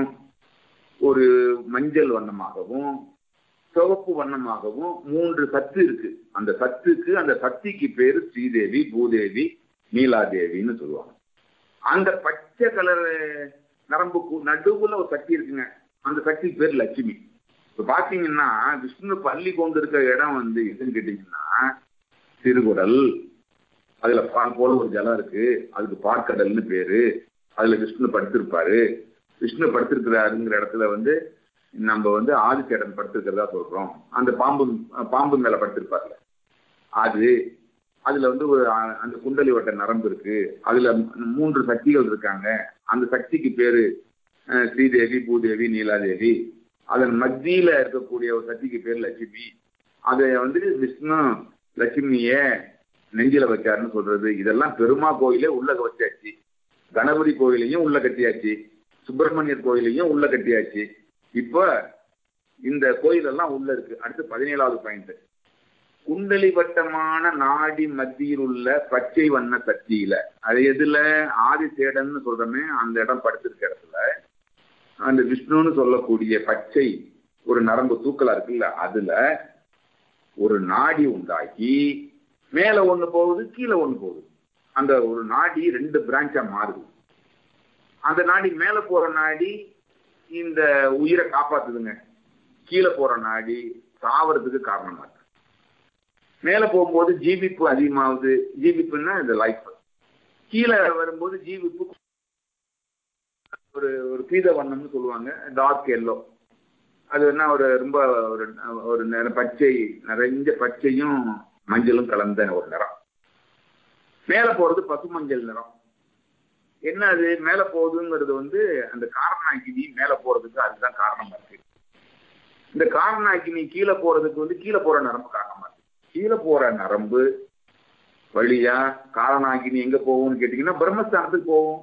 Speaker 3: ஒரு மஞ்சள் வண்ணமாகவும் சிவப்பு வண்ணமாகவும் மூன்று சத்து இருக்கு அந்த சத்துக்கு அந்த சக்திக்கு பேரு ஸ்ரீதேவி பூதேவி நீலாதேவின்னு சொல்லுவாங்க அந்த பச்சை கலர் நரம்புக்கு நடுவுல ஒரு சக்தி இருக்குங்க அந்த சக்திக்கு பேர் லட்சுமி இப்ப பாத்தீங்கன்னா விஷ்ணு பள்ளி கொண்டு இருக்கிற இடம் வந்து எதுன்னு கேட்டீங்கன்னா திருகுடல் அதுல பால் போல ஒரு ஜலம் இருக்கு அதுக்கு பார்க்கடல்னு பேரு அதுல விஷ்ணு படுத்திருப்பாரு விஷ்ணு படுத்திருக்கிறாருங்கிற இடத்துல வந்து நம்ம வந்து ஆதிச்சேடன் படுத்திருக்கிறதா சொல்றோம் அந்த பாம்பு பாம்பு மேல படுத்திருப்பார்ல அது அதுல வந்து ஒரு அ- அந்த குண்டலி வட்ட நரம்பு இருக்கு அதுல மூன்று சக்திகள் இருக்காங்க அந்த சக்திக்கு பேரு அஹ், ஸ்ரீதேவி பூதேவி நீலாதேவி அதன் மத்தியில இருக்கக்கூடிய ஒரு சக்திக்கு பேர் லட்சுமி அதை வந்து விஷ்ணு லட்சுமிய நெஞ்சில வச்சாருன்னு சொல்றது இதெல்லாம் பெருமா கோயிலே உள்ள வச்சாச்சு கணபதி கோயிலையும் உள்ள கட்டியாச்சு சுப்பிரமணியர் கோயிலையும் உள்ள கட்டியாச்சு இப்ப இந்த கோயில் எல்லாம் உள்ள இருக்கு அடுத்து பதினேழாவது பாயிண்ட் குண்டலி வட்டமான நாடி மத்தியில் உள்ள பச்சை வண்ண சக்தியில அது எதுல ஆதிசேடன்னு சொல்றோமே அந்த இடம் படுத்திருக்க இடத்துல அந்த விஷ்ணுன்னு சொல்லக்கூடிய பச்சை ஒரு நரம்பு தூக்கலா இருக்குல்ல அதுல ஒரு நாடி உண்டாக்கி மேல ஒண்ணு போகுது கீழே ஒண்ணு போகுது அந்த ஒரு நாடி ரெண்டு பிரான்ச்சா மாறுது அந்த நாடி மேல போற நாடி இந்த உயிரை காப்பாத்துதுங்க கீழே போற நாடி சாவறதுக்கு காரணமா இருக்கு மேல போகும்போது ஜீவிப்பு அதிகமாகுது ஜீவிப்புன்னா இந்த லைஃப் கீழே வரும்போது ஜீவிப்பு ஒரு ஒரு பீத வண்ணம்னு சொல்லுவாங்க டார்க் எல்லோ அது என்ன ஒரு ரொம்ப ஒரு ஒரு நிற பச்சை நிறைஞ்ச பச்சையும் மஞ்சளும் கலந்த ஒரு நிறம் மேல போறது பசுமஞ்சள் நிறம் என்ன அது மேல போகுதுங்கிறது வந்து அந்த காரணாக்கினி மேல போறதுக்கு அதுதான் காரணமா இருக்கு இந்த காரணாக்கினி கீழே போறதுக்கு வந்து கீழே போற நரம்பு காரணமா இருக்கு கீழே போற நரம்பு வழியா காரணாக்கினி எங்க போகும்னு கேட்டீங்கன்னா பிரம்மஸ்தானத்துக்கு போகும்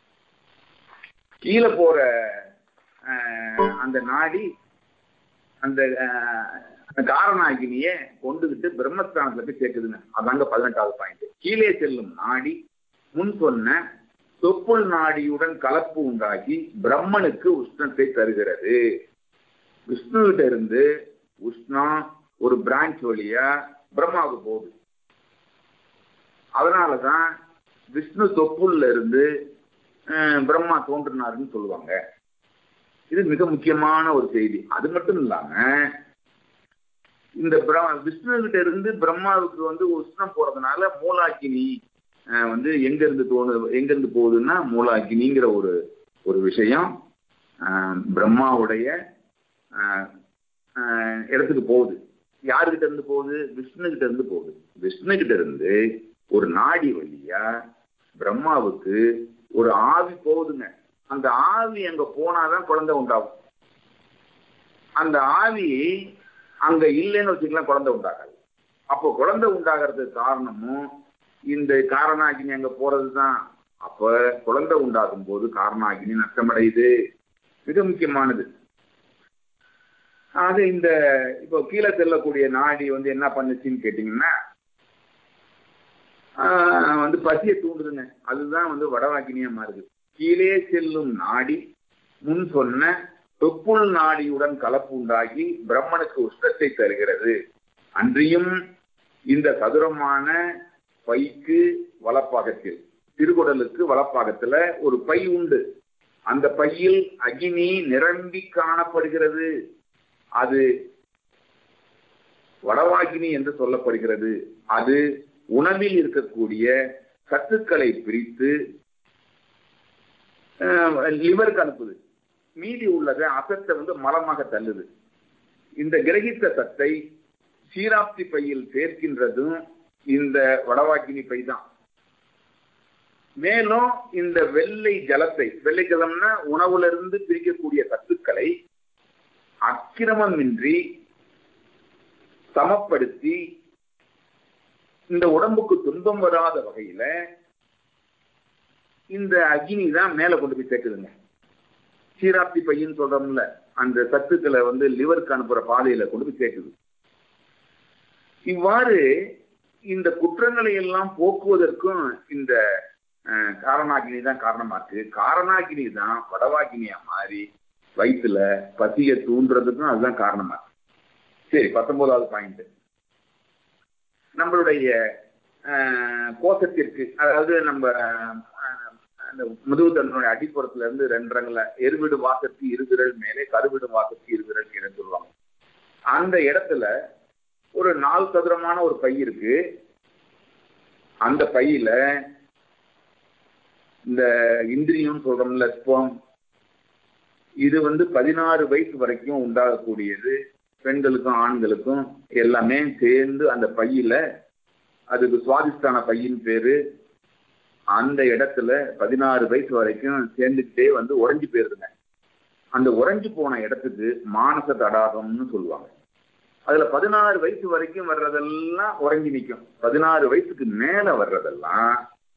Speaker 3: கீழே போற அஹ், அந்த நாடி அந்த அஹ், அந்த காரணாகினிய கொண்டுகிட்டு பிரம்மஸ்தானத்துல போய் சேர்க்குதுங்க அதாங்க பதினெட்டாவது பாயிண்ட் கீழே செல்லும் நாடி முன் சொன்ன தொப்புள் நாடியுடன் கலப்பு உண்டாகி பிரம்மனுக்கு உஷ்ணத்தை தருகிறது விஷ்ணுகிட்ட இருந்து உஷ்ணம் ஒரு பிரான்ச் வழியா பிரம்மாவுக்கு போகுது அதனாலதான் விஷ்ணு தொப்புள்ள இருந்து அஹ், பிரம்மா தோன்றினாருன்னு சொல்லுவாங்க இது மிக முக்கியமான ஒரு செய்தி அது மட்டும் இல்லாம இந்த பிர- விஷ்ணு கிட்ட இருந்து பிரம்மாவுக்கு வந்து உஷ்ணம் போறதுனால மூலாக்கினி அஹ், வந்து எங்க இருந்து தோணுது எங்க இருந்து போகுதுன்னா மூலாக்கினிங்கிற ஒரு ஒரு விஷயம் அஹ், பிரம்மாவுடைய அஹ், அஹ், இடத்துக்கு போகுது யாருகிட்ட இருந்து போகுது விஷ்ணு கிட்ட இருந்து போகுது விஷ்ணு கிட்ட இருந்து ஒரு நாடி வழியா பிரம்மாவுக்கு ஒரு ஆவி போகுதுங்க அந்த ஆவி அங்க போனாதான் குழந்தை உண்டாகும் அந்த ஆவி அங்க இல்லைன்னு வச்சுக்கலாம் குழந்தை உண்டாகாது அப்போ குழந்தை உண்டாகிறதுக்கு காரணமும் இந்த காரணாகினி அங்க போறதுதான் அப்ப குழந்தை உண்டாகும் போது காரணாகினி நஷ்டமடையுது மிக முக்கியமானது ஆக இந்த இப்போ கீழே செல்லக்கூடிய நாடி வந்து என்ன பண்ணுச்சுன்னு கேட்டீங்கன்னா ஆஹ் வந்து பசியை தூண்டுதுங்க அதுதான் வந்து வடவாக்கினியா மாறுது கீழே செல்லும் நாடி முன் சொன்ன தொப்புள் நாடியுடன் கலப்பு உண்டாகி பிரம்மனுக்கு உஷ்ணத்தை தருகிறது அன்றியும் இந்த சதுரமான பைக்கு வலப்பாகத்தில் திருகுடலுக்கு வலப்பாகத்துல ஒரு பை உண்டு அந்த பையில் அகினி நிரம்பி காணப்படுகிறது அது வடவாகினி என்று சொல்லப்படுகிறது அது உணவில் இருக்கக்கூடிய சத்துக்களை பிரித்து லிவருக்கு அனுப்புது மீதி உள்ளதை அசத்தை வந்து மலமாக தள்ளுது இந்த கிரகித்த சத்தை சீராப்தி பையில் சேர்க்கின்றதும் இந்த வடவாக்கினி பை தான் மேலும் இந்த வெள்ளை ஜலத்தை வெள்ளை ஜலம்னா உணவுல இருந்து பிரிக்கக்கூடிய சத்துக்களை அக்கிரமமின்றி சமப்படுத்தி இந்த உடம்புக்கு துன்பம் வராத வகையில இந்த அக்னி தான் மேல கொண்டு போய் சேர்க்குதுங்க சீராப்தி பையன் சொல்றோம்ல அந்த சத்துக்களை வந்து லிவருக்கு அனுப்புற பாதையில கொண்டு போய் சேர்க்குது இவ்வாறு இந்த குற்றங்களை எல்லாம் போக்குவதற்கும் இந்த அஹ், காரணாகினி தான் காரணமா இருக்கு காரணாகினி தான் வடவாகினியா மாறி வயிற்றுல பசியை தூண்டுறதுக்கும் அதுதான் காரணமா இருக்கு சரி பத்தொன்பதாவது பாயிண்ட் நம்மளுடைய அஹ், கோஷத்திற்கு அதாவது நம்ம அஹ், அந்த முதுகு தண்டனுடைய அடிப்புறத்துல இருந்து ரெண்டரங்கள எருவிடு வாசத்துக்கு இருவிரல் மேலே கருவிடு வாசத்துக்கு இருவிரல் கீழே சொல்லுவாங்க அந்த இடத்துல ஒரு நால் சதுரமான ஒரு பை இருக்கு அந்த பையில இந்த இந்திரியம் சொல்றோம்ல ஸ்பம் இது வந்து பதினாறு வயசு வரைக்கும் உண்டாகக்கூடியது பெண்களுக்கும் ஆண்களுக்கும் எல்லாமே சேர்ந்து அந்த பையில அதுக்கு சுவாதிஷ்டான பையின் பேரு அந்த இடத்துல பதினாறு வயசு வரைக்கும் சேர்ந்துக்கிட்டே வந்து உறைஞ்சு போயிருதுங்க அந்த உறைஞ்சு போன இடத்துக்கு மானச தடாகம்னு சொல்லுவாங்க அதுல பதினாறு வயசு வரைக்கும் வர்றதெல்லாம் உறைஞ்சி நிற்கும் பதினாறு வயசுக்கு மேல வர்றதெல்லாம்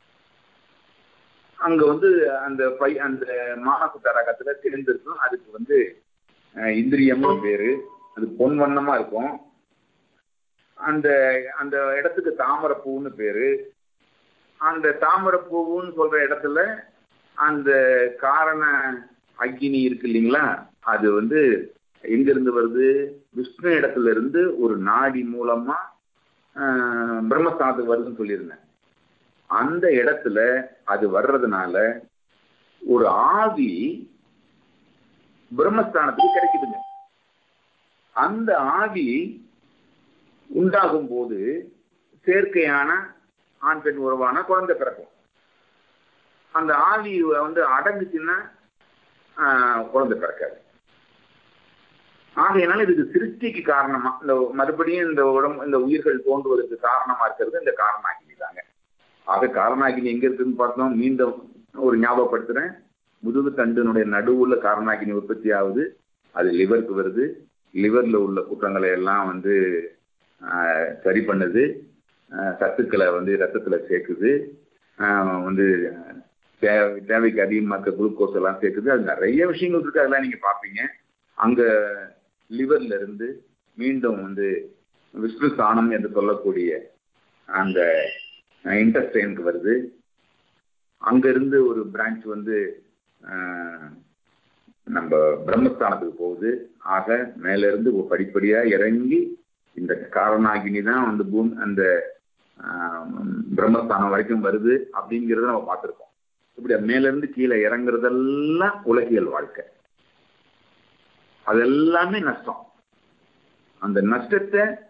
Speaker 3: அங்க வந்து அந்த பை அந்த மானச தடாகத்துல தெரிந்திருக்கும் அதுக்கு வந்து அஹ், இந்திரியம்னு பேரு அது பொன் வண்ணமா இருக்கும் அந்த அந்த இடத்துக்கு தாமரைப்பூன்னு பேரு அந்த தாமரைப்பூவுன்னு சொல்ற இடத்துல அந்த காரண அக்னி இருக்கு இல்லைங்களா அது வந்து எங்க இருந்து வருது விஷ்ணு இடத்துல இருந்து ஒரு நாடி மூலமா ஆஹ், பிரம்மஸ்தானத்துக்கு வருதுன்னு சொல்லியிருந்தேன் அந்த இடத்துல அது வர்றதுனால ஒரு ஆவி பிரம்மஸ்தானத்துக்கு கிடைக்குதுங்க அந்த ஆவி உண்டாகும் போது செயற்கையான ஆண் பெண் உறவான குழந்தை பிறக்கும் அந்த ஆவி வந்து அடங்குச்சுன்னா ஆஹ், குழந்தை பிறக்காது ஆகையினால இதுக்கு சிருஷ்டிக்கு காரணமா இந்த மறுபடியும் இந்த உடம்பு இந்த உயிர்கள் தோன்றுவதற்கு காரணமா இருக்கிறது இந்த காரணாகினி தாங்க ஆக காரணாகினி எங்க இருக்குன்னு பார்த்தோம் மீண்டும் ஒரு ஞாபகப்படுத்துறேன் முதுகு தண்டினுடைய நடுவுல காரணாகினி உற்பத்தி ஆகுது அது லிவருக்கு வருது லிவர்ல உள்ள குற்றங்களை எல்லாம் வந்து ஆஹ், சரி பண்ணுது ஆஹ், சத்துக்களை வந்து ரத்தத்துல சேர்க்குது ஆஹ், வந்து தேவை தேவைக்கு அதிகமாக இருக்க குளுக்கோஸ் எல்லாம் சேர்க்குது அது நிறைய விஷயங்கள் இருக்கு அதெல்லாம் நீங்க பார்ப்பீங்க அங்க லிவர்ல இருந்து மீண்டும் வந்து விஷ்ணு ஸ்தானம் என்று சொல்லக்கூடிய அந்த இன்டஸ்டைனுக்கு வருது அங்க இருந்து ஒரு பிரான்ச் வந்து ஆஹ், நம்ம பிரம்மஸ்தானத்துக்கு போகுது ஆக மேல இருந்து ஒரு படிப்படியா இறங்கி இந்த காரணாகினி தான் வந்து பூமி அந்த ஆஹ், பிரம்மஸ்தானம் வரைக்கும் வருது அப்படிங்கிறத நம்ம பார்த்திருக்கோம் இப்படி மேல இருந்து கீழே இறங்குறதெல்லாம் உலகியல் வாழ்க்கை அது எல்லாமே நஷ்டம் அந்த நஷ்டத்தை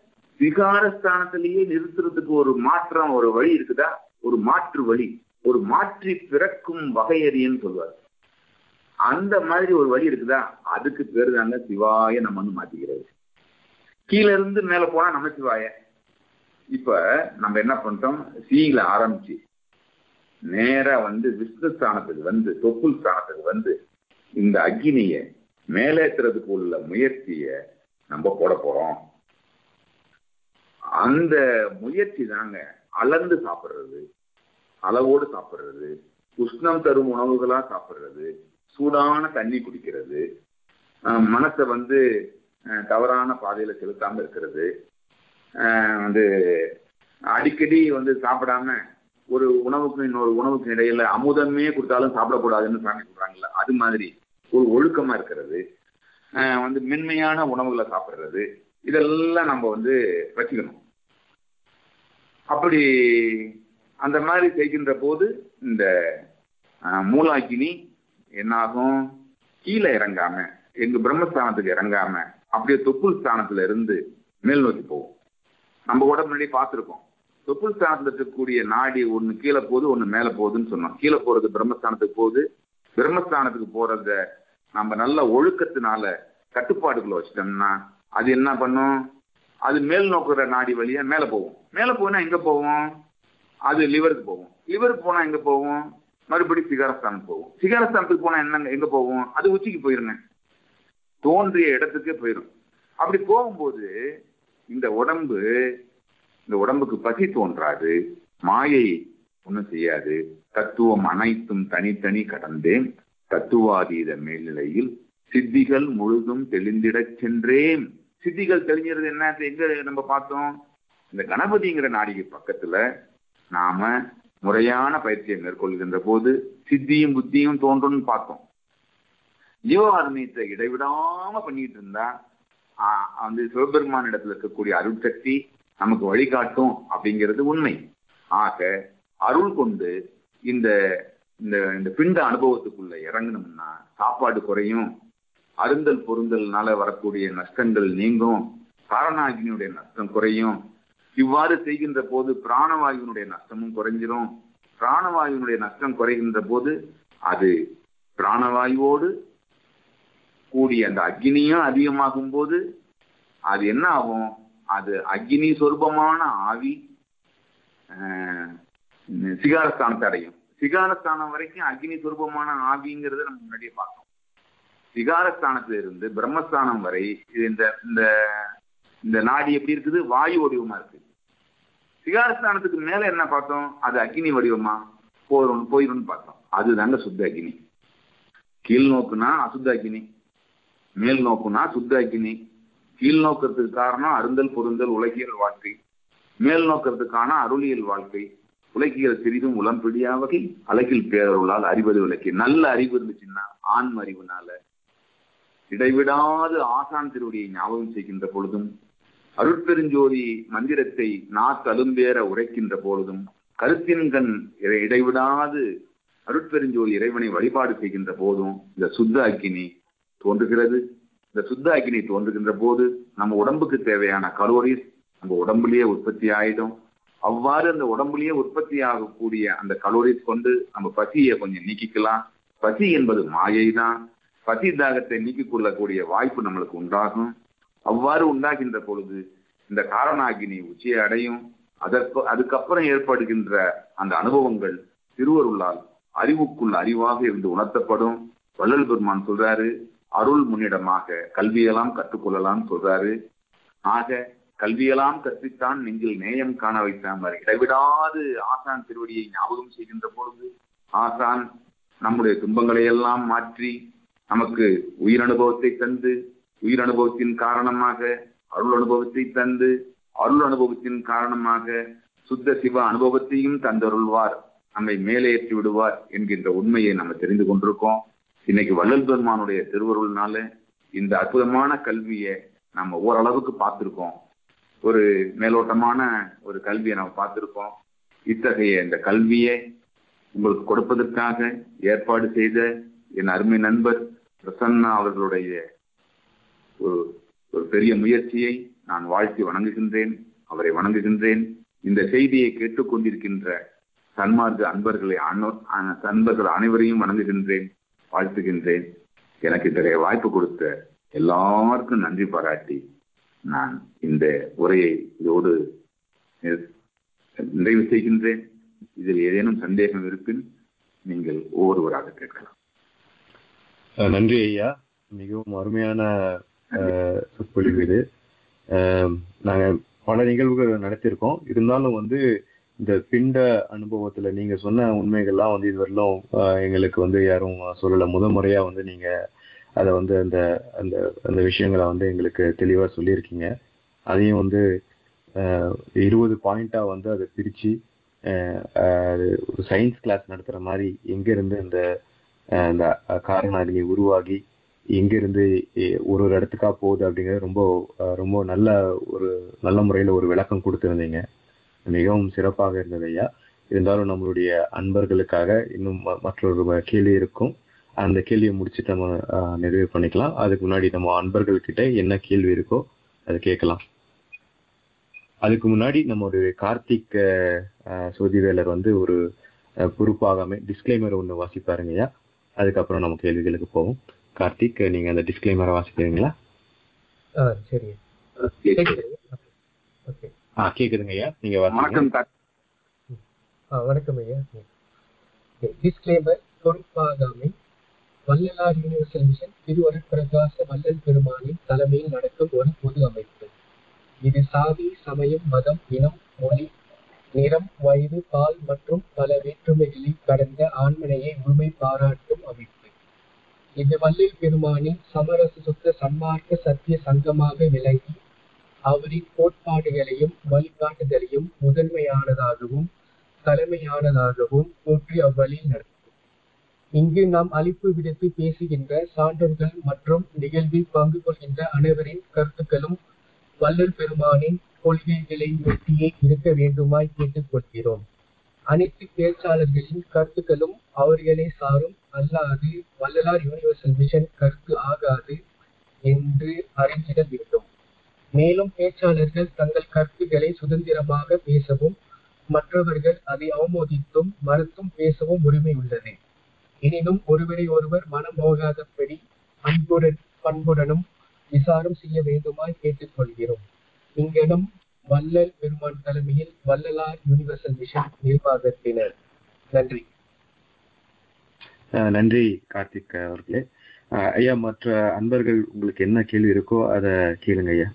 Speaker 3: விகாரஸ்தானத்திலேயே நிறுத்துறதுக்கு ஒரு மாற்றம் ஒரு வழி இருக்குதா ஒரு மாற்று வழி ஒரு மாற்றி பிறக்கும் வகையறின்னு சொல்லுவார் அந்த மாதிரி ஒரு வழி இருக்குதா அதுக்கு பேரு தாங்க சிவாய நம்மன்னு மாத்திக்கிறது கீழ இருந்து மேல போனா நம்ம சிவாய இப்ப நம்ம என்ன பண்றோம் சீல ஆரம்பிச்சு நேரா வந்து விஷ்ணு ஸ்தானத்துக்கு வந்து தொப்புள் ஸ்தானத்துக்கு வந்து இந்த அக்னிய மேலேத்துறதுக்கு உள்ள முயற்சிய நம்ம போட போறோம் அந்த முயற்சி தாங்க அளந்து சாப்பிடுறது அளவோடு சாப்பிடுறது உஷ்ணம் தரும் உணவுகளா சாப்பிடுறது சூடான தண்ணி குடிக்கிறது அஹ் மனசை வந்து அஹ் தவறான பாதையில செலுத்தாம இருக்கிறது அஹ் வந்து அடிக்கடி வந்து சாப்பிடாம ஒரு உணவுக்கும் இன்னொரு உணவுக்கும் இடையில அமுதமே கொடுத்தாலும் சாப்பிடக்கூடாதுன்னு சாமி சொல்றாங்கல்ல அது மாதிரி ஒரு ஒழுக்கமா இருக்கிறது அஹ் வந்து மென்மையான உணவுகளை சாப்பிடுறது இதெல்லாம் நம்ம வந்து வச்சுக்கணும் அப்படி அந்த மாதிரி செய்கின்ற போது இந்த அஹ், மூலாக்கினி என்னாகும் கீழே இறங்காம எங்க பிரம்மஸ்தானத்துக்கு இறங்காம அப்படியே தொப்புள் ஸ்தானத்துல இருந்து மேல் நோக்கி போகும் நம்ம கூட முன்னாடி பார்த்துருக்கோம் தொப்புள் ஸ்தானத்துல இருக்கக்கூடிய நாடி ஒண்ணு கீழே போகுது ஒண்ணு மேல போகுதுன்னு சொன்னோம் கீழே போறது பிரம்மஸ்தானத்துக்கு போகுது பிரம்மஸ்தானத்துக்கு போறத நம்ம நல்ல ஒழுக்கத்தினால கட்டுப்பாடுகளை வச்சிட்டோம்னா அது என்ன பண்ணும் அது மேல் நோக்குற நாடி வழியா மேல போகும் மேல போனா எங்க போகும் அது லிவருக்கு போகும் லிவருக்கு போனா எங்க போகும் மறுபடியும் சிகாரஸ்தானம் போகும் சிகாரஸ்தானத்துக்கு போனா என்ன எங்க போகும் அது உச்சிக்கு போயிருங்க தோன்றிய இடத்துக்கே போயிடும் அப்படி போகும்போது இந்த உடம்பு இந்த உடம்புக்கு பசி தோன்றாது மாயை ஒண்ணும் செய்யாது தத்துவம் அனைத்தும் தனித்தனி கடந்தேன் தத்துவாதீத மேல்நிலையில் சித்திகள் முழுதும் தெளிந்திடச் சென்றேன் சித்திகள் தெரிஞ்சிருது என்ன எங்க நம்ம பார்த்தோம் இந்த கணபதிங்கிற நாடிகை பக்கத்துல நாம முறையான பயிற்சியை மேற்கொள்கின்ற போது சித்தியும் புத்தியும் தோன்றும்னு பார்த்தோம் ஜீவகாரணியத்தை இடைவிடாம பண்ணிட்டு இருந்தா ஆஹ் வந்து சிவபெருமான் இடத்துல இருக்கக்கூடிய அருட்சக்தி நமக்கு வழிகாட்டும் அப்படிங்கிறது உண்மை ஆக அருள் கொண்டு இந்த இந்த இந்த பிண்ட அனுபவத்துக்குள்ள இறங்கணும்னா சாப்பாடு குறையும் அருந்தல் பொருந்தல்னால வரக்கூடிய நஷ்டங்கள் நீங்கும் காரணாகினியுடைய நஷ்டம் குறையும் இவ்வாறு செய்கின்ற போது பிராணவாயுவினுடைய நஷ்டமும் குறைஞ்சிரும் பிராணவாயுவினுடைய நஷ்டம் குறைகின்ற போது அது பிராணவாயுவோடு கூடிய அந்த அக்னியும் அதிகமாகும் போது அது என்ன ஆகும் அது அக்னி சொரூபமான ஆவி ஆஹ், சிகாரஸ்தானத்தை அடையும் சிகாரஸ்தானம் வரைக்கும் அக்னி சொரூபமான ஆவிங்கிறத நம்ம முன்னாடியே பார்த்தோம் சிகாரஸ்தானத்துல இருந்து பிரம்மஸ்தானம் வரை இது இந்த இந்த இந்த நாடி எப்படி இருக்குது வாயு வடிவமா இருக்கு சிகாரஸ்தானத்துக்கு மேல என்ன பார்த்தோம் அது அக்னி வடிவமா போயிரும் போயிரும்னு பார்த்தோம் அதுதாங்க சுத்த அக்னி கீழ் நோக்குனா அசுத்த அக்னி மேல் நோக்குனா சுத்த அக்னி கீழ் நோக்கிறதுக்கு காரணம் அருந்தல் பொருந்தல் உலகியல் வாழ்க்கை மேல் நோக்கிறதுக்கான அருளியல் வாழ்க்கை உலகியல் சிறிதும் உளம் பிடியா வகை அழகில் பேரருளால் அறிவது விளக்கி நல்ல அறிவு இருந்துச்சுன்னா ஆன்ம அறிவுனால இடைவிடாது ஆசான் திருவடியை ஞாபகம் செய்கின்ற பொழுதும் அருட்பெருஞ்சோதி மந்திரத்தை நாத்தலும்பேற உரைக்கின்ற பொழுதும் கருத்தின் கண் இடை- இடைவிடாது அருட்பெருஞ்சோதி இறைவனை வழிபாடு செய்கின்ற போதும் இந்த சுத்த அக்கினி தோன்றுகிறது இந்த சுத்த அக்கினி தோன்றுகின்ற போது நம்ம உடம்புக்கு தேவையான கலோரிஸ் நம்ம உடம்புலயே உற்பத்தி ஆயிடும் அவ்வாறு அந்த உடம்புலயே உற்பத்தி ஆகக்கூடிய அந்த கலோரிஸ் கொண்டு நம்ம பசியை கொஞ்சம் நீக்கிக்கலாம் பசி என்பது மாயை தான் பசி தாகத்தை நீக்கிக் கொள்ளக்கூடிய வாய்ப்பு நம்மளுக்கு உண்டாகும் அவ்வாறு உண்டாகின்ற பொழுது இந்த காரணாகினி உச்சியை அடையும் அதற்கு அதுக்கப்புறம் ஏற்படுகின்ற அந்த அனுபவங்கள் திருவருளால் அறிவுக்குள் அறிவாக இருந்து உணர்த்தப்படும் வள்ளல் பெருமான் சொல்றாரு அருள் முன்னிடமாக கல்வியெல்லாம் கற்றுக்கொள்ளலாம் சொல்றாரு ஆக கல்வியெல்லாம் கற்பித்தான் நெஞ்சில் நேயம் காண வைத்தான் வரை இடைவிடாது ஆசான் திருவடியை ஞாபகம் செய்கின்ற பொழுது ஆசான் நம்முடைய துன்பங்களை எல்லாம் மாற்றி நமக்கு உயிர் அனுபவத்தை தந்து உயிர் அனுபவத்தின் காரணமாக அருள் அனுபவத்தை தந்து அருள் அனுபவத்தின் காரணமாக சுத்த சிவ அனுபவத்தையும் தந்தருள்வார் நம்மை மேலேற்றி விடுவார் என்கின்ற உண்மையை நம்ம தெரிந்து கொண்டிருக்கோம் இன்னைக்கு வள்ளல் பெருமானுடைய திருவருள்னால இந்த அற்புதமான கல்வியை நம்ம ஓரளவுக்கு பார்த்திருக்கோம் ஒரு மேலோட்டமான ஒரு கல்வியை நம்ம பார்த்திருக்கோம் இத்தகைய இந்த கல்வியை உங்களுக்கு கொடுப்பதற்காக ஏற்பாடு செய்த என் அருமை நண்பர் பிரசன்னா அவர்களுடைய ஒரு ஒரு பெரிய முயற்சியை நான் வாழ்த்தி வணங்குகின்றேன் அவரை வணங்குகின்றேன் இந்த செய்தியை கேட்டுக்கொண்டிருக்கின்ற சன்மார்க்க அன்பர்களை அன- அன- அன்பர்கள் அனைவரையும் வணங்குகின்றேன் வாழ்த்துகின்றேன் எனக்கு இத்தகைய வாய்ப்பு கொடுத்த எல்லாருக்கும் நன்றி பாராட்டி நான் இந்த உரையை இதோடு நிறு- நிறைவு செய்கின்றேன் இதில் ஏதேனும் சந்தேகம் இருப்பின் நீங்கள் ஒவ்வொருவராக கேட்கலாம்
Speaker 1: அஹ் நன்றி ஐயா மிகவும் அருமையான அஹ், சொற்பொழிவு இது அஹ், நாங்க பல நிகழ்வுகள் நடத்தியிருக்கோம் இருந்தாலும் வந்து இந்த பிண்ட அனுபவத்துல நீங்க சொன்ன உண்மைகள்லாம் வந்து இதுவரையிலும் அஹ், எங்களுக்கு வந்து யாரும் சொல்லல முதல் முறையா வந்து நீங்க அதை வந்து அந்த அந்த அந்த விஷயங்களை வந்து எங்களுக்கு தெளிவா சொல்லியிருக்கீங்க அதையும் வந்து அஹ், இருபது பாயிண்டா வந்து அதை பிரிச்சு அஹ், அது ஒரு சயின்ஸ் கிளாஸ் நடத்துற மாதிரி எங்க இருந்து இந்த அஹ் அந்த அஹ் காரண அக்னி உருவாகி எங்கிருந்து எ- ஒரு ஒரு இடத்துக்கா போகுது அப்படிங்கிறது ரொம்ப அஹ் ரொம்ப நல்ல ஒரு நல்ல முறையில ஒரு விளக்கம் கொடுத்திருந்தீங்க மிகவும் சிறப்பாக இருந்தது ஐயா இருந்தாலும் நம்மளுடைய அன்பர்களுக்காக இன்னும் ம- மற்றொரு வ- கேள்வி இருக்கும் அந்த கேள்வியை முடிச்சுட்டு நம்ம அஹ், நிறைவு பண்ணிக்கலாம் அதுக்கு முன்னாடி நம்ம அன்பர்கள் கிட்ட என்ன கேள்வி இருக்கோ அதை கேட்கலாம் அதுக்கு முன்னாடி நம்மளுடைய கார்த்திக் அஹ், அஹ், சோதிவேலர் வந்து ஒரு அஹ், பொறுப்பாகாம டிஸ்க்ளைமர் ஒன்று வாசிப்பாருங்க ஐயா அதுக்கப்புறம் நம்ம கேள்விகளுக்கு போவோம் கார்த்திக் நீங்க அந்த டிஸ்க்ளைமரை வாசிக்கிறீங்களா
Speaker 4: ஆ சரி ஓகே
Speaker 1: ஆ கேக்குதுங்க ஐயா நீங்க வாசிங்க
Speaker 3: வணக்கம் தா-
Speaker 4: ஆ வணக்கம் ஐயா டிஸ்க்ளைமர் பொறுப்பாகாமை வள்ளலார் யூனிவர்சல் மிஷன் திருவருட்பிரகாச வள்ளல் பெருமானின் தலைமையில் நடக்கும் ஒரு பொது அமைப்பு இது சாதி சமயம் மதம் இனம் மொழி நிறம் வயது பால் மற்றும் பல வேற்றுமைகளை கடந்த ஆண்மனையை முழுமை பாராட்டும் அமைப்பு இது வள்ளல் பெருமானின் சமரச சுத்த சன்மார்க்க சத்திய சங்கமாக விளங்கி அவரின் கோட்பாடுகளையும் வழிகாட்டுதலையும் முதன்மையானதாகவும் தலைமையானதாகவும் போற்றி அவ்வழியில் நடத்தும் இங்கு நாம் அழைப்பு விடுத்து பேசுகின்ற சான்றோர்கள் மற்றும் நிகழ்வில் பங்கு கொள்கின்ற அனைவரின் கருத்துக்களும் வள்ளல் பெருமானின் கொள்கைகளை ஒட்டியே இருக்க வேண்டுமாய் கேட்டுக்கொள்கிறோம் அனைத்து பேச்சாளர்களின் கருத்துக்களும் அவர்களை சாரும் அல்லாது வள்ளலார் யூனிவர்சல் மிஷன் கருத்து ஆகாது என்று அறிந்திட வேண்டும் மேலும் பேச்சாளர்கள் தங்கள் கருத்துக்களை சுதந்திரமாக பேசவும் மற்றவர்கள் அதை அவமதித்தும் மறுத்தும் பேசவும் உரிமை உள்ளது எனினும் ஒருவரை ஒருவர் மனம் போகாதபடி அன்புடன் பண்புடனும் விசாரம் செய்ய வேண்டுமாய் கேட்டுக்கொள்கிறோம் இங்கனம் வள்ளல் பெருமான் தலைமையில் வள்ளலார் யூனிவர்சல் மிஷன் நிர்வாகத்தினர் நன்றி
Speaker 1: அஹ் நன்றி கார்த்திக் அவர்களே அஹ் ஐயா மற்ற அன்பர்கள் உங்களுக்கு என்ன கேள்வி இருக்கோ அதை கேளுங்க ஐயா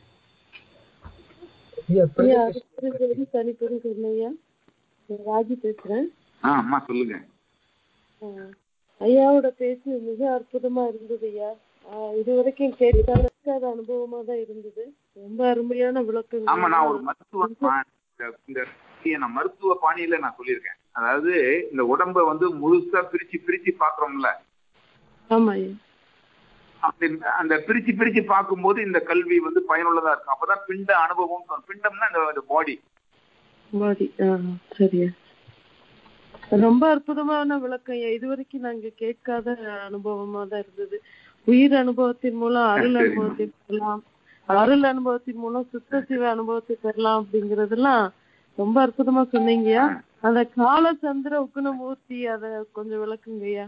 Speaker 4: ஐயா,
Speaker 5: ஐயா
Speaker 4: பிரதமர்
Speaker 5: அடுத்தது தனிப்பெரும் ஐயா ராஜி பேசுறேன்
Speaker 3: ஆ அம்மா சொல்லுங்க
Speaker 5: ஆஹ் ஐயாவோட பேச்சு மிக அற்புதமா இருந்தது ஐயா ஆஹ் இது வரைக்கும் கேட்காத அனுபவமா தான் இருந்தது ரொம்ப அருமையான விளக்கங்கள்
Speaker 3: ஆமா நான் ஒரு மருத்துவ பா- இந்த- இந்த இதை நான் மருத்துவ பாணியில நான் சொல்லியிருக்கேன் அதாவது இந்த உடம்ப வந்து முழுசா பிரிச்சு பிரிச்சு பாக்குறோம்ல
Speaker 5: ஆமா ஐயா
Speaker 3: அப்படி அந்த பிரிச்சு பிரிச்சு பார்க்கும்போது இந்த கல்வி வந்து பயனுள்ளதா இருக்கும் அப்பதான் பிண்ட அனுபவம் சொல்றோம். பிண்டம்னா இந்த பாடி
Speaker 5: பாடி ஆஹ் சரியா ரொம்ப அற்புதமான விளக்கம் ஐயா இது வரைக்கும் நாங்க கேட்காத அனுபவமா தான் இருந்தது உயிர் அனுபவத்தின் மூலம் அருள்
Speaker 3: சரிம்மா.
Speaker 5: அனுபவத்தை பெறலாம் அருள் அனுபவத்தின் மூலம் சுத்த சிவ அனுபவத்தை பெறலாம் அப்படிங்கறதெல்லாம் ரொம்ப அற்புதமா சொன்னீங்கய்யா அந்த காலச்சந்திர உக்குணமூர்த்தி அத கொஞ்சம் விளக்குங்கய்யா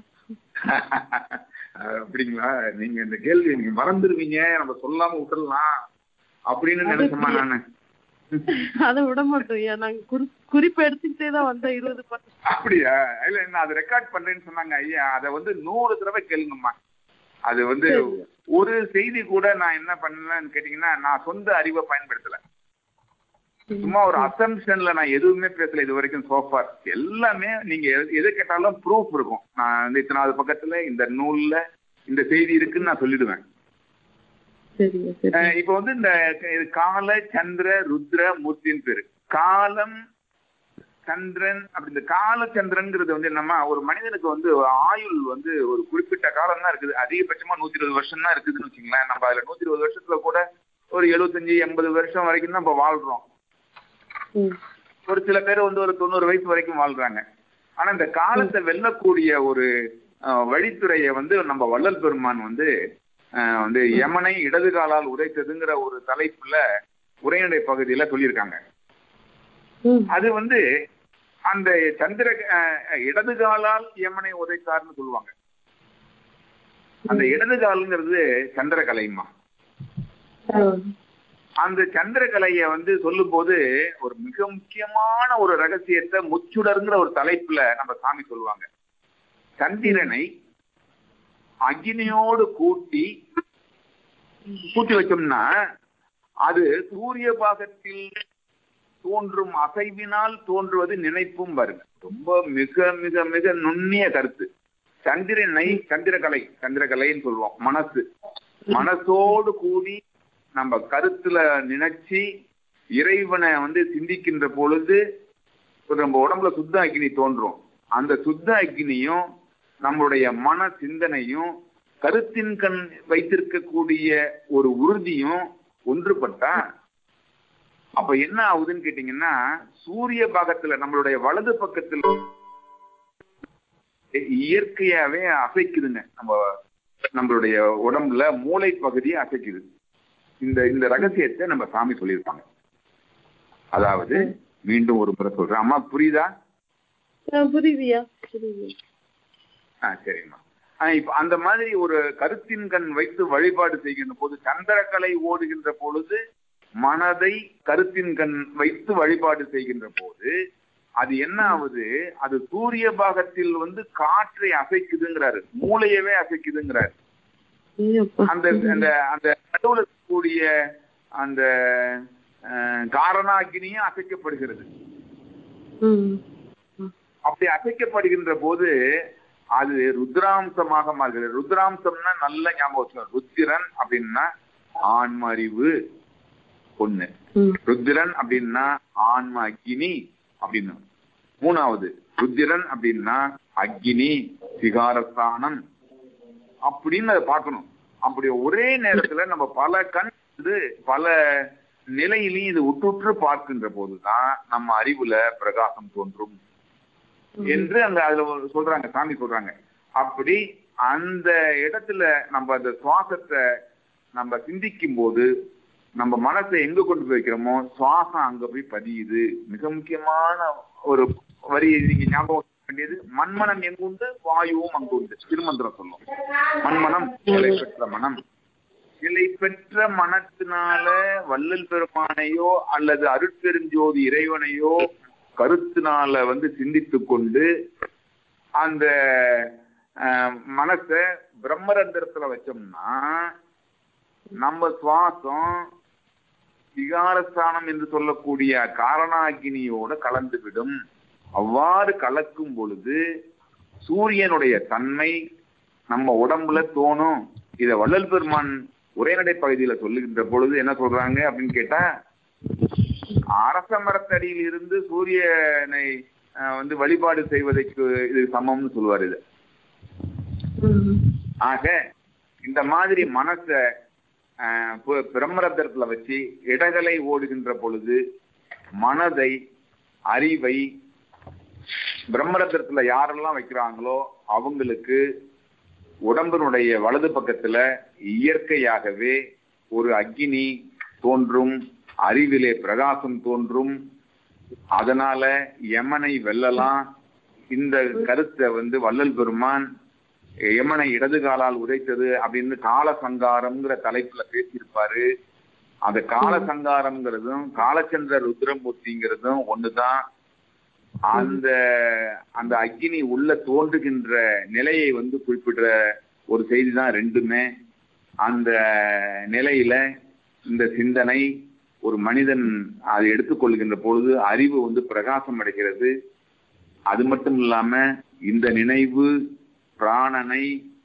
Speaker 3: அப்படிங்களா நீங்க இந்த கேள்வி நீங்க மறந்துருவீங்க நம்ம சொல்லாம விட்டுறலாம் அப்படின்னு
Speaker 5: அது
Speaker 3: நினைச்சோமா
Speaker 5: எப்படியா?
Speaker 3: நானு
Speaker 5: அதை விட மாட்டோம் ஐயா நாங்க குறி குறிப்பு எடுத்துக்கிட்டே தான் வந்தோம் இருபது பாட்டு
Speaker 3: அப்படியா இல்ல நான் அதை ரெக்கார்ட் பண்றேன்னு சொன்னாங்க ஐயா அதை வந்து நூறு தடவை கேளுங்கம்மா அது வந்து
Speaker 5: சரி.
Speaker 3: ஒரு செய்தி கூட நான் என்ன பண்ணலன்னு கேட்டீங்கன்னா நான் சொந்த அறிவை பயன்படுத்தல சும்மா ஒரு அசம்ஷன்ல நான் எதுவுமே பேசல இது வரைக்கும் சோஃபார் எல்லாமே நீங்க எது- எது கேட்டாலும் ப்ரூஃப் இருக்கும் நான் வந்து இத்தனாவது பக்கத்துல இந்த நூல்ல இந்த செய்தி இருக்குன்னு நான் சொல்லிடுவேன்
Speaker 5: சரிங்க சரி
Speaker 3: அஹ் இப்ப வந்து இந்த இது கால சந்திர ருத்ர மூர்த்தின்னு பேரு காலம் சந்திரன் அப்படி இந்த கால சந்திரன்ங்கிறது வந்து என்னமா ஒரு மனிதனுக்கு வந்து ஒரு ஆயுள் வந்து ஒரு குறிப்பிட்ட காலம் தான் இருக்குது அதிகபட்சமா நூத்தி இருபது வருஷம் தான் இருக்குதுன்னு வச்சுங்களேன் நம்ம அதுல நூத்தி இருபது வருஷத்துல கூட ஒரு எழுபத்தஞ்சு எண்பது வருஷம் வரைக்கும் தான் நம்ம வாழ்றோம்
Speaker 5: ம்.
Speaker 3: ஒரு சில பேர் வந்து ஒரு தொண்ணூறு வயசு வரைக்கும் வாழ்றாங்க ஆனா இந்த காலத்தை வெல்லக்கூடிய ஒரு அஹ், வழித்துறையை வந்து நம்ம வள்ளல் பெருமான் வந்து அஹ், வந்து யமனை இடது காலால் உதைத்ததுங்கிற ஒரு தலைப்புல உரைநடை பகுதியில சொல்லியிருக்காங்க
Speaker 5: ம்.
Speaker 3: அது வந்து அந்த சந்திர அஹ், இடது காலால் யமனை உதைத்தார்னு சொல்லுவாங்க அந்த இடது காலுங்கிறது சந்திரகலைமா
Speaker 5: ஆ.
Speaker 3: அந்த சந்திரகலைய வந்து சொல்லும்போது ஒரு மிக முக்கியமான ஒரு ரகசியத்தை முச்சுடர்ங்கிற ஒரு தலைப்புல நம்ம சாமி சொல்லுவாங்க சந்திரனை அக்னியோடு கூட்டி கூட்டி வச்சோம்னா அது சூரிய பாகத்தில் தோன்றும் அசைவினால் தோன்றுவது நினைப்பும் வருங்க ரொம்ப மிக மிக மிக நுண்ணிய கருத்து சந்திரனை சந்திரகலை சந்திரகலைன்னு சொல்லுவோம் மனசு மனசோடு கூடி நம்ம கருத்துல நினைச்சு இறைவனை வந்து சிந்திக்கின்ற பொழுது ஒரு நம்ம உடம்புல சுத்த அக்னி தோன்றும் அந்த சுத்த அக்னியும் நம்மளுடைய மன சிந்தனையும் கருத்தின் கண் வைத்திருக்கக்கூடிய ஒரு உறுதியும் ஒன்றுபட்டா அப்ப என்ன ஆகுதுன்னு கேட்டீங்கன்னா சூரிய பாகத்துல நம்மளுடைய வலது பக்கத்துல இயற்கையாவே அசைக்குதுங்க நம்ம நம்மளுடைய உடம்புல மூளை பகுதியை அசைக்குது இந்த இந்த ரகசியத்தை நம்ம சாமி சொல்லியிருப்பாங்க அதாவது மீண்டும் ஒரு முறை சொல்றேன் அம்மா புரியுதா
Speaker 5: ஆ, புரியுதுயா புரியுது
Speaker 3: ஆ சரிம்மா ஆ, இப்ப அந்த மாதிரி ஒரு கருத்தின் கண் வைத்து வழிபாடு செய்கின்ற போது சந்திரக்கலை ஓடுகின்ற பொழுது மனதை கருத்தின் கண் வைத்து வழிபாடு செய்கின்ற போது அது என்ன ஆகுது அது சூரிய பாகத்தில் வந்து காற்றை அசைக்குதுங்கிறாரு மூளையவே அசைக்குதுங்கிறாரு
Speaker 5: ஐயப்பா.
Speaker 3: அந்த அந்த அந்த நடுவுல இருக்கக்கூடிய அந்த அஹ், காரணாகினியும் அசைக்கப்படுகிறது
Speaker 5: ம்.
Speaker 3: அப்படி அசைக்கப்படுகின்ற போது அது ருத்ராம்சமாக மாறுகிறது ருத்ராம்சம்னா நல்ல ஞாபகம் வச்சுக்கணும் ருத்திரன் அப்படின்னா ஆன்மறிவு ஒண்ணு
Speaker 5: ம்.
Speaker 3: ருத்திரன் அப்படின்னா ஆன்ம அக்கினி அப்படின்னு மூணாவது ருத்திரன் அப்படின்னா அக்கினி சிகாரஸ்தானம் அப்படின்னு அதை பார்க்கணும் அப்படி ஒரே நேரத்துல நம்ம பல கண் வந்து பல நிலையிலையும் இது உற்றுற்று பார்க்கின்ற போதுதான் நம்ம அறிவுல பிரகாசம் தோன்றும் என்று அந்த அதுல ஒரு சொல்றாங்க சாமி சொல்றாங்க அப்படி அந்த இடத்துல நம்ம அந்த சுவாசத்தை நம்ம சிந்திக்கும் போது நம்ம மனசை எங்க கொண்டு போய் வைக்கிறோமோ சுவாசம் அங்க போய் பதியுது மிக முக்கியமான ஒரு வரி நீங்க ஞாபகம் வச்சுக்க வேண்டியது மண்மனம் எங்குண்டு வாயுவும் அங்குண்டு திருமந்திரம் சொல்லும் மண்மனம் நிலை பெற்ற மனம் நிலை பெற்ற மனத்தினால வள்ளல் பெருமானையோ அல்லது அருட்பெருஞ்சோதி இறைவனையோ கருத்தினால வந்து சிந்தித்துக் கொண்டு அந்த அஹ், மனசை பிரம்மரந்திரத்துல வச்சோம்னா நம்ம சுவாசம் விகாரஸ்தானம் என்று சொல்லக்கூடிய காரணாகினியோட கலந்துவிடும் அவ்வாறு கலக்கும் பொழுது சூரியனுடைய தன்மை நம்ம உடம்புல தோணும் இத வள்ளல் பெருமான் உரைநடை பகுதியில சொல்லுகின்ற பொழுது என்ன சொல்றாங்க அப்படின்னு கேட்டா அரச மரத்தடியில் இருந்து சூரியனை அஹ், வந்து வழிபாடு செய்வதற்கு இது சமம்னு சொல்லுவார் இது
Speaker 5: ம்.
Speaker 3: ஆக இந்த மாதிரி மனச அஹ், பு- பிரம்மரத்திரத்துல வச்சு இடகலை ஓடுகின்ற பொழுது மனதை அறிவை பிரம்மரத்திரத்துல யாரெல்லாம் வைக்கிறாங்களோ அவங்களுக்கு உடம்பினுடைய வலது பக்கத்துல இயற்கையாகவே ஒரு அக்கினி தோன்றும் அறிவிலே பிரகாசம் தோன்றும் அதனால யமனை வெல்லலாம் இந்த கருத்தை வந்து வள்ளல் பெருமான் யமனை இடது காலால் உதைத்தது அப்படின்னு கால சங்காரம்ங்கிற தலைப்புல பேசியிருப்பாரு அந்த கால சங்காரம்ங்கிறதும் காலச்சந்திர ருத்ரமூர்த்திங்கிறதும் ஒண்ணுதான் அந்த அந்த அக்கினி உள்ள தோன்றுகின்ற நிலையை வந்து குறிப்பிடுற ஒரு செய்தி தான் ரெண்டுமே அந்த நிலையில இந்த சிந்தனை ஒரு மனிதன் அதை எடுத்துக்கொள்கின்ற பொழுது அறிவு வந்து பிரகாசம் அடைகிறது அது மட்டும் இல்லாம இந்த நினைவு பிராணனை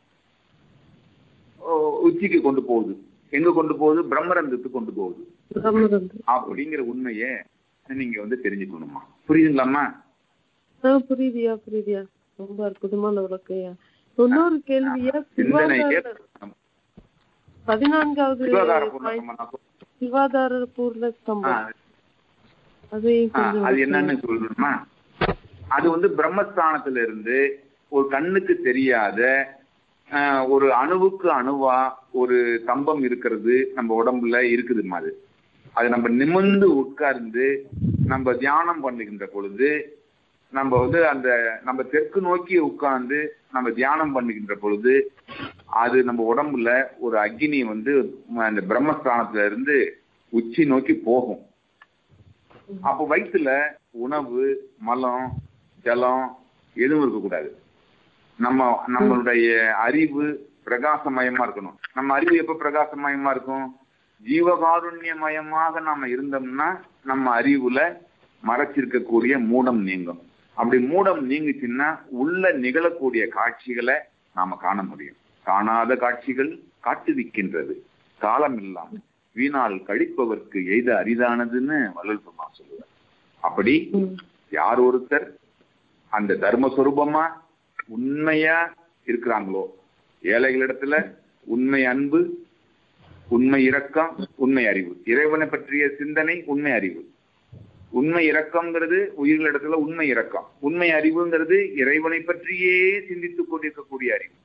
Speaker 3: ஓ, உச்சிக்கு கொண்டு போகுது எங்க கொண்டு போகுது பிரம்மரந்தத்துக்கு கொண்டு போகுது
Speaker 5: பிரம்மரந்து.
Speaker 3: அப்படிங்கிற உண்மையை நீங்க வந்து தெரிஞ்சுக்கணுமா புரியுதுங்களாம்மா
Speaker 5: ஆ, புரியுதுயா புரியுதுயா ரொம்ப அற்புதமான விளக்கையா இன்னொரு கேள்வியா
Speaker 3: சிந்தனையே
Speaker 5: சிவாதார பதினான்காவது
Speaker 3: சுகாதார
Speaker 5: point,
Speaker 3: பூர்ணமா நான் சொல்றேன்.
Speaker 5: சிவாதார பூர்ண
Speaker 3: ஆ,
Speaker 5: ஸ்தம்பம் அதையும்
Speaker 3: ஆ,
Speaker 5: கொஞ்சம்
Speaker 3: அது என்னன்னு சொல்லணுமா அது வந்து பிரம்மஸ்தானத்துல இருந்து ஒரு கண்ணுக்கு தெரியாத ஆ, ஒரு அணுவுக்கு அணுவா ஒரு தம்பம் இருக்கிறது நம்ம உடம்புல இருக்குதுமா அது அது நம்ம நிமிர்ந்து உட்கார்ந்து நம்ம தியானம் பண்ணுகின்ற பொழுது நம்ம வந்து அந்த நம்ம தெற்கு நோக்கி உட்கார்ந்து நம்ம தியானம் பண்ணுகின்ற பொழுது அது நம்ம உடம்புல ஒரு அக்னி வந்து அந்த பிரம்மஸ்தானத்துல இருந்து உச்சி நோக்கி போகும் அப்ப வயிற்றுல உணவு மலம் ஜலம் எதுவும் இருக்கக்கூடாது நம்ம நம்மளுடைய அறிவு பிரகாசமயமா இருக்கணும் நம்ம அறிவு எப்ப பிரகாசமயமா இருக்கும் ஜீவகாருண்யமயமாக நாம இருந்தோம்னா நம்ம அறிவுல மறைச்சிருக்கக்கூடிய மூடம் நீங்கும் அப்படி மூடம் நீங்குச்சுன்னா உள்ள நிகழக்கூடிய காட்சிகளை நாம காண முடியும் காணாத காட்சிகள் காட்டுவிக்கின்றது காலம் இல்லாம வீணால் கழிப்பவர்க்கு எய்த அரிதானதுன்னு வள்ளல் பெருமா சொல்லுவார் அப்படி யார் ஒருத்தர் அந்த தர்மஸ்வரூபமா உண்மையா இருக்கிறாங்களோ ஏழைகளிடத்துல உண்மை அன்பு உண்மை இரக்கம் உண்மை அறிவு இறைவனை பற்றிய சிந்தனை உண்மை அறிவு உண்மை இரக்கம்ங்கிறது உயிர்களிடத்துல உண்மை இரக்கம் உண்மை அறிவுங்கிறது இறைவனை பற்றியே சிந்தித்துக் கொண்டிருக்கக்கூடிய அறிவு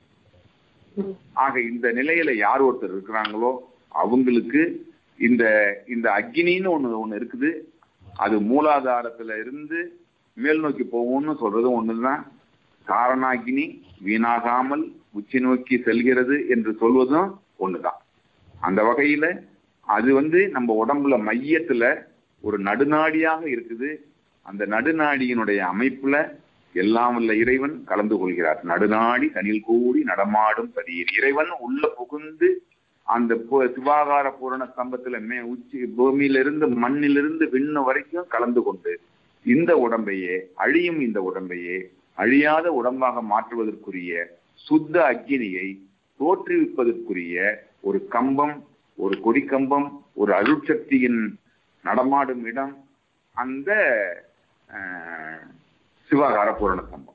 Speaker 3: ஆக இந்த நிலையில யார் ஒருத்தர் இருக்கிறாங்களோ அவங்களுக்கு இந்த இந்த அக்னின்னு ஒண்ணு ஒண்ணு இருக்குது அது மூலாதாரத்துல இருந்து மேல் நோக்கி போகும்னு சொல்றது ஒண்ணுதான் காரணாகினி வீணாகாமல் உச்சி நோக்கி செல்கிறது என்று சொல்வதும் ஒண்ணுதான் அந்த வகையில அது வந்து நம்ம உடம்புல மையத்துல ஒரு நடுநாடியாக இருக்குது அந்த நடுநாடியினுடைய அமைப்புல எல்லாம் உள்ள இறைவன் கலந்து கொள்கிறார் நடுநாடி தனில் கூடி நடமாடும் பதியர் இறைவன் உள்ள புகுந்து அந்த பு- சிவாகார பூரண ஸ்தம்பத்துல மே உச்சி பூமியிலிருந்து மண்ணிலிருந்து விண்ணு வரைக்கும் கலந்து கொண்டு இந்த உடம்பையே அழியும் இந்த உடம்பையே அழியாத உடம்பாக மாற்றுவதற்குரிய சுத்த அக்கினியை தோற்றுவிப்பதற்குரிய ஒரு கம்பம் ஒரு கொடிக்கம்பம் ஒரு அருட்சக்தியின் நடமாடும் இடம் அந்த அஹ், சிவாகார பூரண ஸ்தம்பம்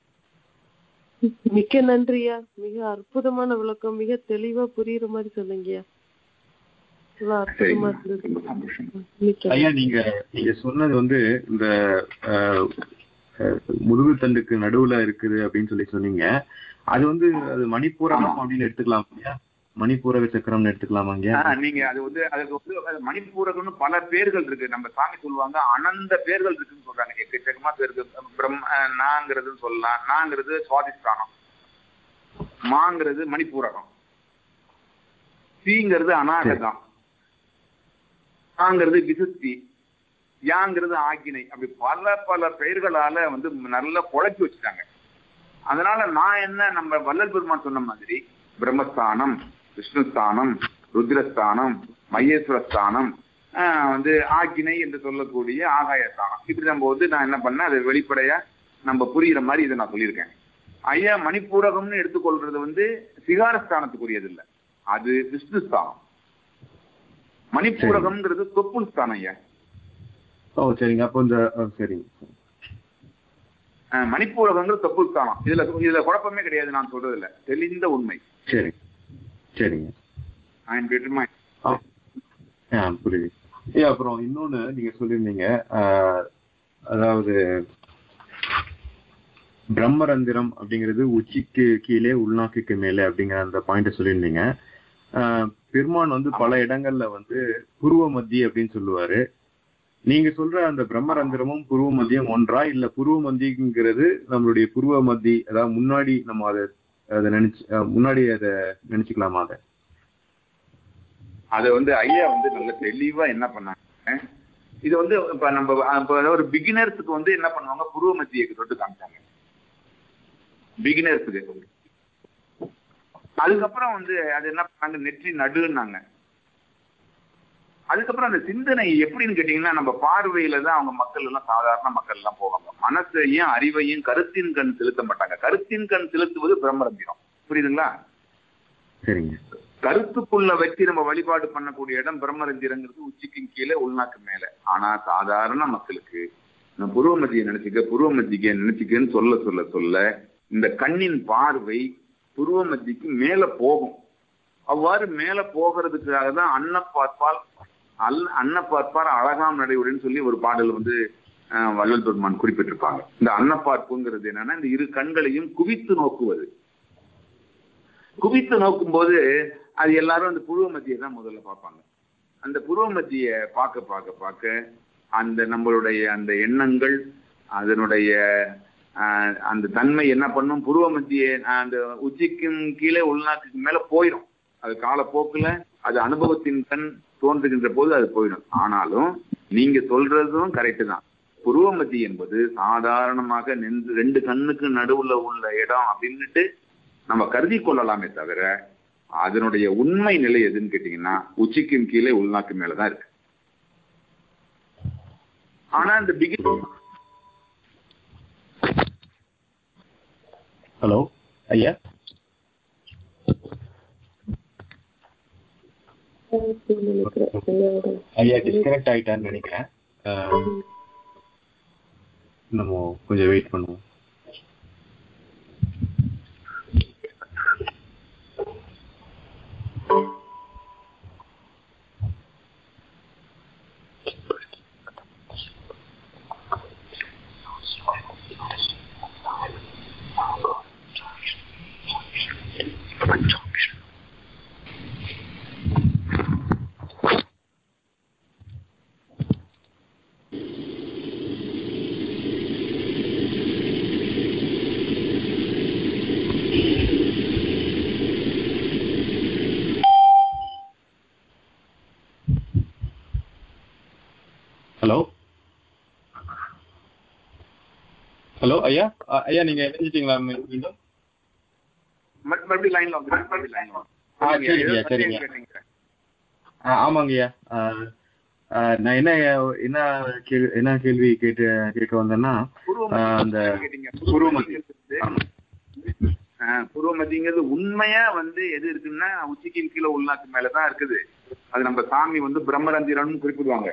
Speaker 5: மிக்க நன்றியா மிக அற்புதமான விளக்கம் மிக தெளிவா புரியுற மாதிரி சொன்னீங்கய்யா இவ்வளவு அற்புதமா
Speaker 3: சரிங்க
Speaker 5: இருந்தது
Speaker 3: ரொம்ப சந்தோஷம்
Speaker 5: மிக்க
Speaker 1: ஐயா நீங்க நீங்க சொன்னது வந்து இந்த அஹ், அஹ், முதுகு தண்டுக்கு நடுவுல இருக்குது அப்படின்னு சொல்லி சொன்னீங்க அது வந்து அது மணிப்பூரகம் அப்படின்னு எடுத்துக்கலாம் ஐயா மணிப்பூரக சக்கரம்னு எடுத்துக்கலாமா ஐயா
Speaker 3: ஆஹ் நீங்க அது வந்து அதுக்கு வந்து அது மணிப்பூரகம்னு பல பேர்கள் இருக்கு நம்ம சாமி சொல்லுவாங்க அனந்த பேர்கள் இருக்குன்னு சொல்றாங்க எக்கச்சக்கமா பேருக்கு பிரம் அஹ் நாங்கிறதுன்னு சொல்லலாம் நாங்கிறது சுவாதிஷ்டானம் மாங்கிறது மணிப்பூரகம் சீங்கிறது அநாகதம் ஆங்கிறது விசுத்தி யாங்கிறது ஆக்கினை அப்படி பல பல பெயர்களால வந்து நல்லா குழப்பி வச்சுட்டாங்க அதனால நான் என்ன நம்ம வள்ளல் பெருமான் சொன்ன மாதிரி பிரம்மஸ்தானம் விஷ்ணுஸ்தானம் ருத்ரஸ்தானம் மகேஸ்வரஸ்தானம் ஆஹ் வந்து ஆக்கினை என்று சொல்லக்கூடிய ஆகாயஸ்தானம் இப்படி நம்ம வந்து நான் என்ன பண்ணேன் அது வெளிப்படையா நம்ம புரியுற மாதிரி இதை நான் சொல்லியிருக்கேன் ஐயா மணிப்பூரகம்னு எடுத்துக்கொள்றது வந்து சிகாரஸ்தானத்துக்குரியது இல்லை அது விஷ்ணுஸ்தானம் மணிப்பூரகம்ங்கிறது தொப்புள் ஸ்தானம் ஐயா
Speaker 1: ஓ சரிங்க அப்போ இந்த அஹ், சரிங்க
Speaker 3: ஆஹ் மணிப்பூரகங்கிறது தொப்புள் ஸ்தானம் இதுல இதுல குழப்பமே கிடையாது நான் சொல்றது இல்ல தெளிந்த உண்மை
Speaker 1: சரி சரிங்க
Speaker 3: ஐ எம் பெட்டர்
Speaker 1: ஆ ஆ, புரியுது ஏ அப்புறம் இன்னொன்னு நீங்க சொல்லியிருந்தீங்க ஆஹ், அதாவது பிரம்மரந்திரம் அப்படிங்கிறது உச்சிக்கு கீழே உள்நாக்குக்கு மேலே அப்படிங்கிற அந்த பாயிண்ட சொல்லியிருந்தீங்க ஆஹ், பெருமான் வந்து பல இடங்கள்ல வந்து புருவ மத்தி அப்படின்னு சொல்லுவாரு நீங்க சொல்ற அந்த பிரம்மரந்திரமும் புருவ மத்தியம் ஒன்றா இல்ல புருவ மத்திங்கிறது நம்மளுடைய புருவ மத்தி அதாவது முன்னாடி நம்ம அதை அதை நினைச்சு அஹ், முன்னாடி அதை நினைச்சுக்கலாமா அதை
Speaker 3: அது வந்து ஐயா வந்து நல்ல தெளிவா என்ன பண்ணாங்க இது வந்து இப்ப நம்ம இப்ப ஒரு பிகினர்ஸுக்கு வந்து என்ன பண்ணுவாங்க புருவ மத்தியை தொட்டு காமிச்சாங்க பிகினர்ஸுக்கு அதுக்கப்புறம் வந்து அது என்ன பண்ணாங்க நெற்றி நடுன்னாங்க அதுக்கப்புறம் அந்த சிந்தனை எப்படின்னு கேட்டீங்கன்னா நம்ம பார்வையில தான் அவங்க மக்கள் எல்லாம் சாதாரண மக்கள் எல்லாம் போவாங்க மனசையும் அறிவையும் கருத்தின் கண் செலுத்த மாட்டாங்க கருத்தின் கண் செலுத்துவது பிரம்மரந்திரம் புரியுதுங்களா
Speaker 1: சரிங்க
Speaker 3: கருத்துக்குள்ள வச்சு நம்ம வழிபாடு பண்ணக்கூடிய இடம் பிரம்மரந்திரங்கிறது உச்சிக்கும் கீழே உள்நாக்கு மேல ஆனா சாதாரண மக்களுக்கு நான் புருவ மத்தியை நினைச்சுக்க புருவ மத்திக்க நினைச்சுக்கன்னு சொல்ல சொல்ல சொல்ல இந்த கண்ணின் பார்வை புருவ மத்திக்கு மேல போகும் அவ்வாறு மேல போகிறதுக்காக தான் அன்ன பார்ப்பால் அல் அன்ன பார்ப்பார் அழகாம் நடைவுடன் சொல்லி ஒரு பாடல் வந்து அஹ், வள்ளல் பெருமான் குறிப்பிட்டிருப்பாங்க இந்த அன்னப்பார்ப்புங்கிறது என்னன்னா இந்த இரு கண்களையும் குவித்து நோக்குவது குவித்து நோக்கும்போது அது எல்லாரும் அந்த புருவ மத்தியை தான் முதல்ல பார்ப்பாங்க அந்த புருவ மத்தியை பார்க்க பார்க்க பார்க்க அந்த நம்மளுடைய அந்த எண்ணங்கள் அதனுடைய ஆஹ், அந்த தன்மை என்ன பண்ணும் புருவ மத்திய அந்த உச்சிக்கும் கீழே உள்நாட்டுக்கு மேல போயிடும் அது காலப்போக்குல அது அனுபவத்தின் கண் தோன்றுகின்ற போது அது போயிடும் ஆனாலும் நீங்க சொல்றதும் கரெக்டு தான் புருவ மத்தி என்பது சாதாரணமாக நின்று ரெண்டு கண்ணுக்கு நடுவுல உள்ள இடம் அப்படின்னுட்டு நம்ம கருதி கொள்ளலாமே தவிர அதனுடைய உண்மை நிலை எதுன்னு கேட்டீங்கன்னா உச்சிக்கும் கீழே உள்நாக்கு மேலதான் இருக்கு ஆனா இந்த பிகின்
Speaker 1: ஹலோ ஐயா ஐயா டிஸ்கனெக்ட் ஆயிட்டான்னு நினைக்கிறேன் அஹ், நம்ம கொஞ்சம் வெயிட் பண்ணுவோம் ஹலோ ஹலோ ஐயா அ- ஐயா நீங்க இணைஞ்சிட்டீங்களா மீ- மீண்டும்
Speaker 3: மறுபடியும் லைன்ல வந்து மறுபடியும் லைன்ல
Speaker 1: ஆ, சரிங்க, சரிங்க. ஆ, ஆமாங்க ஐயா ஆ, ஆ, நான் என்ன என்ன கேள்வி என்ன கேள்வி கேட்டு கேட்க வந்தேன்னா ஆ, அந்த
Speaker 3: புருவமதி
Speaker 1: ஆமா.
Speaker 3: புருவமதிங்கிறது உண்மையா வந்து எது இருக்குன்னா உச்சிக்கு கீழே உள்நாக்கு மேலதான் இருக்குது அது நம்ம சாமி வந்து பிரம்மரந்திரன் குறிப்பிடுவாங்க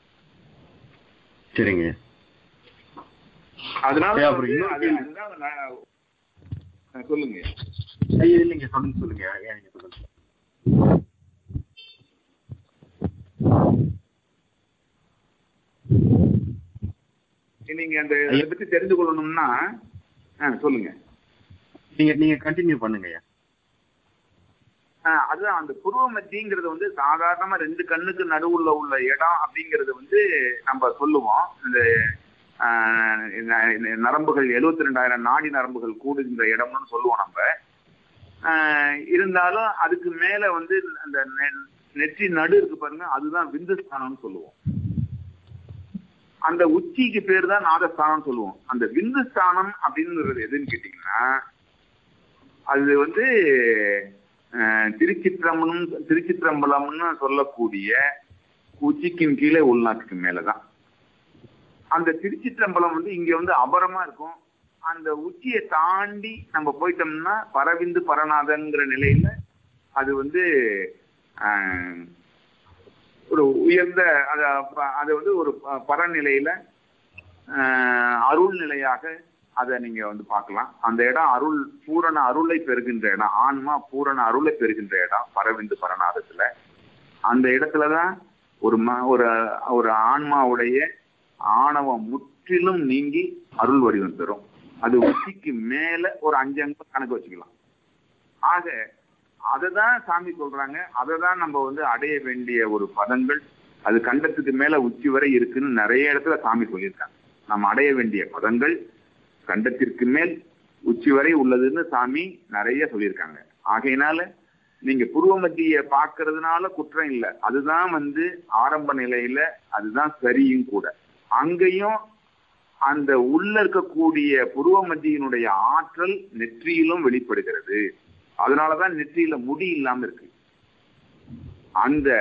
Speaker 1: சரிங்க
Speaker 3: அதனால
Speaker 1: ஏய், அப்புறம்
Speaker 3: வந்து
Speaker 1: இன்னொரு
Speaker 3: அது-
Speaker 1: கேள்வி.
Speaker 3: அதுதான் நான் ஆ, சொல்லுங்க
Speaker 1: ஐயா இல்லைங்க சொல்லுங்க சொல்லுங்க ஐயா நீங்க சொல்லுங்க
Speaker 3: நீங்க அந்த இதை பத்தி தெரிந்து கொள்ளணும்னா ஆ, சொல்லுங்க
Speaker 1: நீங்க நீங்க கண்டினியூ பண்ணுங்க ஐயா
Speaker 3: ஆ, அதுதான் அந்த புருவ மத்திங்கிறது வந்து சாதாரணமா ரெண்டு கண்ணுக்கு நடுவுல உள்ள இடம் அப்படிங்கறது வந்து நம்ம சொல்லுவோம் இந்த ஆ, இந்த- இந்த நரம்புகள் எழுபத்தி ரெண்டாயிரம் நாடி நரம்புகள் கூடுகின்ற இடம்னு சொல்லுவோம் நம்ம ஆ, இருந்தாலும் அதுக்கு மேல வந்து அந்த நெ- நெற்றி நடு இருக்கு பாருங்க அதுதான் விந்துஸ்தானம்னு சொல்லுவோம் அந்த உச்சிக்கு பேர் தான் நாதஸ்தானம்னு சொல்லுவோம் அந்த விந்துஸ்தானம் அப்படிங்கிறது எதுன்னு கேட்டீங்கன்னா அது வந்து அஹ், திருச்சிற்றம்பலம் திருச்சிற்றம்பலம்னு சொல்லக்கூடிய உச்சிக்கும் கீழே உள்நாட்டுக்கு மேலதான் அந்த திருச்சிற்றம்பலம் வந்து இங்க வந்து அபரமா இருக்கும் அந்த உச்சியை தாண்டி நம்ம போயிட்டோம்னா பரவிந்து பரநாதங்கிற நிலையில அது வந்து அஹ், ஒரு உயர்ந்த அத ப- அது வந்து ஒரு ப- பரநிலையில ஆஹ், அருள் நிலையாக அதை நீங்க வந்து பார்க்கலாம் அந்த இடம் அருள் பூரண அருளை பெறுகின்ற இடம் ஆன்மா பூரண அருளை பெறுகின்ற இடம் பரவிந்து பரநாதத்துல அந்த இடத்துலதான் ஒரு ம ஒரு ஒரு ஆன்மாவுடைய ஆணவம் முற்றிலும் நீங்கி அருள் வடிவம் பெறும் அது உச்சிக்கு மேல ஒரு அஞ்சு அங்கம் கணக்கு வச்சுக்கலாம் ஆக அததான் சாமி சொல்றாங்க அதை தான் நம்ம வந்து அடைய வேண்டிய ஒரு பதங்கள் அது கண்டத்துக்கு மேல உச்சி வரை இருக்குன்னு நிறைய இடத்துல சாமி சொல்லியிருக்காங்க நம்ம அடைய வேண்டிய பதங்கள் கண்டத்திற்கு மேல் உச்சி வரை உள்ளதுன்னு சாமி நிறைய சொல்லியிருக்காங்க ஆகையினால நீங்க புருவ மத்திய பார்க்கறதுனால குற்றம் இல்லை அதுதான் வந்து ஆரம்ப நிலையில அதுதான் சரியும் கூட அங்கேயும் அந்த உள்ள இருக்கக்கூடிய புருவ மத்தியினுடைய ஆற்றல் நெற்றியிலும் வெளிப்படுகிறது அதனாலதான் நெற்றியில முடி இல்லாம இருக்கு அந்த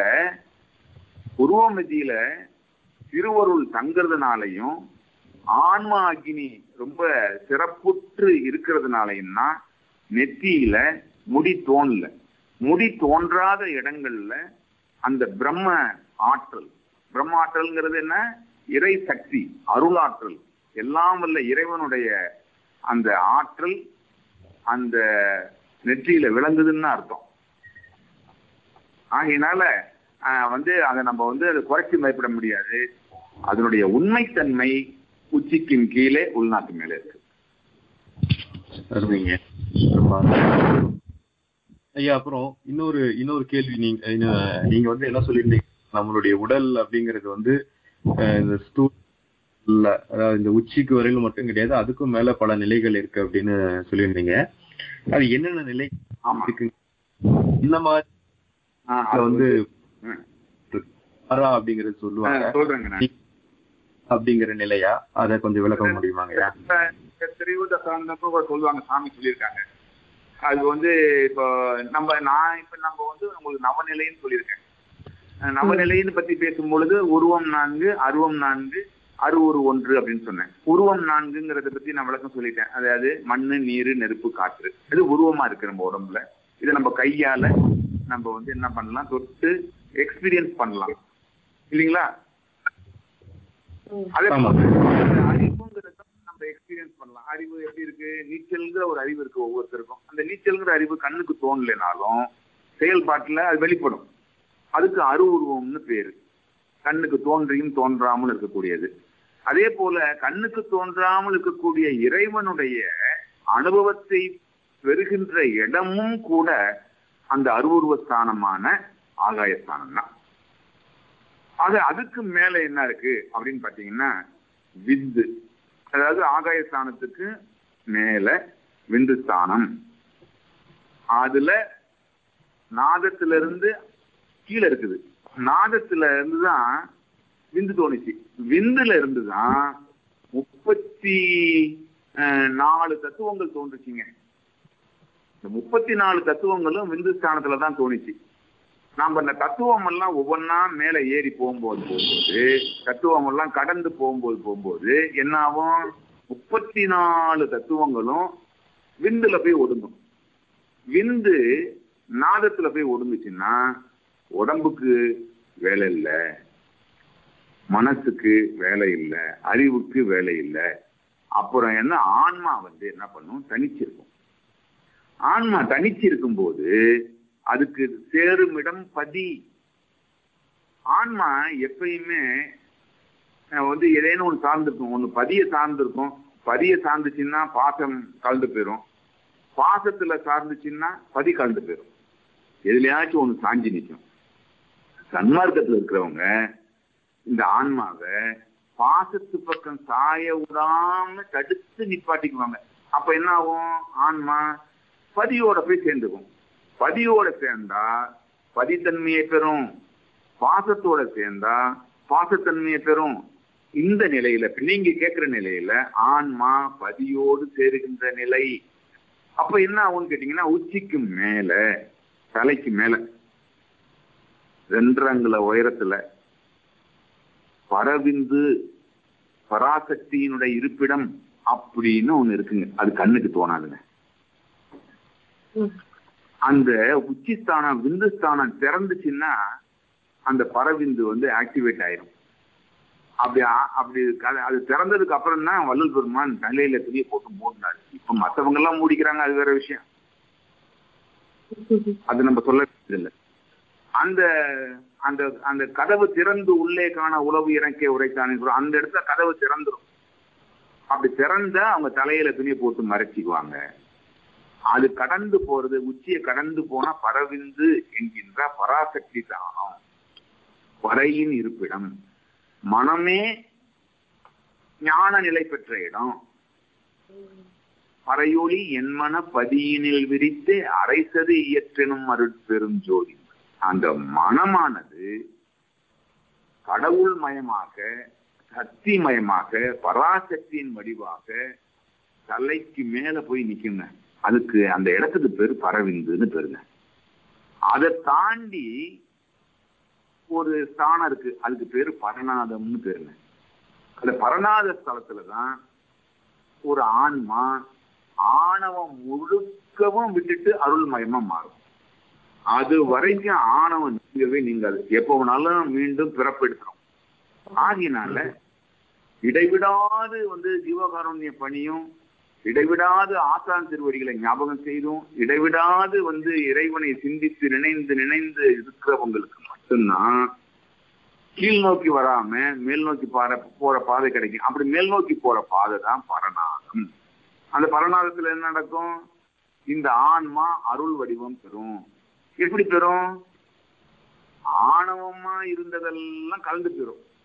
Speaker 3: புருவ மத்தியில திருவருள் தங்குறதுனாலையும் ஆன்மா அக்னி ரொம்ப சிறப்புற்று இருக்கிறதுனாலையும் தான் நெற்றியில முடி தோணல முடி தோன்றாத இடங்கள்ல அந்த பிரம்ம ஆற்றல் பிரம்ம ஆற்றல்ங்கிறது என்ன இறை சக்தி அருளாற்றல் எல்லாம் வல்ல இறைவனுடைய அந்த ஆற்றல் அந்த நெற்றியில விளங்குதுன்னு அர்த்தம் ஆகையினால ஆஹ், வந்து அதை நம்ம வந்து அதை குறைச்சி மதிப்பிட முடியாது அதனுடைய உண்மைத்தன்மை உச்சிக்கும் கீழே உள்நாட்டு மேலே இருக்கு
Speaker 1: அருமைங்க ரொம்ப அருமை. ஐயா அப்புறம் இன்னொரு இன்னொரு கேள்வி நீங்க இன்ன- நீங்க வந்து என்ன சொல்லியிருந்தீங்க நம்மளுடைய உடல் அப்படிங்கிறது வந்து அஹ், இந்த ஸ்டூல்ல அதாவது இந்த உச்சிக்கு வரையில மட்டும் கிடையாது அதுக்கும் மேல பல நிலைகள் இருக்கு அப்படின்னு சொல்லியிருந்தீங்க அது என்னென்ன நிலை
Speaker 3: ஆமா
Speaker 1: இருக்கு இந்த மாதிரி
Speaker 3: ஆ, அது
Speaker 1: வந்து
Speaker 3: ம்.
Speaker 1: பாரா அப்படிங்கறது
Speaker 3: ஆ,
Speaker 1: சொல்லுவாங்க
Speaker 3: சொல்றேங்க நான்
Speaker 1: அப்படிங்கிற நிலையா அதை கொஞ்சம் விளக்க முடியுமாங்கய்யா
Speaker 3: இந்த திரையூர் தசாந்தப்ப கூட சொல்லுவாங்க சாமி சொல்லியிருக்காங்க அது வந்து இப்போ நம்ம நான் இப்ப நம்ம வந்து உங்களுக்கு நவநிலைன்னு சொல்லியிருக்கேன் அஹ் நவநிலைன்னு பத்தி பேசும் பொழுது உருவம் நான்கு அருவம் நான்கு அருவுரு ஒன்று அப்படின்னு சொன்னேன் உருவம் நான்குங்கிறத பத்தி நான் விளக்கம் சொல்லிட்டேன் அதாவது மண்ணு நீர் நெருப்பு காற்று இது உருவமா இருக்கு நம்ம உடம்புல இதை நம்ம கையால நம்ம வந்து என்ன பண்ணலாம் தொட்டு எக்ஸ்பீரியன்ஸ் பண்ணலாம் இல்லைங்களா அதே
Speaker 1: ஆமா.
Speaker 3: போல அந்த அறிவுங்கிறத நம்ம எக்ஸ்பீரியன்ஸ் பண்ணலாம் அறிவு எப்படி இருக்கு நீச்சல்ங்கிற ஒரு அறிவு இருக்கு ஒவ்வொருத்தருக்கும் அந்த நீச்சல்ங்கிற அறிவு கண்ணுக்கு தோணலைனாலும் செயல்பாட்டுல அது வெளிப்படும் அதுக்கு அருவுருவம்னு பேரு கண்ணுக்கு தோன்றியும் தோன்றாமல் இருக்கக்கூடியது அதே போல கண்ணுக்கு தோன்றாமல் இருக்கக்கூடிய இறைவனுடைய அனுபவத்தை பெறுகின்ற இடமும் கூட அந்த அருவுருவ ஸ்தானமான ஆகாயஸ்தானம் தான் ஆக அதுக்கு மேல என்ன இருக்கு அப்படின்னு பாத்தீங்கன்னா விந்து அதாவது ஆகாய ஸ்தானத்துக்கு மேல விந்து ஸ்தானம் அதுல நாதத்துல இருந்து கீழே இருக்குது நாதத்துல இருந்து தான் விந்து தோணுச்சு விந்துல இருந்து தான் முப்பத்தி அஹ், நாலு தத்துவங்கள் தோன்றுச்சுங்க இந்த முப்பத்தி நாலு தத்துவங்களும் விந்து ஸ்தானத்துல தான் தோணுச்சு நாம இந்த தத்துவம் எல்லாம் ஒவ்வொன்றா மேல ஏறி போகும்போது போகும்போது தத்துவம் எல்லாம் கடந்து போகும்போது போகும்போது என்ன ஆகும் முப்பத்தி நாலு தத்துவங்களும் விந்துல போய் ஒடுங்கும் விந்து நாதத்துல போய் ஒடுங்குச்சுன்னா உடம்புக்கு வேலை இல்லை மனசுக்கு வேலை இல்லை அறிவுக்கு வேலை இல்லை அப்புறம் என்ன ஆன்மா வந்து என்ன பண்ணும் தனிச்சிருக்கும் ஆன்மா தனிச்சிருக்கும் போது அதுக்கு சேருமிடம் பதி ஆன்மா எப்பயுமே அஹ், வந்து ஏதேனும் ஒன்று சார்ந்திருக்கும் ஒன்று பதிய சார்ந்திருக்கும் பதிய சார்ந்துச்சுன்னா பாசம் கலந்து போயிடும் பாசத்துல சார்ந்துச்சுன்னா பதி கலந்து போயிடும் எதுலயாச்சும் ஒன்று சாஞ்சி நிற்கும் சன்மார்க்கத்துல இருக்கிறவங்க இந்த ஆன்மாவை பாசத்து பக்கம் சாய விடாம தடுத்து நிப்பாட்டிக்குவாங்க அப்ப என்ன ஆகும் ஆன்மா பதியோட போய் சேர்ந்துக்கும் பதியோட சேர்ந்தா பதித்தன்மையை பெறும் பாசத்தோட சேர்ந்தா பாசத்தன்மையை பெறும் இந்த நிலையில இப்ப நீங்க கேட்கிற நிலையில ஆன்மா பதியோடு சேருகின்ற நிலை அப்ப என்ன ஆகும்னு கேட்டீங்கன்னா உச்சிக்கு மேல தலைக்கு மேல ரெண்டரங்குல உயரத்துல பரவிந்து பராசக்தியினுடைய இருப்பிடம் அப்படின்னு ஒண்ணு இருக்குங்க அது கண்ணுக்கு தோணாதுங்க
Speaker 5: ம்.
Speaker 3: அந்த உச்சிஸ்தானம் விந்துஸ்தானம் திறந்துச்சுன்னா அந்த பரவிந்து வந்து ஆக்டிவேட் ஆயிரும் அப்படி ஆ- அப்படி க- அது திறந்ததுக்கு அப்புறம் தான் வள்ளல் பெருமான் தலையில துணியை போட்டு மூடினாரு இப்ப மத்தவங்க எல்லாம் மூடிக்கிறாங்க அது வேற விஷயம் அது நம்ம சொல்ல இல்லை அந்த அந்த அந்த கதவு திறந்து உள்ளே காண உளவு இறக்கே உரைத்தானே சொல்றோம். அந்த இடத்துல கதவு திறந்துரும் அப்படி திறந்தா அவங்க தலையில துணியை போட்டு மறைச்சிக்குவாங்க அது கடந்து போறது உச்சியை கடந்து போனா பரவிந்து என்கின்ற பராசக்தி தானம் பறையின் இருப்பிடம் மனமே ஞான நிலை பெற்ற இடம் பறையொளி என்மன பதியினில் விரித்து அரைசது இயற்றெனும் அருட்பெரும் ஜோதி அந்த மனமானது கடவுள் மயமாக சக்தி மயமாக பராசக்தியின் வடிவாக தலைக்கு மேல போய் நிக்குங்க அதுக்கு அந்த இடத்துக்கு பேரு பரவிந்துன்னு பேருங்க அதை தாண்டி ஒரு ஸ்தானம் இருக்கு அதுக்கு பேரு பரநாதம்னு பேருங்க அந்த பரநாத ஸ்தலத்துலதான் ஒரு ஆன்மா ஆணவம் முழுக்கவும் விட்டுட்டு அருள்மயமா மாறும் அது வரைக்கும் ஆணவம் நீங்கவே நீங்காது எப்போ வேணாலும் மீண்டும் பிறப்பெடுக்கிறோம் ஆகினால இடைவிடாது வந்து ஜீவகாருண்ய பணியும் இடைவிடாது ஆசான் திருவடிகளை ஞாபகம் செய்தும் இடைவிடாது வந்து இறைவனை சிந்தித்து நினைந்து நினைந்து இருக்கிறவங்களுக்கு மட்டும்தான் கீழ் நோக்கி வராம மேல் நோக்கி பாற போற பாதை கிடைக்கும் அப்படி மேல் நோக்கி போற பாதை தான் பரநாதம் அந்த பரநாதத்துல என்ன நடக்கும் இந்த ஆன்மா அருள் வடிவம் பெறும் எப்படி பெறும் ஆணவமா இருந்ததெல்லாம் கலந்து பெறும்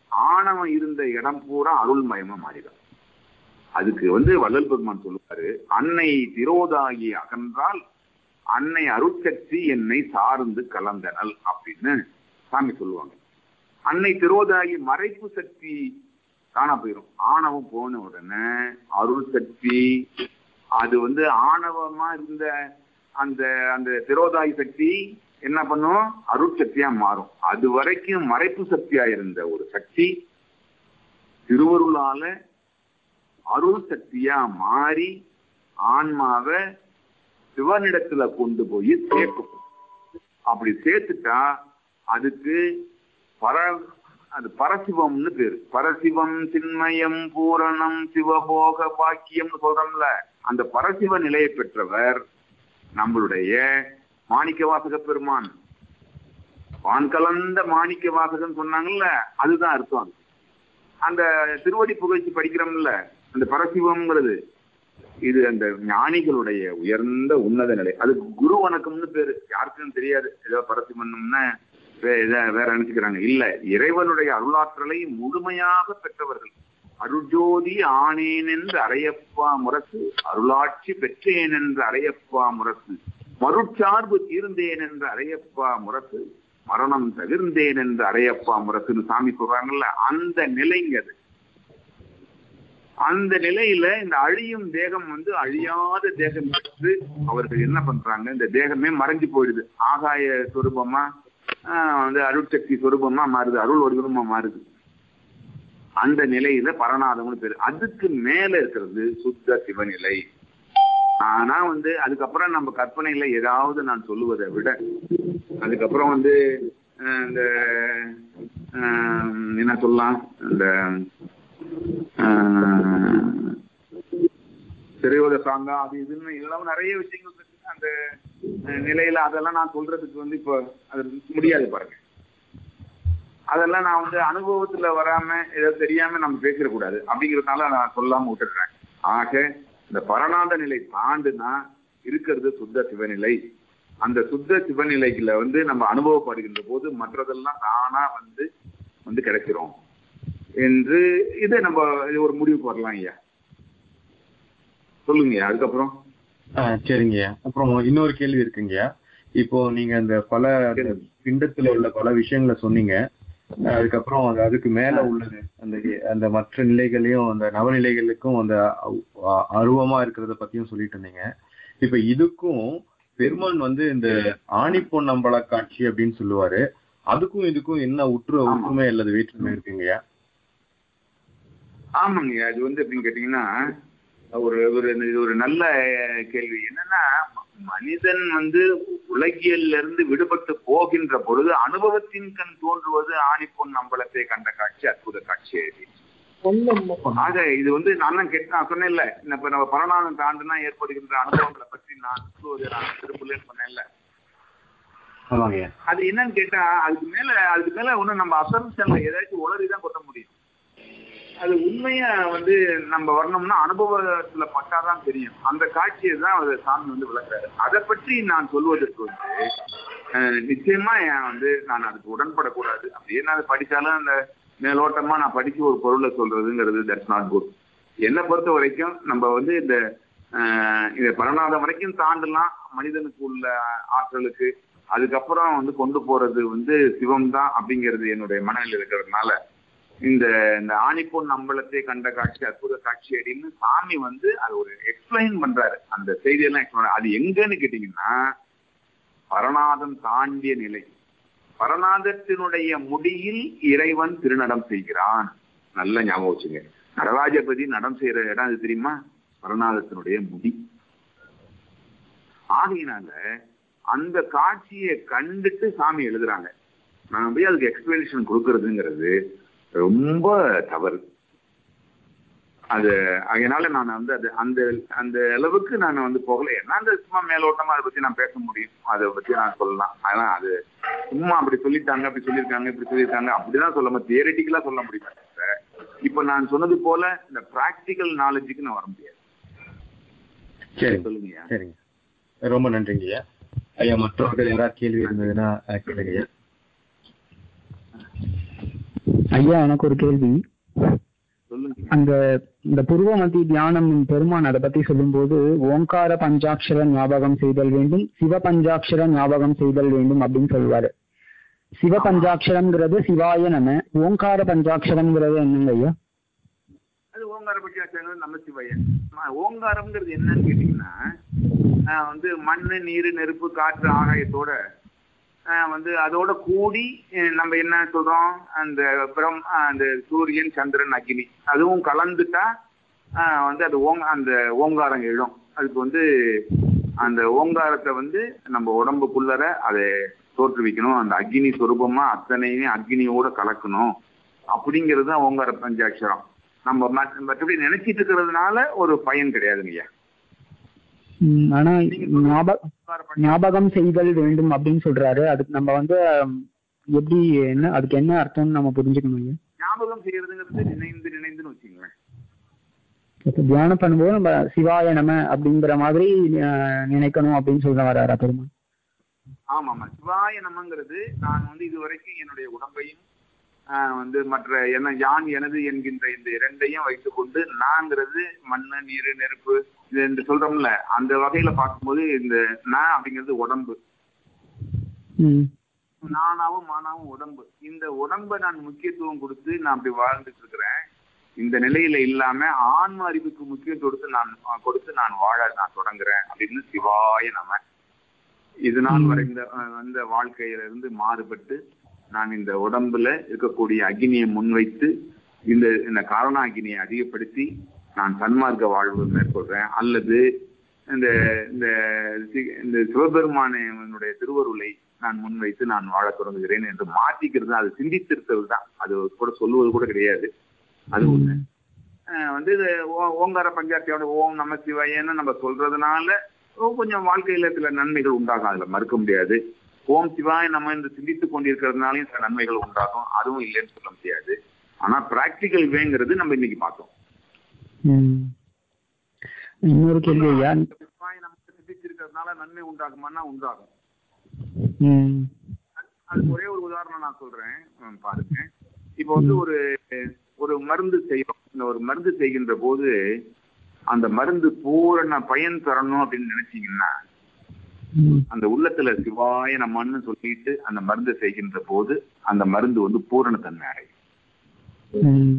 Speaker 3: ஆணவம் இருந்த இடம் பூரா அருள்மயமா மாறிடும் அதுக்கு வந்து வள்ளல் பெருமான் சொல்லுவாரு அன்னை திரோதாகி அகன்றால் அன்னை அருட்சக்தி என்னை சார்ந்து கலந்தனல் அப்படின்னு சாமி சொல்லுவாங்க அன்னை திரோதாகி மறைப்பு சக்தி காணா போயிடும் ஆணவம் போன உடனே அருள் சக்தி அது வந்து ஆணவமா இருந்த அந்த அந்த திரோதாயி சக்தி என்ன பண்ணும் அருட்சக்தியா மாறும் அது வரைக்கும் மறைப்பு சக்தியா இருந்த ஒரு சக்தி திருவருளால அருள் சக்தியா மாறி ஆன்மாவை சிவனிடத்துல கொண்டு போய் சேர்க்கும் அப்படி சேர்த்துட்டா அதுக்கு பர அது பரசிவம்னு பேரு பரசிவம் சின்மயம் பூரணம் சிவபோக பாக்கியம்னு சொல்றோம்ல அந்த பரசிவ நிலையை பெற்றவர் நம்மளுடைய மாணிக்க வாசக பெருமான் வான் கலந்த மாணிக்க வாசகன் சொன்னாங்கல்ல அதுதான் அர்த்தம் அந்த திருவடி புகழ்ச்சி படிக்கிறோம்ல அந்த பரசிவம்ங்கிறது இது அந்த ஞானிகளுடைய உயர்ந்த உன்னத நிலை அது குரு வணக்கம்னு பேரு யாருக்கும் தெரியாது ஏதோ பரசிவம்னா வே- இத வேற நினைச்சுக்கிறாங்க இல்ல இறைவனுடைய அருளாற்றலை முழுமையாக பெற்றவர்கள் அருஜோதி ஆனேன் என்று அறையப்பா முரசு அருளாட்சி பெற்றேன் என்று அறையப்பா முரசு மருட்சார்பு தீர்ந்தேன் என்று அறையப்பா முரசு மரணம் தவிர்ந்தேன் என்று அறையப்பா முரசுன்னு சாமி சொல்றாங்கல்ல அந்த நிலைங்க அது அந்த நிலையில இந்த அழியும் தேகம் வந்து அழியாத தேகம் பெற்று அவர்கள் என்ன பண்றாங்க இந்த தேகமே மறைஞ்சு போயிடுது ஆகாய சொரூபமா ஆஹ் வந்து அருட்சக்தி சொரூபமா மாறுது அருள் வடிவமா மாறுது அந்த நிலையில பரநாதம்னு பேரு அதுக்கு மேல இருக்கிறது சுத்த சிவநிலை ஆனா வந்து அதுக்கப்புறம் நம்ம கற்பனையில ஏதாவது நான் சொல்லுவதை விட அதுக்கப்புறம் வந்து அஹ், இந்த அஹ், என்ன சொல்லலாம் இந்த ஆஹ், திரையோட சாங்கா அது இதுன்னு இதெல்லாம் நிறைய விஷயங்கள் இருக்கு அந்த அஹ், நிலையில அதெல்லாம் நான் சொல்றதுக்கு வந்து இப்போ அது முடியாது பாருங்க அதெல்லாம் நான் வந்து அனுபவத்துல வராம ஏதோ தெரியாம நம்ம பேசிடக்கூடாது அப்படிங்கிறதுனால நான் சொல்லாம விட்டுடுறேன் ஆக இந்த பரநாத நிலை தாண்டுனா இருக்கிறது சுத்த சிவநிலை அந்த சுத்த சிவநிலைக்குள்ள வந்து நம்ம அனுபவப்படுகின்ற போது மற்றதெல்லாம் தானா வந்து வந்து கிடைச்சிரும் என்று இதை நம்ம இது ஒரு முடிவுக்கு வரலாம் ஐயா சொல்லுங்கய்யா அதுக்கப்புறம்
Speaker 1: ஆ, சரிங்கய்யா அப்புறம் இன்னொரு கேள்வி இருக்குங்கய்யா இப்போ நீங்க அந்த பல பிண்டத்துல உள்ள பல விஷயங்களை சொன்னீங்க அதுக்கப்புறம் அது அதுக்கு மேல உள்ளது அந்த அந்த மற்ற நிலைகளையும் அந்த நவநிலைகளுக்கும் அந்த அ- அருவமா இருக்கிறத பத்தியும் சொல்லிட்டு இருந்தீங்க இப்ப இதுக்கும் பெருமான் வந்து இந்த ஆணிப்பொன் அம்பல காட்சி அப்படின்னு சொல்லுவாரு அதுக்கும் இதுக்கும் என்ன உற்று
Speaker 3: ஆமா.
Speaker 1: ஒற்றுமை அல்லது வேற்றுமை இருக்குங்கய்யா
Speaker 3: ஆமாங்கய்யா இது வந்து எப்படின்னு கேட்டீங்கன்னா ஒரு ஒரு இது ஒரு நல்ல கேள்வி என்னன்னா ம- மனிதன் வந்து உலகியல்ல இருந்து விடுபட்டு போகின்ற பொழுது அனுபவத்தின் கண் தோன்றுவது ஆணிப்பொன் அம்பலத்தை கண்ட காட்சி அற்புத காட்சி அது. ஆக இது வந்து நான் தான் கேட்டு நான் சொன்னேன்ல இப்ப நம்ம பரநாதம் தாண்டுனா ஏற்படுகின்ற அனுபவங்களை பற்றி நான் சொல்லுவது நான் திரும்பலன்னு சொன்னேன்ல
Speaker 1: ஆமாங்கய்யா
Speaker 3: அது என்னன்னு கேட்டா அதுக்கு மேல அதுக்கு மேல ஒண்ணு நம்ம அசம்ஷன்ல ஏதாச்சும் உளறி தான் கொட்ட முடியும் அது உண்மையா வந்து நம்ம வரணும்னா அனுபவத்துல பட்டாதான் தெரியும் அந்த காட்சியை தான் அவர் சாமி வந்து விளக்குறாரு அதை பற்றி நான் சொல்வதற்கு வந்து அஹ், நிச்சயமா என் வந்து நான் அதுக்கு உடன்படக்கூடாது அப்படியே நான் அதை படிச்சாலும் அந்த மேலோட்டமா நான் படிச்சு ஒரு பொருளை சொல்றதுங்கிறது தட்ஸ் நாட் குட் என்னை பொறுத்த வரைக்கும் நம்ம வந்து இந்த அஹ், இந்த பரநாதம் வரைக்கும் தாண்டலாம் மனிதனுக்கு உள்ள ஆற்றலுக்கு அதுக்கப்புறம் வந்து கொண்டு போறது வந்து சிவம் தான் அப்படிங்கிறது என்னுடைய மனநிலை இருக்கிறதுனால இந்த இந்த ஆணிப்பொன் அம்பலத்தை கண்ட காட்சி அற்புத காட்சி அப்படின்னு சாமி வந்து அது ஒரு எக்ஸ்பிளைன் பண்றாரு அந்த செய்தியெல்லாம் explain அது எங்கன்னு கேட்டீங்கன்னா பரநாதம் தாண்டிய நிலை பரநாதத்தினுடைய முடியில் இறைவன் திருநடம் செய்கிறான் நல்ல ஞாபகம் வச்சுங்க நடராஜபதி நடம் செய்யற இடம் அது தெரியுமா பரநாதத்தினுடைய முடி ஆகையினால அந்த காட்சியை கண்டுட்டு சாமி எழுதுறாங்க நான் போய் அதுக்கு எக்ஸ்பிளனேஷன் கொடுக்கறதுங்கிறது ரொம்ப தவறு அது அதனால நான் வந்து அது அந்த அந்த அளவுக்கு நான் வந்து போகல ஏன்னா அந்த சும்மா மேலோட்டமா அதை பத்தி நான் பேச முடியும் அதை பத்தி நான் சொல்லலாம் ஆனா அது சும்மா அப்படி சொல்லிட்டாங்க அப்படி சொல்லியிருக்காங்க இப்படி சொல்லியிருக்காங்க அப்படிதான் சொல்ல முடியும் தியரிட்டிக்கலா சொல்ல முடியும் தவிர, இப்ப நான் சொன்னது போல இந்த பிராக்டிக்கல் நாலேஜுக்கு நான் வர முடியாது
Speaker 1: சரிங்க
Speaker 3: சொல்லுங்கய்யா
Speaker 1: சரிங்க ரொம்ப நன்றிங்கய்யா ஐயா மற்றவர்கள் யாராவது கேள்வி இருந்ததுன்னா அஹ், கேளுங்கய்யா
Speaker 6: ஐயா எனக்கு ஒரு கேள்வி
Speaker 3: சொல்லுங்க
Speaker 6: அந்த இந்த புருவமதி தியானம் பெருமான் அதை பத்தி சொல்லும்போது ஓங்கார பஞ்சாட்சர ஞாபகம் செய்தல் வேண்டும் சிவ பஞ்சாட்சர ஞாபகம் செய்தல் வேண்டும் அப்படின்னு சொல்லுவாரு சிவ பஞ்சாட்சரம்ங்கிறது சிவாய நம ஓங்கார பஞ்சாட்சரம்ங்கிறது என்னங்க ஐயா
Speaker 3: அது ஓங்கார பட்சாட்சரங்கள் நம்ம சிவையன் ஓங்காரம்ங்கிறது என்னன்னு கேட்டீங்கன்னா ஆஹ் வந்து மண்ணு நீர் நெருப்பு காற்று ஆகாயத்தோட ஆஹ் வந்து அதோட கூடி அஹ் நம்ம என்ன சொல்றோம் அந்த பிரம் அந்த சூரியன் சந்திரன் அக்னி அதுவும் கலந்துட்டா ஆஹ் வந்து அது ஓங் அந்த ஓங்காரம் எழும் அதுக்கு வந்து அந்த ஓங்காரத்தை வந்து நம்ம உடம்புக்குள்ளர அதை தோற்றுவிக்கணும் அந்த அக்னி சொரூபமா அத்தனையுமே அக்னியோட கலக்கணும் அப்படிங்கிறது தான் ஓங்கார பஞ்சாட்சரம் நம்ம மற்ற- மற்றபடி நினைச்சிட்டு இருக்கிறதுனால ஒரு பயன் கிடையாதுங்க ஐயா
Speaker 6: ம், ஆனா
Speaker 3: நீங்க சொல்றது
Speaker 6: ஞாபக
Speaker 3: ஓங்கார பஞ்ச-
Speaker 6: ஞாபகம் செய்தல் வேண்டும் அப்படின்னு சொல்றாரு அதுக்கு நம்ம வந்து ஹம், எப்படி என்ன அதுக்கு என்ன அர்த்தம்னு நம்ம புரிஞ்சுக்கணும் ஐயா
Speaker 3: ஞாபகம் செய்யறதுங்கிறது நினைந்து நினைந்துன்னு வச்சுங்களேன்
Speaker 6: இப்ப தியானம் பண்ணும்போது நம்ம சிவாய நம அப்படிங்கிற மாதிரி அஹ், நினைக்கணும் அப்படின்னு சொல்ல வர்றாரா பெருமான்
Speaker 3: ஆமா ஆமா சிவாய நமங்கிறது நான் வந்து இதுவரைக்கும் என்னுடைய உடம்பையும் ஆஹ், வந்து மற்ற என்ன யான் எனது என்கின்ற இந்த இரண்டையும் வைத்துக்கொண்டு நாங்கிறது மண்ணு நீர் நெருப்பு இது இந்த சொல்றோம்ல அந்த வகையில பார்க்கும்போது இந்த நான் அப்படிங்கிறது உடம்பு
Speaker 6: ம்
Speaker 3: நானாவும் மானாவும் உடம்பு இந்த உடம்பை நான் முக்கியத்துவம் கொடுத்து நான் அப்படி வாழ்ந்துட்டு இருக்கிறேன் இந்த நிலையில இல்லாம ஆன்ம அறிவுக்கு முக்கியத்துவம் கொடுத்து நான் கொடுத்து நான் வாழ நான் தொடங்குறேன் அப்படின்னு சிவாய நம இது நாள் வரை இந்த அஹ், வந்த வாழ்க்கையில இருந்து மாறுபட்டு நான் இந்த உடம்புல இருக்கக்கூடிய அக்னியை முன்வைத்து இந்த இந்த காரண அக்னியை அதிகப்படுத்தி நான் சன்மார்க்க வாழ்வு மேற்கொள்றேன் அல்லது இந்த இந்த சி- இந்த சிவபெருமானுடைய திருவருளை நான் முன்வைத்து நான் வாழத் தொடங்குகிறேன் என்று மாற்றிக்கிறது தான், அது சிந்தித்திருத்தல் தான் அது கூட சொல்லுவது கூட கிடையாது அது ஒண்ணு அஹ் வந்து இது ஓ- ஓங்கார பஞ்சாயத்தோட ஓம் நம சிவாயன்னு நம்ம சொல்றதுனால ஓ, கொஞ்சம் வாழ்க்கையில சில நன்மைகள் உண்டாகும் அதுல மறுக்க முடியாது ஓம் சிவாய நம்ம என்று சிந்தித்துக் கொண்டிருக்கிறதுனாலையும் சில நன்மைகள் உண்டாகும் அதுவும் இல்லைன்னு சொல்ல முடியாது ஆனா பிராக்டிக்கல் வேங்கிறது நம்ம இன்னைக்கு பார்த்தோம்
Speaker 6: ம். இன்னொரு கேள்வி ஐயா
Speaker 3: சிவாய நம்ம சிந்திச்சிருக்கிறதுனால நன்மை உண்டாகுமான்னா உண்டாகும்
Speaker 6: ம்
Speaker 3: அதுக்கு ஒரே ஒரு உதாரணம் நான் சொல்றேன் ம், பாருங்க இப்போ வந்து ஒரு ஒரு மருந்து செய்யறோம் இந்த ஒரு மருந்து செய்கின்ற போது அந்த மருந்து பூரண பயன் தரணும் அப்படின்னு நினைச்சீங்கன்னா
Speaker 6: ம்
Speaker 3: அந்த உள்ளத்துல சிவாய நம்மன்னு சொல்லிட்டு அந்த மருந்து செய்கின்ற போது அந்த மருந்து வந்து பூரணத்தன்மை அடையும்
Speaker 6: ம்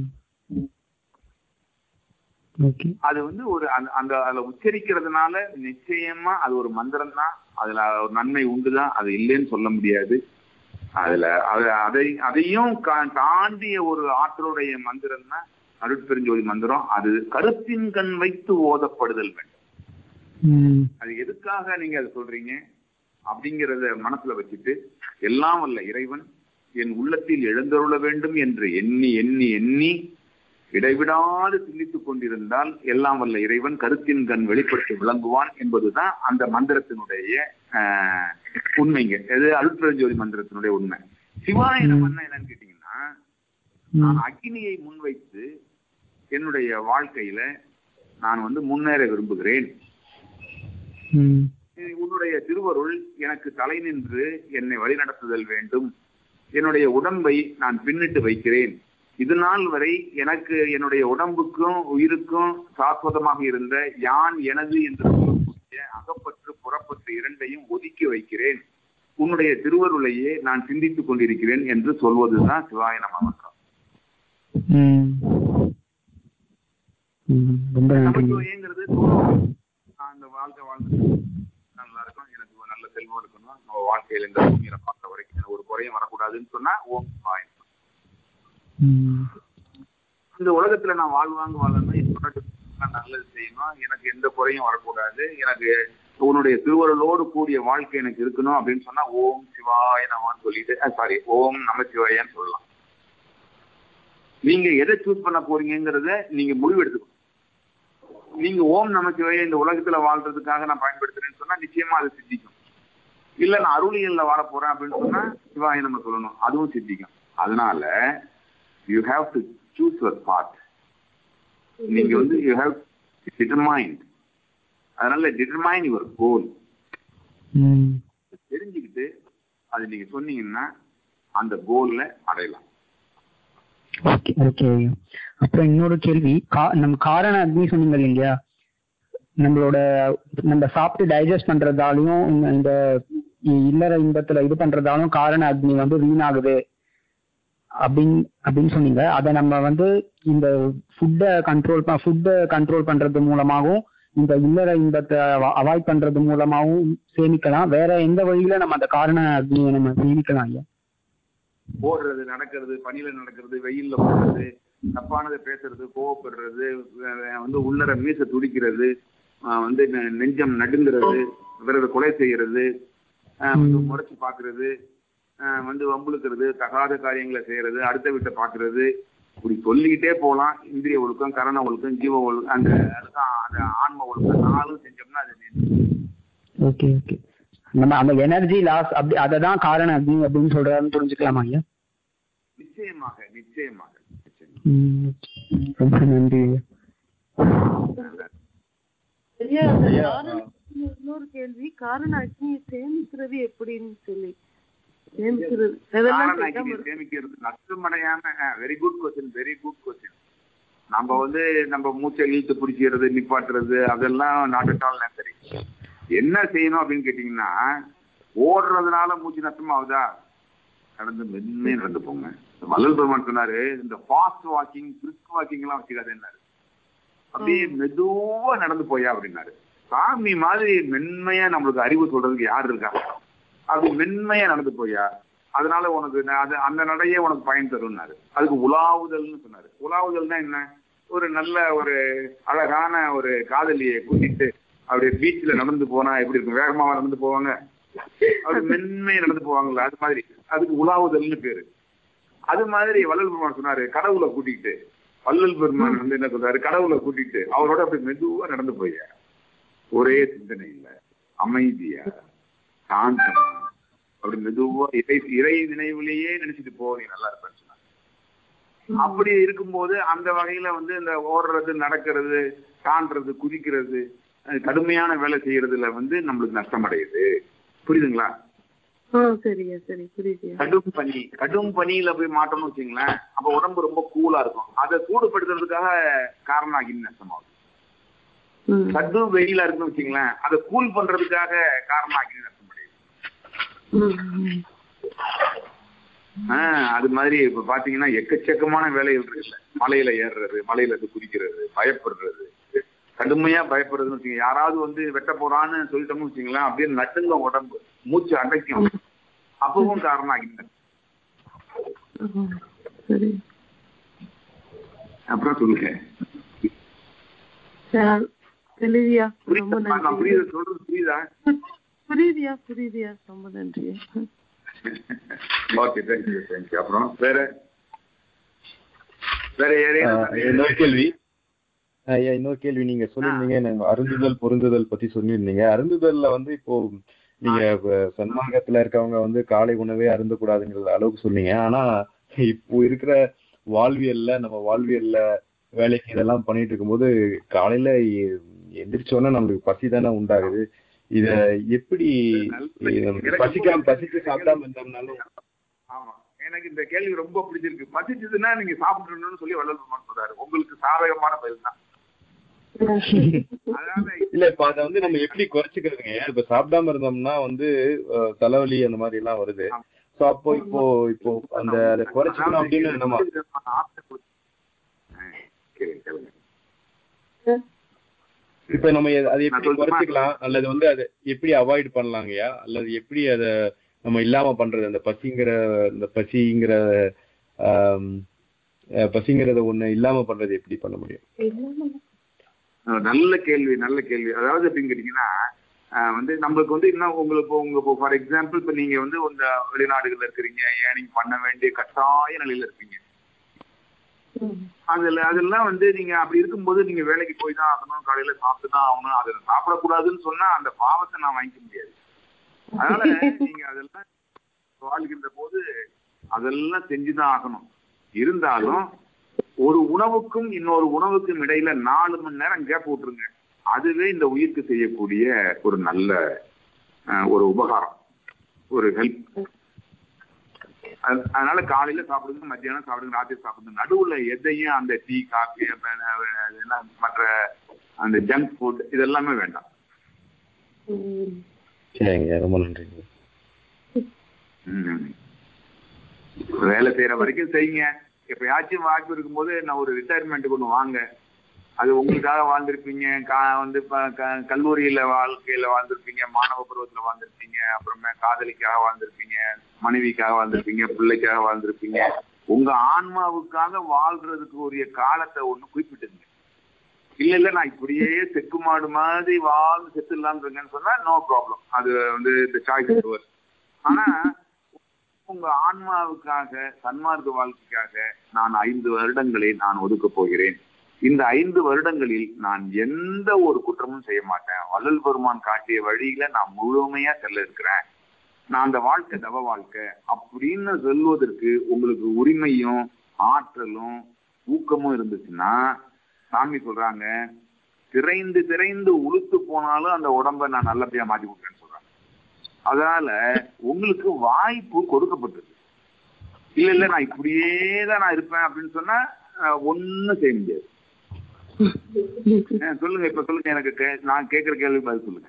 Speaker 6: ஓகே
Speaker 3: அது வந்து ஒரு அந்த அந்த அதுல உச்சரிக்கிறதுனால நிச்சயமா அது ஒரு மந்திரம் தான் அதுல ஒரு நன்மை உண்டுதான் அது இல்லைன்னு சொல்ல முடியாது அதுல அது அதை அதையும் கா- தாண்டிய ஒரு ஆற்றலுடைய மந்திரம் தான் அருட்பெருஞ்சோதி மந்திரம் அது கருத்தின் கண் வைத்து ஓதப்படுதல் வேண்டும்
Speaker 6: ம்
Speaker 3: அது எதுக்காக நீங்க அதை சொல்றீங்க அப்படிங்கறத மனசுல வச்சுட்டு எல்லாம் வல்ல இறைவன் என் உள்ளத்தில் எழுந்தருள வேண்டும் என்று எண்ணி எண்ணி எண்ணி இடைவிடாது சிந்தித்துக் கொண்டிருந்தால் எல்லாம் வல்ல இறைவன் கருத்தின் கண் வெளிப்பட்டு விளங்குவான் என்பதுதான் அந்த மந்திரத்தினுடைய ஆஹ், உண்மைங்க இது அருட்பெருஞ்சோதி மந்திரத்தினுடைய உண்மை சிவாய நமன்னா என்னன்னு கேட்டீங்கன்னா நான் அக்னியை முன்வைத்து என்னுடைய வாழ்க்கையில நான் வந்து முன்னேற விரும்புகிறேன்
Speaker 6: ம்
Speaker 3: உன்னுடைய திருவருள் எனக்கு தலை நின்று என்னை வழிநடத்துதல் வேண்டும் என்னுடைய உடம்பை நான் பின்னிட்டு வைக்கிறேன் இது நாள் வரை எனக்கு என்னுடைய உடம்புக்கும் உயிருக்கும் சாஸ்வதமாக இருந்த யான் எனது என்று சொல்லக்கூடிய அகப்பற்று புறப்பற்று இரண்டையும் ஒதுக்கி வைக்கிறேன் உன்னுடைய திருவருளையே நான் சிந்தித்துக் கொண்டிருக்கிறேன் என்று சொல்வதுதான் சிவாய நம மந்திரம்
Speaker 6: ம் ம் ரொம்ப நன்றி
Speaker 3: நமச்சிவாயங்கிறது தோணும். நான் இந்த வாழ்க்கை வாழ்ந்து நல்லா இருக்கும் எனக்கு ஒரு நல்ல செல்வம் இருக்கணும் நம்ம வாழ்க்கையில இந்த பூமியில பார்த்த வரைக்கும் எனக்கு ஒரு குறையும் வரக்கூடாதுன்னு சொன்னா ஓம் சிவாய நமः.
Speaker 6: ம்
Speaker 3: இந்த உலகத்துல நான் வாழ்வாங்க வாழணும் என்னோட நான் நல்லது செய்யணும் எனக்கு எந்த குறையும் வரக்கூடாது எனக்கு உன்னுடைய திருவருளோடு கூடிய வாழ்க்கை எனக்கு இருக்கணும் அப்படின்னு சொன்னா ஓம் சிவாய நமன்னு சொல்லிட்டு சாரி ஓம் நமச்சிவாயன்னு சொல்லலாம் நீங்க எதை சூஸ் பண்ண போறீங்கிறத நீங்க முடிவெடுத்துக்கணும் நீங்க ஓம் நமச்சிவாய இந்த உலகத்துல வாழ்றதுக்காக நான் பயன்படுத்துறேன்னு சொன்னா நிச்சயமா அது சித்திக்கும் இல்ல நான் அருளியல்ல வாழ போறேன் அப்படின்னு சொன்னா சிவாய நம்ம சொல்லணும் அதுவும் சித்திக்கும் அதனால you have to choose your part நீங்க வந்து யூ ஹாவ் டிட்டர்மைண்ட் அதனால டிட்டர்மைன் யுவர் கோல்
Speaker 6: ம்
Speaker 3: தெரிஞ்சுக்கிட்டு அது நீங்க சொன்னீங்கன்னா அந்த கோல்ல அடையலாம்
Speaker 6: ஓகே ஓகே ஐயா அப்புறம் இன்னொரு கேள்வி கா நம்ம காரண அக்னி சொன்னீங்க இல்லையா நம்மளோட நம்ம சாப்பிட்டு டைஜஸ்ட் பண்றதாலையும் இந்த- இந்த இல்லற இன்பத்துல இது பண்றதாலும் காரண அக்னி வந்து வீணாகுது அப்படின்னு அப்படின்னு சொன்னீங்க அதை நம்ம வந்து இந்த ஃபுட்டை கண்ட்ரோல் ஃபுட்டை கண்ட்ரோல் பண்றது மூலமாகவும் இந்த இல்லற இன்பத்தை அவாய்ட் பண்றது மூலமாகவும் சேமிக்கலாம் வேற எந்த வழியில நம்ம அந்த காரண அக்னியை நம்ம சேமிக்கலாம் ஐயா
Speaker 3: ஓடுறது நடக்கிறது பனியில நடக்கிறது வெயில்ல போறது தப்பானதை பேசுறது கோவப்படுறது அஹ் வந்து உள்ளர மீச துடிக்கிறது அஹ் வந்து நெ- நெஞ்சம் நடுங்கிறது பிறரை கொலை செய்யறது அஹ் வந்து
Speaker 6: ம்.
Speaker 3: முறைச்சு பாக்குறது அஹ் வந்து வம்புழுக்கிறது தகாத காரியங்களை செய்யறது அடுத்த வீட்டை பாக்குறது இப்படி சொல்லிக்கிட்டே போலாம் இந்திரிய ஒழுக்கம் கரண ஒழுக்கம் ஜீவ ஒழுக்கம் அந்த அதுதான் அந்த ஆன்ம ஒழுக்கம் நாளும் செஞ்சோம்னா அது
Speaker 6: ஓகே ஓகே நம்ம அந்த எனர்ஜி லாஸ் அப்படி அதை தான் காரண அக்னி அப்படின்னு சொல்றாருன்னு புரிஞ்சுக்கலாமா ஐயா
Speaker 3: நிச்சயமாக நிச்சயமாக நிச்சயமாக
Speaker 6: ம், ரொம்ப நன்றி ஐயா
Speaker 5: ஐயா அந்த
Speaker 1: ஐயா,
Speaker 5: காரண அக்னி இன்னொரு கேள்வி காரண அக்னியை சேமிக்கிறது எப்படின்னு சொல்லி சேமிக்கிறது அதெல்லாம்
Speaker 3: காரண
Speaker 5: கேட்காம
Speaker 3: அக்னியை சேமிக்கிறது நஷ்டமடையாம very good question very good question நம்ம வந்து நம்ம மூச்சை இழுத்து பிடிக்கிறது நிப்பாட்டுறது அதெல்லாம் நாட் அட் ஆல் சரி என்ன செய்யணும் அப்படின்னு கேட்டீங்கன்னா ஓடுறதுனால மூச்சு நஷ்டமாகுதா நடந்து மென்மையா நடந்து போங்க வள்ளல் பெருமான் சொன்னாரு இந்த ஃபாஸ்ட் வாக்கிங் பிரிஸ்க் வாக்கிங் எல்லாம் வச்சுக்காதுன்னாரு அப்படியே மெதுவா நடந்து போயா அப்படின்னாரு சாமி மாதிரி மென்மையா நம்மளுக்கு அறிவு சொல்றதுக்கு யார் இருக்கா அப்படி மென்மையா நடந்து போயா அதனால உனக்கு நான் அது அந்த நடையே உனக்கு பயன் தரும்னாரு அதுக்கு உலாவுதல்னு சொன்னாரு உலாவுதல்னா என்ன ஒரு நல்ல ஒரு அழகான ஒரு காதலியை கூட்டிட்டு அப்படியே பீச்ல நடந்து போனா எப்படி இருக்கும் வேகமா நடந்து போவாங்க அப்படி மென்மையா நடந்து போவாங்கல்ல அது மாதிரி அதுக்கு உலாவுதல்னு பேரு அது மாதிரி வள்ளல் பெருமான் சொன்னாரு கடவுளை கூட்டிட்டு வள்ளல் பெருமான் வந்து என்ன சொல்றாரு கடவுளை கூட்டிட்டு அவரோட அப்படி மெதுவா நடந்து போய் ஒரே சிந்தனை இல்ல அமைதியா சாந்தமா அப்படி மெதுவா இறை இறை நினைவுலயே நினைச்சிட்டு போ நீ நல்லா இருப்பேன்னு சொன்னாங்க அப்படி இருக்கும்போது அந்த வகையில வந்து இந்த ஓடுறது நடக்கிறது தாண்டறது குதிக்கிறது அஹ் கடுமையான வேலை செய்யறதுல வந்து நம்மளுக்கு நஷ்டம் அடையுது புரியுதுங்களா
Speaker 5: ஆ சரியா சரி புரியுதுயா
Speaker 3: கடும் பனி கடும் பனியில போய் மாட்டோம்னு வச்சுங்களேன் அப்ப உடம்பு ரொம்ப கூலா இருக்கும் அதை சூடுபடுத்துறதுக்காக காரணம் ஆகி நஷ்டமாகும்
Speaker 5: ம்.
Speaker 3: கடும் வெயிலா இருக்குன்னு வச்சுங்களேன் அதை கூல் பண்றதுக்காக காரணம் ஆகி நஷ்டம் அடையுது
Speaker 5: ம், ம்.
Speaker 3: ஆஹ் அது மாதிரி இப்ப பாத்தீங்கன்னா எக்கச்சக்கமான வேலைகள் இருக்குல்ல மலையில ஏறுறது மலையில இருந்து குதிக்கிறது பயப்படுறது கடுமையா பயப்படுறதுன்னு வச்சுங்க யாராவது வந்து வெட்ட போறான்னு சொல்லிட்டோம்னு வச்சுங்களேன் அப்படியே நட்டுங்க உடம்பு மூச்சு அடைக்கும் அப்பவும் காரணம் ஆகிட்டேன்
Speaker 5: ஆ, சரி
Speaker 3: அப்புறம் சொல்லுங்க
Speaker 5: சரி, தெளிவியா ரொம்ப
Speaker 3: புரியுதா நான்
Speaker 5: நன்றி
Speaker 3: புரியுது சொல்றது புரியுதா
Speaker 5: புரியுதியா புரியுதியா ரொம்ப நன்றி
Speaker 3: ஓகே தேங்க்யூ தேங்க்யூ அப்புறம் வேற வேற
Speaker 1: ஆஹ்
Speaker 3: யாரையும்
Speaker 1: இன்னொரு கேள்வி ஐயா இன்னொரு கேள்வி நீங்க சொல்லியிருந்தீங்க நாங்க அருந்துதல் பொருந்துதல் பத்தி சொல்லியிருந்தீங்க அருந்துதல்ல வந்து இப்போ நீங்க இப்ப சன்மார்க்கத்துல இருக்கவங்க வந்து காலை உணவே அருந்தக்கூடாதுங்கிற அளவுக்கு சொன்னீங்க ஆனா இப்போ இருக்கிற வாழ்வியல்ல நம்ம வாழ்வியல்ல வேலைக்கு இதெல்லாம் பண்ணிட்டு இருக்கும்போது காலையில எ- எந்திரிச்ச உடனே நம்மளுக்கு பசி தானே உண்டாகுது இத எப்படி இது நமக்கு பசிக்காம பசிச்சு சாப்பிடாம இருந்தோம்னாலும்
Speaker 3: ஆமா எனக்கு இந்த கேள்வி ரொம்ப பிடிச்சிருக்கு பசிச்சதுன்னா நீங்க சாப்பிடணும்னு சொல்லி வள்ளல் பெருமான் சொல்றாரு உங்களுக்கு சாதகமான பதில் தான் அதாவது
Speaker 1: இல்ல இப்ப அதை வந்து நம்ம எப்படி குறைச்சிக்கிறதுங்க இப்ப சாப்பிடாம இருந்தோம்னா வந்து அஹ், தலைவலி அந்த மாதிரி எல்லாம் வருது சோ அப்போ இப்போ இப்போ அந்த அதை குறைச்சிக்கணும் அப்படின்னு நம்ம
Speaker 3: கேளுங்க, கேளுங்க.
Speaker 1: இப்ப நம்ம எ- அதை
Speaker 3: நான்
Speaker 1: எப்படி
Speaker 3: சொல்லட்டுமா?
Speaker 1: குறைச்சிக்கலாம் அல்லது வந்து அதை எப்படி அவாய்ட் பண்ணலாங்கய்யா அல்லது எப்படி அதை நம்ம இல்லாம பண்றது அந்த பசிங்கிற இந்த பசிங்கிற ஆம், அஹ், பசிங்கிறத ஒண்ணு இல்லாம பண்றது எப்படி பண்ண முடியும்
Speaker 3: அஹ் நல்ல கேள்வி நல்ல கேள்வி அதாவது எப்படின்னு கேட்டீங்கன்னா அஹ் வந்து நம்மளுக்கு வந்து இன்னும் உங்களுக்கு இப்போ உங்க ஃபார் எக்ஸாம்பிள் இப்போ நீங்க வந்து இந்த வெளிநாடுகள்ல இருக்கிறீங்க ஏர்னிங் பண்ண வேண்டிய கட்டாய நிலையில இருப்பீங்க அதுல அதெல்லாம் வந்து நீங்க அப்படி இருக்கும்போது நீங்க வேலைக்கு போய் தான் ஆகணும் காலையில சாப்பிட்டு தான் ஆகணும் அதை சாப்பிடக்கூடாதுன்னு சொன்னா அந்த பாவத்தை நான் வாங்கிக்க முடியாது அதனால நீங்க அதெல்லாம் வாழ்கின்ற போது அதெல்லாம் செஞ்சுதான் ஆகணும் இருந்தாலும் ஒரு உணவுக்கும் இன்னொரு உணவுக்கும் இடையில நாலு மணி நேரம் கேப் விட்டுருங்க அதுவே இந்த உயிருக்கு செய்யக்கூடிய ஒரு நல்ல அஹ், ஒரு உபகாரம் ஒரு ஹெல்ப் அது- அதனால காலையில சாப்பிடுங்க மத்தியானம் சாப்பிடுங்க ராத்திரி சாப்பிடுங்க நடுவுல எதையும் அந்த டீ காஃபி என்ன மற்ற அந்த ஜங்க் ஃபுட் இதெல்லாமே வேண்டாம்
Speaker 5: ம்.
Speaker 1: சரிங்க ரொம்ப நன்றிங்க
Speaker 3: ம். வேலை செய்யற வரைக்கும் செய்யுங்க எப்பயாச்சும் வாய்ப்பு இருக்கும்போது நான் ஒரு ரிட்டையர்மெண்ட் ஒன்று வாங்க அது உங்களுக்காக வாழ்ந்திருப்பீங்க கா வந்து இப்ப க- கல்லூரியில வாழ்க்கையில வாழ்ந்திருப்பீங்க மாணவ பருவத்துல வாழ்ந்திருப்பீங்க அப்புறமே காதலிக்காக வாழ்ந்திருப்பீங்க மனைவிக்காக வாழ்ந்திருப்பீங்க பிள்ளைக்காக வாழ்ந்திருப்பீங்க உங்க ஆன்மாவுக்காக வாழ்றதுக்கு உரிய காலத்தை ஒண்ணு குறிப்பிட்டுங்க இல்ல இல்ல நான் இப்படியே செக்கு மாடு மாதிரி வாழ்ந்து செத்துடலான்னு இருக்கேன்னு சொன்னா நோ ப்ராப்ளம் அது வந்து இந்த சாய்ஸ் ஆனா உங்க ஆன்மாவுக்காக சன்மார்க்க வாழ்க்கைக்காக நான் ஐந்து வருடங்களை நான் ஒதுக்க போகிறேன் இந்த ஐந்து வருடங்களில் நான் எந்த ஒரு குற்றமும் செய்ய மாட்டேன் வள்ளல் பெருமான் காட்டிய வழியில நான் முழுமையா செல்ல இருக்கிறேன் நான் அந்த வாழ்க்கை தவ வாழ்க்கை அப்படின்னு சொல்வதற்கு உங்களுக்கு உரிமையும் ஆற்றலும் ஊக்கமும் இருந்துச்சுன்னா சாமி சொல்றாங்க திரைந்து திரைந்து உளுத்து போனாலும் அந்த உடம்ப நான் நல்லபடியா மாத்தி கொடுக்குறேன்னு சொல்றாங்க அதனால உங்களுக்கு வாய்ப்பு கொடுக்கப்பட்டது இல்ல இல்ல நான் இப்படியே தான் நான் இருப்பேன் அப்படின்னு சொன்னா அஹ், ஒண்ணும் செய்ய முடியாது அஹ், சொல்லுங்க இப்ப சொல்லுங்க எனக்கு கே- நான் கேட்கிற கேள்வி பதில் சொல்லுங்க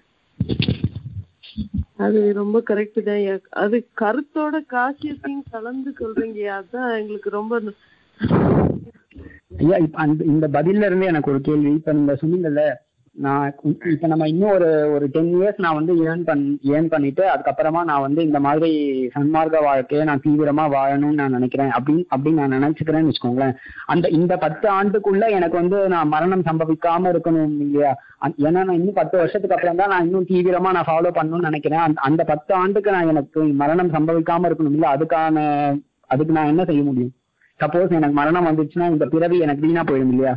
Speaker 5: அது ரொம்ப கரெக்ட் தான் ஐயா. அது கருத்தோட காசியத்தையும் கலந்து சொல்றீங்க அதான் எங்களுக்கு ரொம்ப
Speaker 6: ஐயா இப்ப அந்த இந்த பதில்ல இருந்து எனக்கு ஒரு கேள்வி இப்ப நீங்க சொன்னீங்கல்ல நான் இப்ப- இப்ப நம்ம இன்னும் ஒரு ஒரு டென் இயர்ஸ் நான் வந்து ஏர்ன் பண் ஏர்ன் பண்ணிட்டு அதுக்கப்புறமா நான் வந்து இந்த மாதிரி சன்மார்க்க வாழ்க்கையை நான் தீவிரமா வாழணும்னு நான் நினைக்கிறேன் அப்படின்னு அப்படின்னு நான் நினைச்சுக்கிறேன்னு வச்சுக்கோங்களேன் அந்த இந்த பத்து ஆண்டுக்குள்ள எனக்கு வந்து நான் மரணம் சம்பவிக்காம இருக்கணும் இல்லையா அந்த- ஏன்னா நான் இன்னும் பத்து வருஷத்துக்கு அப்புறம் தான் நான் இன்னும் தீவிரமா நான் ஃபாலோ பண்ணணும்னு நினைக்கிறேன் அந்த- அந்த பத்து ஆண்டுக்கு நான் எனக்கு மரணம் சம்பவிக்காம இருக்கணும் இல்ல அதுக்கான அதுக்கு நான் என்ன செய்ய முடியும் சப்போஸ் எனக்கு மரணம் வந்துச்சுன்னா இந்த பிறவி எனக்கு வீணா போயிடும் இல்லையா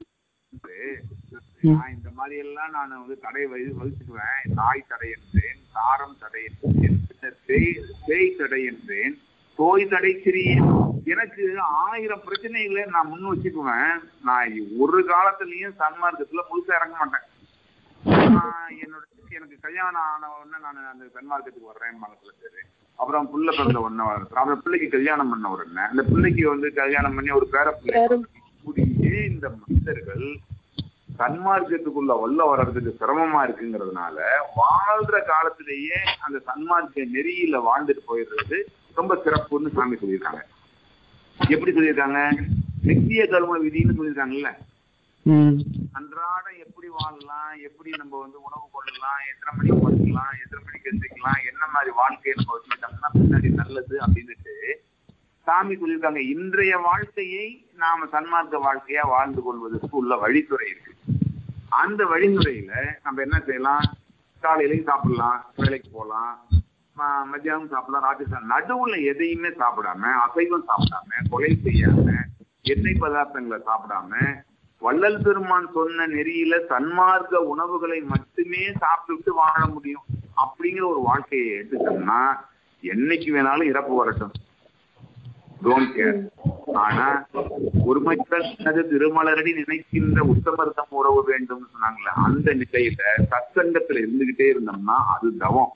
Speaker 3: நான் இந்த மாதிரி எல்லாம் நான் வந்து தடை வகி வகிச்சுக்குவேன் நாய் தடை என்றேன் தாரம் தடை என்றேன் பின்னர் பேய் பேய் தடை என்றேன் தோய் தடை சிறியேன் எனக்கு ஆயிரம் பிரச்சனைகளை நான் முன் வச்சுக்குவேன் நான் ஒரு காலத்துலயும் சன்மார்க்கத்துல முழுசா இறங்க மாட்டேன் நான் என்னோட எனக்கு கல்யாணம் ஆன உடனே நான் அந்த சன்மார்க்கத்துக்கு வர்றேன் மனசுல சரி அப்புறம் புள்ள பிறந்த உடனே வர்றேன் அப்புறம் பிள்ளைக்கு கல்யாணம் பண்ண உடனே அந்த பிள்ளைக்கு வந்து கல்யாணம் பண்ணி ஒரு பேர பிள்ளை இப்படியே இந்த மனிதர்கள் சன்மார்க்கத்துக்குள்ள உள்ள வர்றதுக்கு சிரமமா இருக்குங்கிறதுனால வாழ்ற காலத்திலேயே அந்த சன்மார்க்க நெறியில வாழ்ந்துட்டு போயிடுறது ரொம்ப சிறப்புன்னு சாமி சொல்லியிருக்காங்க எப்படி சொல்லியிருக்காங்க நித்திய கர்ம விதின்னு சொல்லியிருக்காங்கல்ல
Speaker 6: ம்
Speaker 3: அன்றாடம் எப்படி வாழலாம் எப்படி நம்ம வந்து உணவு கொள்ளலாம் எத்தனை மணிக்கு படுக்கலாம் எத்தனை மணிக்கு எந்திரிக்கலாம் என்ன மாதிரி வாழ்க்கையை நம்ம வச்சுக்கிட்டோம்னா பின்னாடி நல்லது அப்படின்னுட்டு சாமி சொல்லியிருக்காங்க இன்றைய வாழ்க்கையை நாம சன்மார்க்க வாழ்க்கையா வாழ்ந்து கொள்வதற்கு உள்ள வழித்துறை இருக்கு அந்த வழிமுறையில நம்ம என்ன செய்யலாம் காலையிலையும் சாப்பிடலாம் வேலைக்கு போகலாம் ம- மத்தியானம் சாப்பிடலாம் ராத்திரி சாப்பிடலாம் நடுவுல எதையுமே சாப்பிடாம அசைவம் சாப்பிடாம கொலை செய்யாம எண்ணெய் பதார்த்தங்களை சாப்பிடாம வள்ளல் பெருமான் சொன்ன நெறியில சன்மார்க்க உணவுகளை மட்டுமே சாப்பிட்டுட்டு வாழ முடியும் அப்படிங்கிற ஒரு வாழ்க்கையை எடுத்துட்டோம்னா என்னைக்கு வேணாலும் இறப்பு வரட்டும் டோன்ட் கேர் ஆனா ஒருமைத்தல் அது திருமலரடி நினைக்கின்ற உத்தமர்த்தம் உறவு வேண்டும் சொன்னாங்கல்ல அந்த நிலையில சத்சங்கத்துல இருந்துகிட்டே இருந்தோம்னா அது தவம்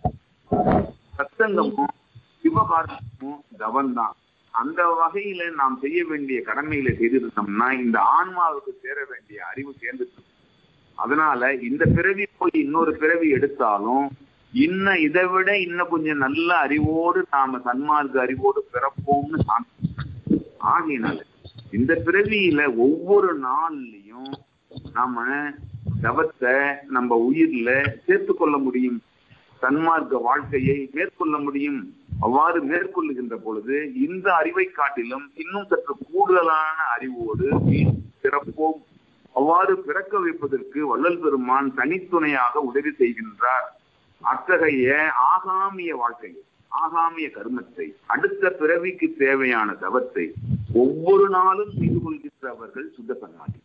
Speaker 3: சத்சங்கமும் சிவகாரணமும் தவம் தான் அந்த வகையில நாம் செய்ய வேண்டிய கடமைகளை செய்திருந்தோம்னா இந்த ஆன்மாவுக்கு சேர வேண்டிய அறிவு சேர்ந்துட்டு இருக்கும். அதனால இந்த பிறவி போய் இன்னொரு பிறவி எடுத்தாலும் இன்னும் இதை விட இன்னும் கொஞ்சம் நல்ல அறிவோடு நாம சன்மார்க்க அறிவோடு பிறப்போம்னு சாமி சொல்றாங்க. ஆகையினால இந்த பிறவியில ஒவ்வொரு நாள்லயும் நாம தவத்தை நம்ம உயிர்ல சேர்த்து கொள்ள முடியும் சன்மார்க்க வாழ்க்கையை மேற்கொள்ள முடியும் அவ்வாறு மேற்கொள்ளுகின்ற பொழுது இந்த அறிவை காட்டிலும் இன்னும் சற்று கூடுதலான அறிவோடு மீண்டும் பிறப்போம் அவ்வாறு பிறக்க வைப்பதற்கு வள்ளல் பெருமான் தனித்துணையாக உதவி செய்கின்றார் அத்தகைய ஆகாமிய வாழ்க்கையை ஆகாமிய கர்மத்தை அடுத்த பிறவிக்கு தேவையான தவத்தை ஒவ்வொரு நாளும் செய்து கொள்கின்றவர்கள் சுத்த சன்மாதி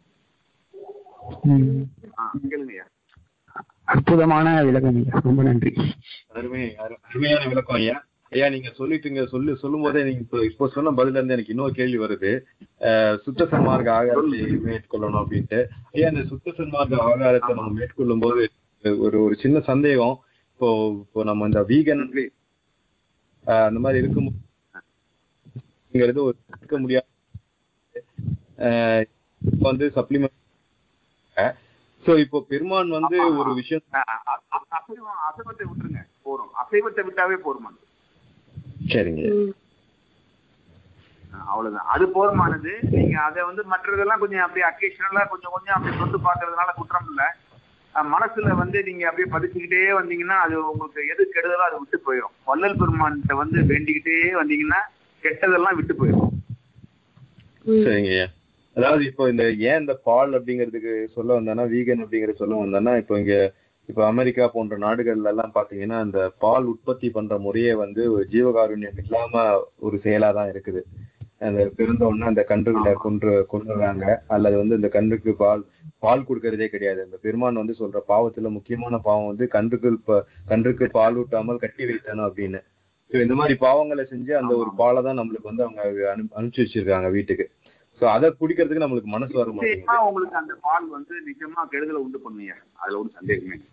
Speaker 6: ம்.
Speaker 3: கேளுங்கய்யா
Speaker 6: அற்புதமான விளக்கம் ஐயா ரொம்ப நன்றி
Speaker 1: அருமை அரு- அருமையான விளக்கம் ஐயா ஐயா நீங்க சொல்லிட்டுங்க சொல்லி சொல்லும் போதே நீங்க இப்போ இப்போ சொன்ன பதில இருந்து எனக்கு இன்னொரு கேள்வி வருது அஹ், சுத்த சன்மார்க்க ஆகாரத்தை மேற்கொள்ளணும் அப்படின்ட்டு ஐயா இந்த சுத்த சன்மார்க்க ஆகாரத்தை நம்ம மேற்கொள்ளும் போது ஒரு ஒரு சின்ன சந்தேகம் இப்போ இப்போ நம்ம இந்த வீகன் அந்த மாதிரி இருக்கும் அப்படிங்கிறது ஒரு இருக்க முடியாது அஹ் இப்ப வந்து சப்ளிமெண்ட் சோ இப்போ பெருமான் வந்து ஒரு விஷயம்
Speaker 3: அ- அ- அ- அசைவம் அசைவத்தை விட்டுருங்க போறோம் அசைவத்தை விட்டாவே போருமானது
Speaker 1: சரிங்க
Speaker 5: ம்.
Speaker 3: அவ்வளவுதான் அது போதுமானது நீங்க அதை வந்து மற்றதெல்லாம் கொஞ்சம் அப்படியே அக்கேஷனலா கொஞ்சம் கொஞ்சம் அப்படி தொட்டு பாக்குறதுனால குற்றம் இல்ல அஹ் மனசுல வந்து நீங்க அப்படியே பதிச்சுக்கிட்டே வந்தீங்கன்னா அது உங்களுக்கு எது கெடுதலோ அது விட்டு போயிடும் வள்ளல் பெருமான்கிட்ட வந்து வேண்டிக்கிட்டே வந்தீங்கன்னா கெட்டதெல்லாம் விட்டு போயிடும்
Speaker 5: ம்.
Speaker 1: சரிங்க ஐயா அதாவது இப்போ இந்த ஏன் இந்த பால் அப்படிங்கிறதுக்கு சொல்ல வந்தானா வீகன் அப்படிங்கறது சொல்ல வந்தானா இப்போ இங்க இப்போ அமெரிக்கா போன்ற நாடுகள்ல எல்லாம் பாத்தீங்கன்னா அந்த பால் உற்பத்தி பண்ற முறையே வந்து ஒரு ஜீவகாருண்யம் இல்லாம ஒரு செயலா தான் இருக்குது அந்த பிறந்த உடனே அந்த கன்றுகளை கொன்று கொன்றுறாங்க அல்லது வந்து இந்த கன்றுக்கு பால் பால் கொடுக்கறதே கிடையாது இந்த பெருமான் வந்து சொல்ற பாவத்துல முக்கியமான பாவம் வந்து கன்றுக்கு ப- கன்றுக்கு பால் ஊட்டாமல் கட்டி வைத்தனும் அப்படின்னு ஸோ இந்த மாதிரி பாவங்களை செஞ்சு அந்த ஒரு பாலை தான் நம்மளுக்கு வந்து அவங்க அனு அனுப்பிச்சு வச்சிருக்காங்க வீட்டுக்கு சோ அத குடிக்கிறதுக்கு நம்மளுக்கு மனசு வர
Speaker 3: நிச்சயமா
Speaker 1: மாட்டேங்குது
Speaker 3: உங்களுக்கு அந்த பால் வந்து நிச்சயமா கெடுதலை உண்டு பண்ணுங்க அதுல ஒரு சந்தேகமே இல்லை.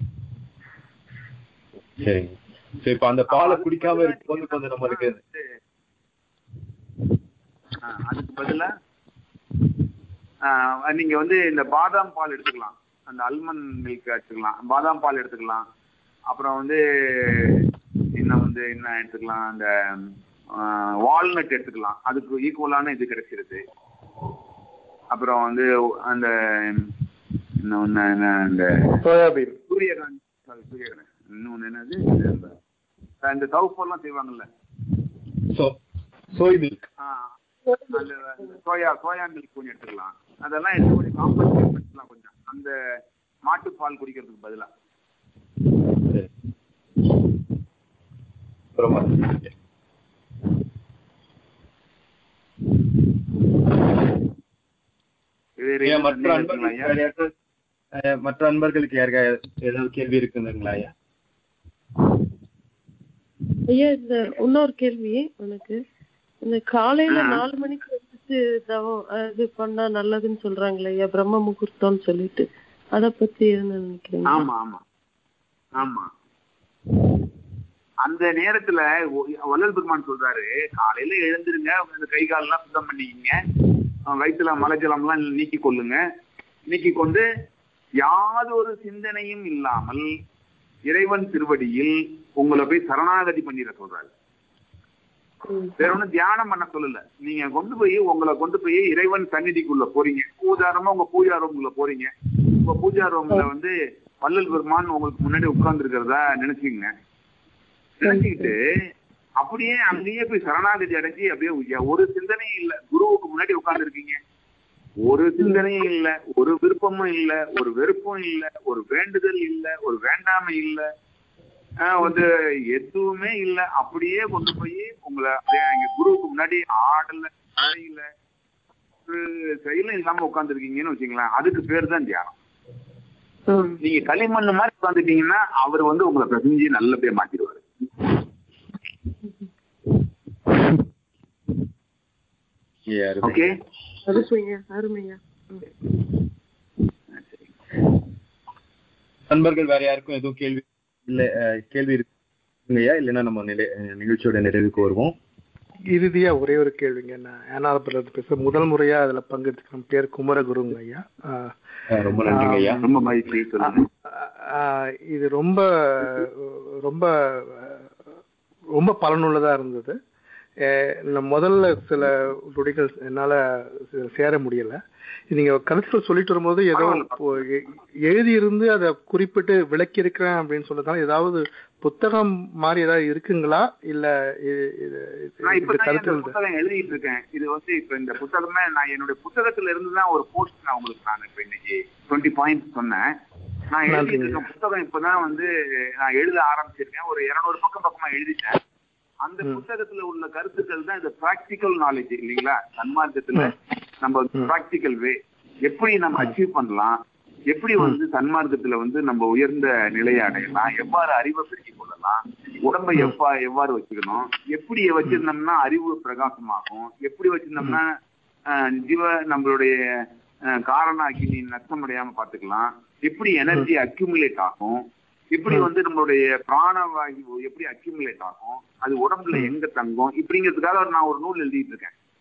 Speaker 1: சரிங்க சோ இப்ப அந்த பாலை குடிக்காம இருக்கும்போது கொஞ்சம் நம்மளுக்கு
Speaker 3: ஆஹ் அதுக்கு பதிலா ஆஹ் நீங்க வந்து இந்த பாதாம் பால் எடுத்துக்கலாம் அந்த அல்மண்ட் மில்க் எடுத்துக்கலாம் பாதாம் பால் எடுத்துக்கலாம் அப்புறம் வந்து இன்னும் வந்து என்ன எடுத்துக்கலாம் அந்த வால்நட் எடுத்துக்கலாம் அதுக்கு ஈக்குவலான இது கிடைச்சிருது அப்புறம் வந்து அந்த இன்னொன்னு என்ன இந்த
Speaker 2: சோயாபீன்
Speaker 3: சூரியகாந்தி sorry, சூரியகாந்தி இன்னொன்னு என்னது இது அந்த- இந்த தவுப்பெல்லாம் செய்வாங்கல்ல
Speaker 1: சோ சோய் மில்க்
Speaker 3: ஆஹ் அந்த சோயா சோயா மில்க் கொஞ்சம் எடுத்துக்கலாம் அதெல்லாம் எடுத்து கொஞ்சம் காம்பன்சேட் பண்ணிக்கலாம் கொஞ்சம் அந்த மாட்டுப்பால் குடிக்கிறதுக்கு பதிலா
Speaker 1: சரி ரொம்ப நன்றி.
Speaker 3: வேற
Speaker 1: ஐயா,
Speaker 3: எதுவும்
Speaker 1: மற்ற
Speaker 3: சந்தேகம் இருக்குங்களா
Speaker 1: அன்பர்களுக்கு
Speaker 3: ஐயா?
Speaker 1: வேற யாருக்காவது, அஹ், மற்ற அன்பர்களுக்கு யாருக்கா ஏதாவது கேள்வி இருக்குதுங்களா ஐயா
Speaker 5: ஐயா இந்த இன்னொரு கேள்வி உனக்கு இந்த காலையில
Speaker 3: ஆ.
Speaker 5: நாலு மணிக்கு வந்துட்டு தவம் அஹ், இது பண்ணா நல்லதுன்னு சொல்றாங்களே ஐயா பிரம்ம முகூர்த்தம்னு சொல்லிட்டு அத பத்தி என்ன நினைக்கிறீங்க
Speaker 3: ஆமா ஆமா ஆமா அந்த நேரத்துல ஒ- வள்ளல் பெருமான் சொல்றாரு காலையில எழுந்திருங்க அந்த கை காலெல்லாம் சுத்தம் பண்ணிக்கிங்க அஹ் வயித்துல மலைஜலம் எல்லாம் நீக்கி கொள்ளுங்க நீக்கி கொண்டு யாதொரு சிந்தனையும் இல்லாமல் இறைவன் திருவடியில் உங்களை போய் சரணாகதி பண்ணிட சொல்றாரு
Speaker 5: ம்.
Speaker 3: வேற ஒண்ணும் தியானம் பண்ண சொல்லல நீங்க கொண்டு போய் உங்களை கொண்டு போய் இறைவன் சந்நிதிக்குள்ள போறீங்க உதாரணமா உங்க பூஜா ரூம்குள்ள போறீங்க உங்க பூஜா ரூம்ல வந்து வள்ளல் பெருமான் உங்களுக்கு முன்னாடி உட்கார்ந்து இருக்கிறதா நினைச்சுங்க நினைச்சுக்கிட்டு அப்படியே அங்கேயே போய் சரணாகதி அடைஞ்சு அப்படியே உய்ய- ஒரு சிந்தனையும் இல்ல குருவுக்கு முன்னாடி உட்கார்ந்து இருக்கீங்க ஒரு சிந்தனையும் இல்ல ஒரு விருப்பமும் இல்ல ஒரு வெறுப்பும் இல்ல ஒரு வேண்டுதல் இல்ல ஒரு வேண்டாமை இல்ல ஆஹ் வந்து எதுவுமே இல்ல அப்படியே கொண்டு போய் உங்களை அப்படியே இங்க குருவுக்கு முன்னாடி ஆடல அடையில ஒரு செயலும் இல்லாம உட்கார்ந்துருக்கீங்கன்னு வச்சுங்களேன் அதுக்கு பேர் தான் தியானம்
Speaker 5: ம்.
Speaker 3: நீங்க களிமண் மாதிரி உட்காந்துட்டீங்கன்னா அவர் வந்து உங்களை பிரசஞ்சி நல்லபடியா மாத்திடுவாரு
Speaker 1: ஐயா, அருமை.
Speaker 3: ஓகே
Speaker 5: அருமையா அருமையா ம்.
Speaker 1: நண்பர்கள் வேற யாருக்கும் எதுவும் கேள்வி இல்ல அஹ், கேள்வி இருக்குங்கய்யா இல்லைன்னா நம்ம நிலை அஹ், நிகழ்ச்சியோட நிறைவுக்கு வருவோம்
Speaker 2: இறுதியா ஒரே ஒரு கேள்விங்க நான் ஏனாலப்பல இருந்து பேச முதல் முறையா அதுல பங்கெடுத்துக்கிறேன் பேர் குமரகுருங்க ஐயா ஆஹ்
Speaker 1: அஹ், ரொம்ப நன்றிங்க ஐயா
Speaker 3: ரொம்ப மகிழ்ச்சி சொல்லுங்க
Speaker 2: ஆஹ் இது ரொம்ப ரொம்ப ரொம்ப பயனுள்ளதா இருந்தது அஹ் நான் முதல்ல சில நொடிகள் என்னால சே- சேர முடியல நீங்க கருத்துக்கள் சொல்லிட்டு வரும்போது ஏதோ இப்போ எ- எழுதியிருந்து அதை குறிப்பிட்டு விளக்கி இருக்கிறேன் அப்படின்னு சொல்றதால ஏதாவது புத்தகம் மாதிரி ஏதாவது இருக்குங்களா இல்ல இது- இது- இது-
Speaker 3: நான்
Speaker 2: இந்த
Speaker 3: இப்பதான் இந்த
Speaker 2: கருத்துக்கள்
Speaker 3: புத்தகம் எழுதிட்டு இருக்கேன் இது வந்து இப்ப இந்த புத்தகமே நான் என்னுடைய புத்தகத்துல இருந்து தான் ஒரு போஸ்ட் நான் உங்களுக்கு நான் இப்ப இன்னைக்கு டுவெண்ட்டி பாயிண்ட்ஸ் சொன்னேன் நான் எழுதிட்டு
Speaker 2: நன்றிங்க.
Speaker 3: இருக்க புத்தகம் இப்பதான் வந்து நான் எழுத ஆரம்பிச்சிருக்கேன் ஒரு இருநூறு பக்கம் பக்கமா எழுதிட்டேன் அந்த
Speaker 2: ம்.
Speaker 3: புத்தகத்துல உள்ள கருத்துக்கள் தான் இந்த பிராக்டிக்கல் நாலேஜ் இல்லைங்களா சன்மார்க்கத்துல நம்ம பிராக்டிக்கல் வே எப்படி நம்ம அச்சீவ் பண்ணலாம் எப்படி வந்து சன்மார்க்கத்துல வந்து நம்ம உயர்ந்த நிலையை அடையலாம் எவ்வாறு அறிவை பெருக்கிக் கொள்ளலாம் உடம்பை எப்பா எவ்வாறு வச்சுக்கணும் எப்படி வச்சிருந்தோம்னா அறிவு பிரகாசமாகும் எப்படி வச்சிருந்தோம்னா ஆஹ், ஜீவ நம்மளுடைய ஆஹ், காரண அக்கினி நஷ்டமடையாம பாத்துக்கலாம் எப்படி எனர்ஜி அக்யூமுலேட் ஆகும் எப்படி வந்து நம்மளுடைய பிராணவாயு எப்படி அக்யூமுலேட் ஆகும் அது உடம்புல எங்க தங்கும் இப்படிங்கிறதுக்காக நான் ஒரு நூல் எழுதிட்டு இருக்கேன்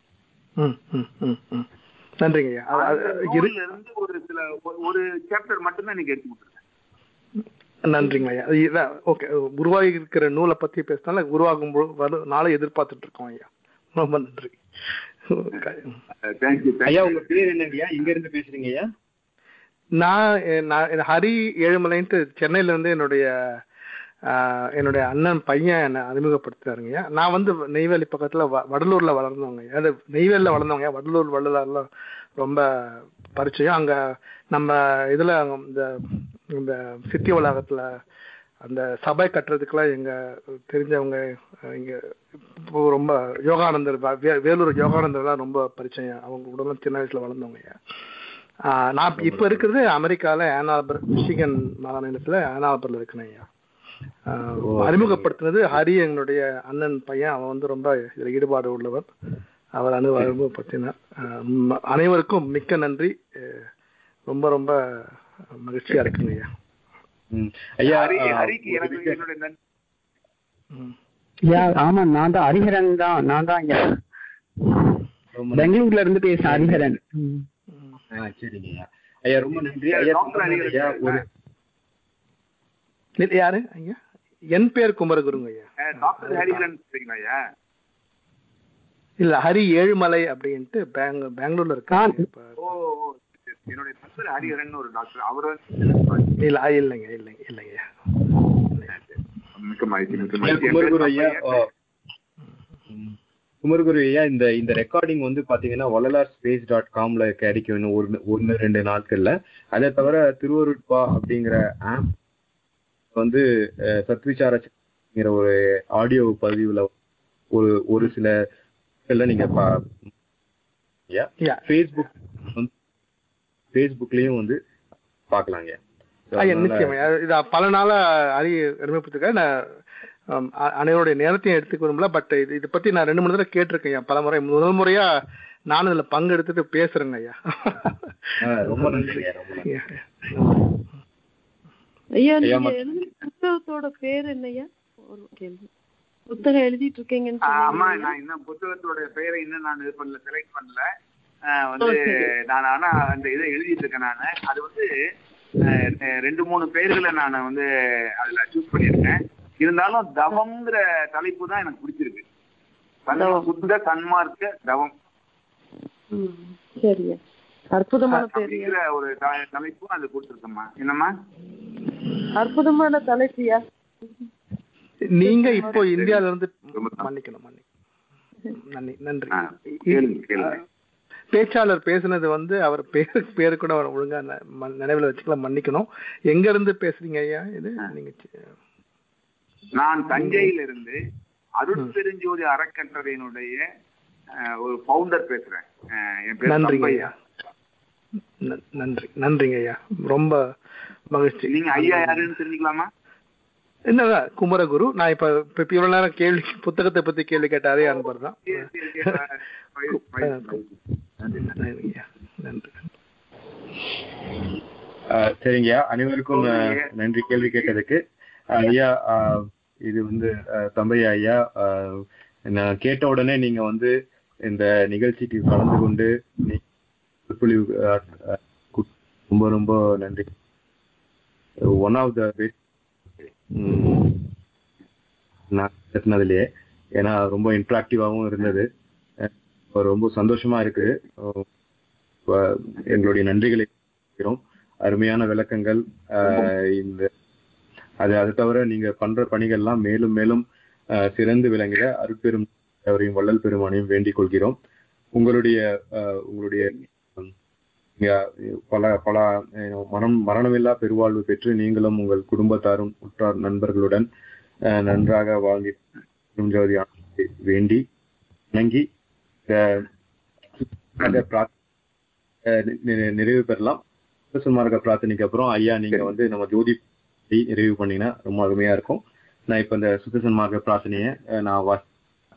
Speaker 2: ம் ம் ம் ம் நன்றிங்க ஐயா அது-
Speaker 3: அந்த
Speaker 2: அது இரு
Speaker 3: நூல்ல இருந்து ஒரு சில ஒரு- ஒரு சாப்டர் மட்டும்தான் நீங்க எடுத்து கொடுத்துருக்கேன்
Speaker 2: நன்றிங்க ஐயா அது இதான் ஓகே உருவாகி இருக்கிற நூலை பத்தி பேசினால உருவாகும் பொழுது வரும் நாளை எதிர்பார்த்துட்டு இருக்கோம் ஐயா ரொம்ப நன்றி
Speaker 3: தேங்க்யூ
Speaker 1: ஐயா உங்க பேர் என்னங்கய்யா இங்க இருந்து பேசுறீங்க ஐயா
Speaker 2: நான் எ- நான் இந்த ஹரி ஏழுமலைன்ட்டு சென்னையில இருந்து என்னுடைய ஆஹ், என்னுடைய அண்ணன் பையன் என்னை அறிமுகப்படுத்துறாருங்கய்யா நான் வந்து நெய்வேலி பக்கத்துல வ- வடலூர்ல வளர்ந்தவங்க அது நெய்வேலியில் வளர்ந்தவங்க வடலூர் வள்ளலார்லாம் ரொம்ப பரிச்சயம் அங்க நம்ம இதுல அங்க இந்த இந்த சித்தி வளாகத்துல அந்த சபை கட்டுறதுக்கெல்லாம் எங்க தெரிஞ்சவங்க அஹ், இங்க இப்போ ரொம்ப யோகானந்தர் வ- வே- வேலூர் யோகானந்தர்லாம் ரொம்ப பரிச்சயம் அவங்க கூட சின்ன வயசுல வளர்ந்தவங்க ஆஹ் நான் இப்ப இருக்கிறது அமெரிக்கால ஆனால்பர் மிஷிகன் மாநிலத்துல ஆனால்பர்ல இருக்கேன் ஐயா ஆஹ் அறிமுகப்படுத்தினது ஹரி எங்களுடைய அண்ணன் பையன் அவன் வந்து ரொம்ப இதுல ஈடுபாடு உள்ளவர் அவர் அனு அறிமுகப்படுத்தினார் ஆஹ் ம- அனைவருக்கும் மிக்க நன்றி அஹ் ரொம்ப ரொம்ப மகிழ்ச்சியா இருக்குங்க ஐயா
Speaker 1: ம். ஐயா
Speaker 3: ஹரி
Speaker 1: ஆ,
Speaker 3: ஹரிக்கு
Speaker 1: ஒரு
Speaker 3: எனக்கு
Speaker 1: விஷயம்.
Speaker 3: என்னுடைய நன்றி
Speaker 2: ம்.
Speaker 6: யா ஆமா நான் தான் ஹரிஹரன் தான் நான் தான் இங்க
Speaker 1: ரொம்ப நன்றி.
Speaker 6: பெங்களூர்ல இருந்து பேசுறேன் ஹரிஹரன் ம்.
Speaker 1: ஆ, சரிங்க ஐயா ஐயா ரொம்ப நன்றி ஐயா
Speaker 3: டாக்டர்
Speaker 1: சொன்னது ஐயா ஒரு
Speaker 2: இது யாரு ஐயா என் பேர் குமரகுருங்க ஐயா
Speaker 3: அஹ், டாக்டர் ஹரிஹரன் சரிங்களா ஐயா
Speaker 2: இல்ல ஹரி ஏழுமலை அப்படின்ட்டு பேங் பெங்களூர்ல இருக்காங்க இப்ப
Speaker 3: ஓ ஓ, சரி. என்னுடைய நண்பர் ஹரிஹரன் ஒரு டாக்டர் அவர் வந்து
Speaker 2: இல்ல இல்லைங்க இல்லைங்க இல்லைங்க ஐயா
Speaker 3: மிக்க மகிழ்ச்சி மிக்க
Speaker 1: ஐயா,
Speaker 3: மகிழ்ச்சி
Speaker 1: குமரகுரு ஐயா
Speaker 3: என்
Speaker 1: ஆ,
Speaker 3: பேர்
Speaker 1: ம். குமரகுரு ஐயா இந்த இந்த ரெக்கார்டிங் வந்து பாத்தீங்கன்னா வள்ளலார் ஸ்பேஸ் டாட் காம்ல கிடைக்கும் இன்னும் ஒரு ஒன்னு ரெண்டு நாட்கள்ல அதை தவிர திருவருட்பா அப்படிங்கிற ஆப் வந்து அஹ், சத்விசாரங்கிற ஒரு ஆடியோ பதிவுல ஒரு ஒரு சில இதுல நீங்க பா ஐயா
Speaker 2: ஐயா
Speaker 1: ஃபேஸ்புக் வந்து ஃபேஸ்புக்லயும் வந்து பார்க்கலாங்க
Speaker 2: ஐயா நிச்சயம் ஐயா. இது பல நாளா அறி அறிமுகப்படுத்திருக்கேன் நான் ஆம், அ- அனைவருடைய நேரத்தையும் எடுத்துக்க விரும்பல பட் இது இதை பத்தி நான் ரெண்டு மூணு தடவை கேட்டிருக்கேன் ஐயா பல முறை முதல் முறையா நானும் இதுல பங்கெடுத்துட்டு பேசுறேங்க ஐயா
Speaker 1: ரொம்ப நன்றிங்க ரொம்ப நன்றி
Speaker 2: ஐயா.
Speaker 5: ஐயா
Speaker 1: ஐயா,
Speaker 5: நீங்க
Speaker 1: மத்-
Speaker 5: எழுதின புத்தகத்தோட பேர் என்னய்யா ஒரு கேள்வி புத்தகம் எழுதிட்டு இருக்கீங்கன்னு
Speaker 3: ஆஹ் ஆமா
Speaker 5: சொன்னீங்க
Speaker 3: நான் இன்னும் புத்தகத்தோட பெயரை இன்னும் நான் இது பண்ணல செலக்ட் பண்ணல ஆஹ் வந்து
Speaker 5: ஓ, சரி.
Speaker 3: நான் ஆனா அந்த இதை எழுதிட்டு இருக்கேன் நான் அது வந்து ஆஹ் ரெ- ரெண்டு மூணு பெயர்களை நான் வந்து அதுல சூஸ் பண்ணியிருக்கேன் இருந்தாலும் தவம்ங்கிற தலைப்பு தான் எனக்கு பிடிச்சிருக்கு சன்ம-
Speaker 5: தவம்.
Speaker 3: சுத்த சன்மார்க்க தவம்
Speaker 5: ம், சரியா அற்புதமான பேர்
Speaker 3: அப்படிங்கிற ஒரு த- தலைப்பும் அது கொடுத்துருக்கேம்மா என்னம்மா
Speaker 5: அற்புதமான தலைப்பியா
Speaker 2: நீங்க இப்போ இந்தியால இருந்து
Speaker 3: ரொம்ப நன்றி.
Speaker 2: மன்னிக்கணும் மன்னிக்கணும் நன்றி நன்றி
Speaker 3: ஆ, கேளுங்க, கேளுங்க.
Speaker 2: பேச்சாளர் பேசுனது வந்து அவர் பேரு பேரு கூட அவர் ஒழுங்கா ந- ம- நினைவுல வச்சுக்கலாம் மன்னிக்கணும் எங்க இருந்து பேசுறீங்க ஐயா இது நீங்க சி-
Speaker 3: நான் தஞ்சையிலிருந்து அருட்பெருஞ்சோதி அறக்கட்டளையினுடைய ஆஹ், ஒரு ஃபவுண்டர் பேசுறேன் ஆஹ், என் பேர்
Speaker 2: நன்றிங்க
Speaker 3: தம்பையா
Speaker 2: ஐயா ந- நன்றி நன்றிங்க ஐயா ரொம்ப மகிழ்ச்சி
Speaker 3: நீங்க ஐயா யாருன்னு தெரிஞ்சுக்கலாமா
Speaker 2: என்னதான் குமரகுரு நான் இப்ப இப்ப இவ்வளவு நேரம் கேள்வி புத்தகத்தை பத்தி கேள்வி கேட்ட அதே அன்பர் தான்
Speaker 3: சரி, சரி, சரி. மகிழ்ச்சி, மகிழ்ச்சி, மகிழ்ச்சி.
Speaker 2: நன்றி ஐயா நன்றி
Speaker 1: ஆஹ் சரிங்கய்யா அனைவருக்கும் ஆஹ், நன்றி கேள்வி கேட்டதுக்கு ஆஹ், ஐயா ஆஹ், இது வந்து ஆஹ், தம்பையா ஐயா ஆஹ், நான் கேட்ட உடனே நீங்க வந்து இந்த நிகழ்ச்சிக்கு கலந்து கொண்டு நீ- சொற்பொழிவு, ஆஹ், ஆஹ், கு- ரொம்ப ரொம்ப நன்றி ஒன் ஆஃப் த பெஸ்ட் நான் பேசினதுலயே ஏன்னா ரொம்ப இன்ட்ராக்டிவாகவும் இருந்தது அஹ் ரொம்ப சந்தோஷமா இருக்கு அஹ் இப்ப எங்களுடைய நன்றிகளை தெரிவிக்கிறோம். அருமையான விளக்கங்கள் ஆஹ் இந்த அது அது தவிர நீங்க பண்ற பணிகள்லாம் மேலும் மேலும் ஆஹ் சிறந்து விளங்கிட அருட்பெரும் அவரையும் வள்ளல் பெருமானையும் வேண்டிக் கொள்கிறோம் உங்களுடைய ஆஹ் உங்களுடைய உம், இங்க பல பல அஹ், மரணம் மரணமில்லா பெருவாழ்வு பெற்று நீங்களும் உங்கள் குடும்பத்தாரும் உற்றார் நண்பர்களுடன் ஆஹ், நன்றாக வாழ்ந்து ஜோதி ஆனந்தத்தை வேண்டி வணங்கி ஆஹ், அதை பிரார்த்த- ஆஹ், நி- நி- நிறைவு பெறலாம் மார்க்க பிரார்த்தனைக்கு அப்புறம் ஐயா நீங்க வந்து நம்ம ஜோதி நிறைவு பண்ணீங்கன்னா ரொம்ப அருமையா இருக்கும் நான் இப்ப இந்த சுத்தசன் மார்க்க பிரார்த்தனையை ஆஹ், நான் வா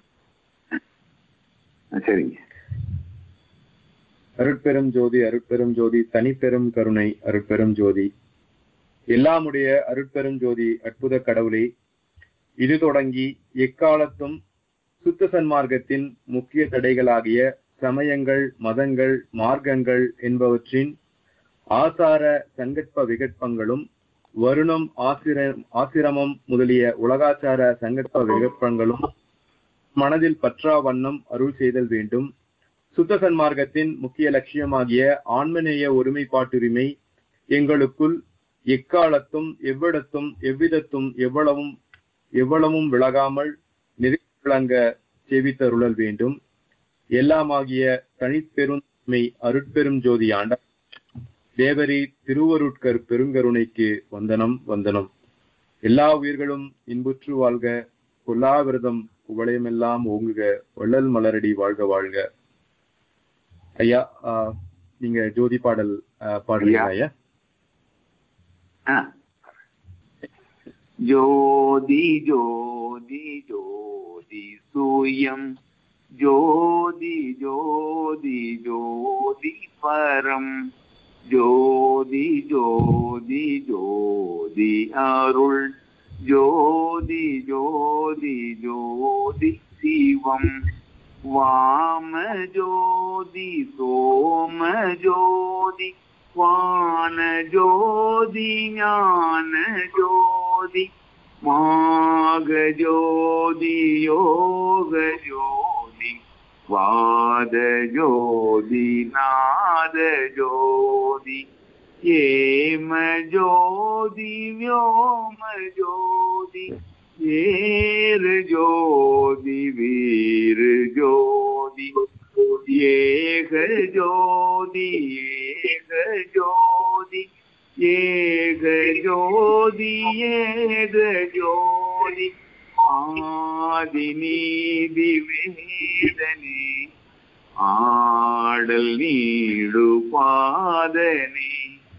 Speaker 3: சரிங்க
Speaker 1: அருட்பெரும் ஜோதி அருட்பெரும் ஜோதி தனிப்பெரும் கருணை அருட்பெரும் ஜோதி எல்லாமுடைய அருட்பெரும் ஜோதி அற்புத கடவுளே இது தொடங்கி எக்காலத்தும் சுத்த சன்மார்க்கத்தின் முக்கிய தடைகளாகிய சமயங்கள் மதங்கள் மார்க்கங்கள் என்பவற்றின் ஆசார சங்கற்ப விகற்பங்களும் வருணம் ஆசிர ஆசிரமம் முதலிய உலகாச்சார சங்கற்ப விகற்பங்களும் மனதில் பற்றா வண்ணம் அருள் செய்தல் வேண்டும் சுத்த சன்மார்க்கத்தின் முக்கிய லட்சியமாகிய ஆன்மநேய ஒருமைப்பாட்டுரிமை எங்களுக்குள் எக்காலத்தும் எவ்விடத்தும் எவ்விதத்தும் எவ்வளவும் எவ்வளவும் விலகாமல் விளங்க செவித்தருளல் வேண்டும் எல்லாமாகிய தனிப்பெருமை அருட்பெரும் ஜோதி ஆண்ட தேவரி திருவருட்கர் பெருங்கருணைக்கு வந்தனம் வந்தனம் எல்லா உயிர்களும் இன்புற்று வாழ்க கொல்லாவிரதம் குவளையமெல்லாம் ஓங்குக வள்ளல் மலரடி வாழ்க வாழ்க ஐயா ஆஹ், நீங்க ஜோதி பாடல் ஆஹ், பாடுறீங்களா ஐயா
Speaker 3: ஆ. ஜோதி ஜோதி ஜோதி சூயம் ஜோதி ஜோதி ஜோதி பரம் ஜோதி ஜோதி ஜோதி அருள் ஜோதி ஜோதி ஜோதி சிவம் வாம ஜோதி சோம ஜோதி வான ஜோதி ஞான ஜோதி மாக ஜோதி யோக ஜோதி வாத ஜோதி நாத ஜோதி ஏம ஜோதி வியோம ஜோதி ஏறு ஜோதி வீரு ஜோதி ஏக ஜோதி ஏக ஜோதி ஏக ஜோதி ஏக ஜோதி ஆதி நீதி வேதனே ஆடல் நீடு பாதனே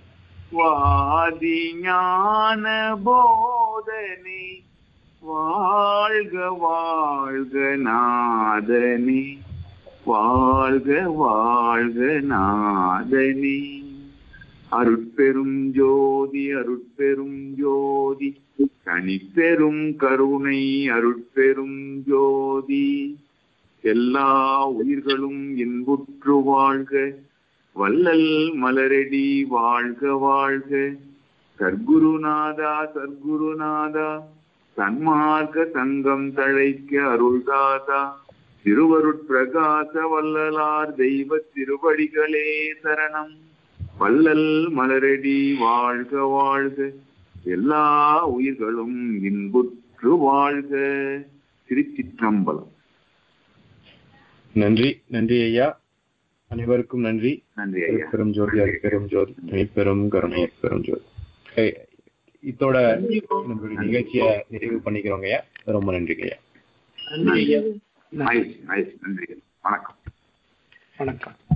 Speaker 3: வாதி ஞான போதனே வாழ்க வாழ்க நாதனே வாழ்க வாழ்க நாதனே அருட்பெரும் ஜோதி அருட்பெரும் ஜோதி தனிப்பெரும் கருணை அருட்பெரும் ஜோதி எல்லா உயிர்களும் இன்புற்று வாழ்க வள்ளல் மலரடி வாழ்க வாழ்க சர்க்குருநாதா சர்க்குருநாதா சன்மார்க்க சங்கம் தழைக்க அருள்தாதா திருவருட்பிரகாச வள்ளலார் தெய்வ திருவடிகளே சரணம் வள்ளல் மலரடி வாழ்க வாழ்க எல்லா உயிர்களும் இன்புற்று வாழ்க திருச்சிற்றம்பலம்
Speaker 1: நன்றி நன்றி ஐயா அனைவருக்கும் நன்றி
Speaker 3: நன்றி ஐயா
Speaker 1: பெரும் ஜோதி பெரும் ஜோதி தனிப்பெரும் கருணை பெரும் ஜோதி ஏய், இதோட நம்மளுடைய நிகழ்ச்சியை நிறைவு பண்ணிக்கிறோங்க ஐயா ரொம்ப நன்றிங்க ஐயா
Speaker 3: நன்றி மகேஷ் மகேஷ் நன்றி வணக்கம்
Speaker 2: வணக்கம்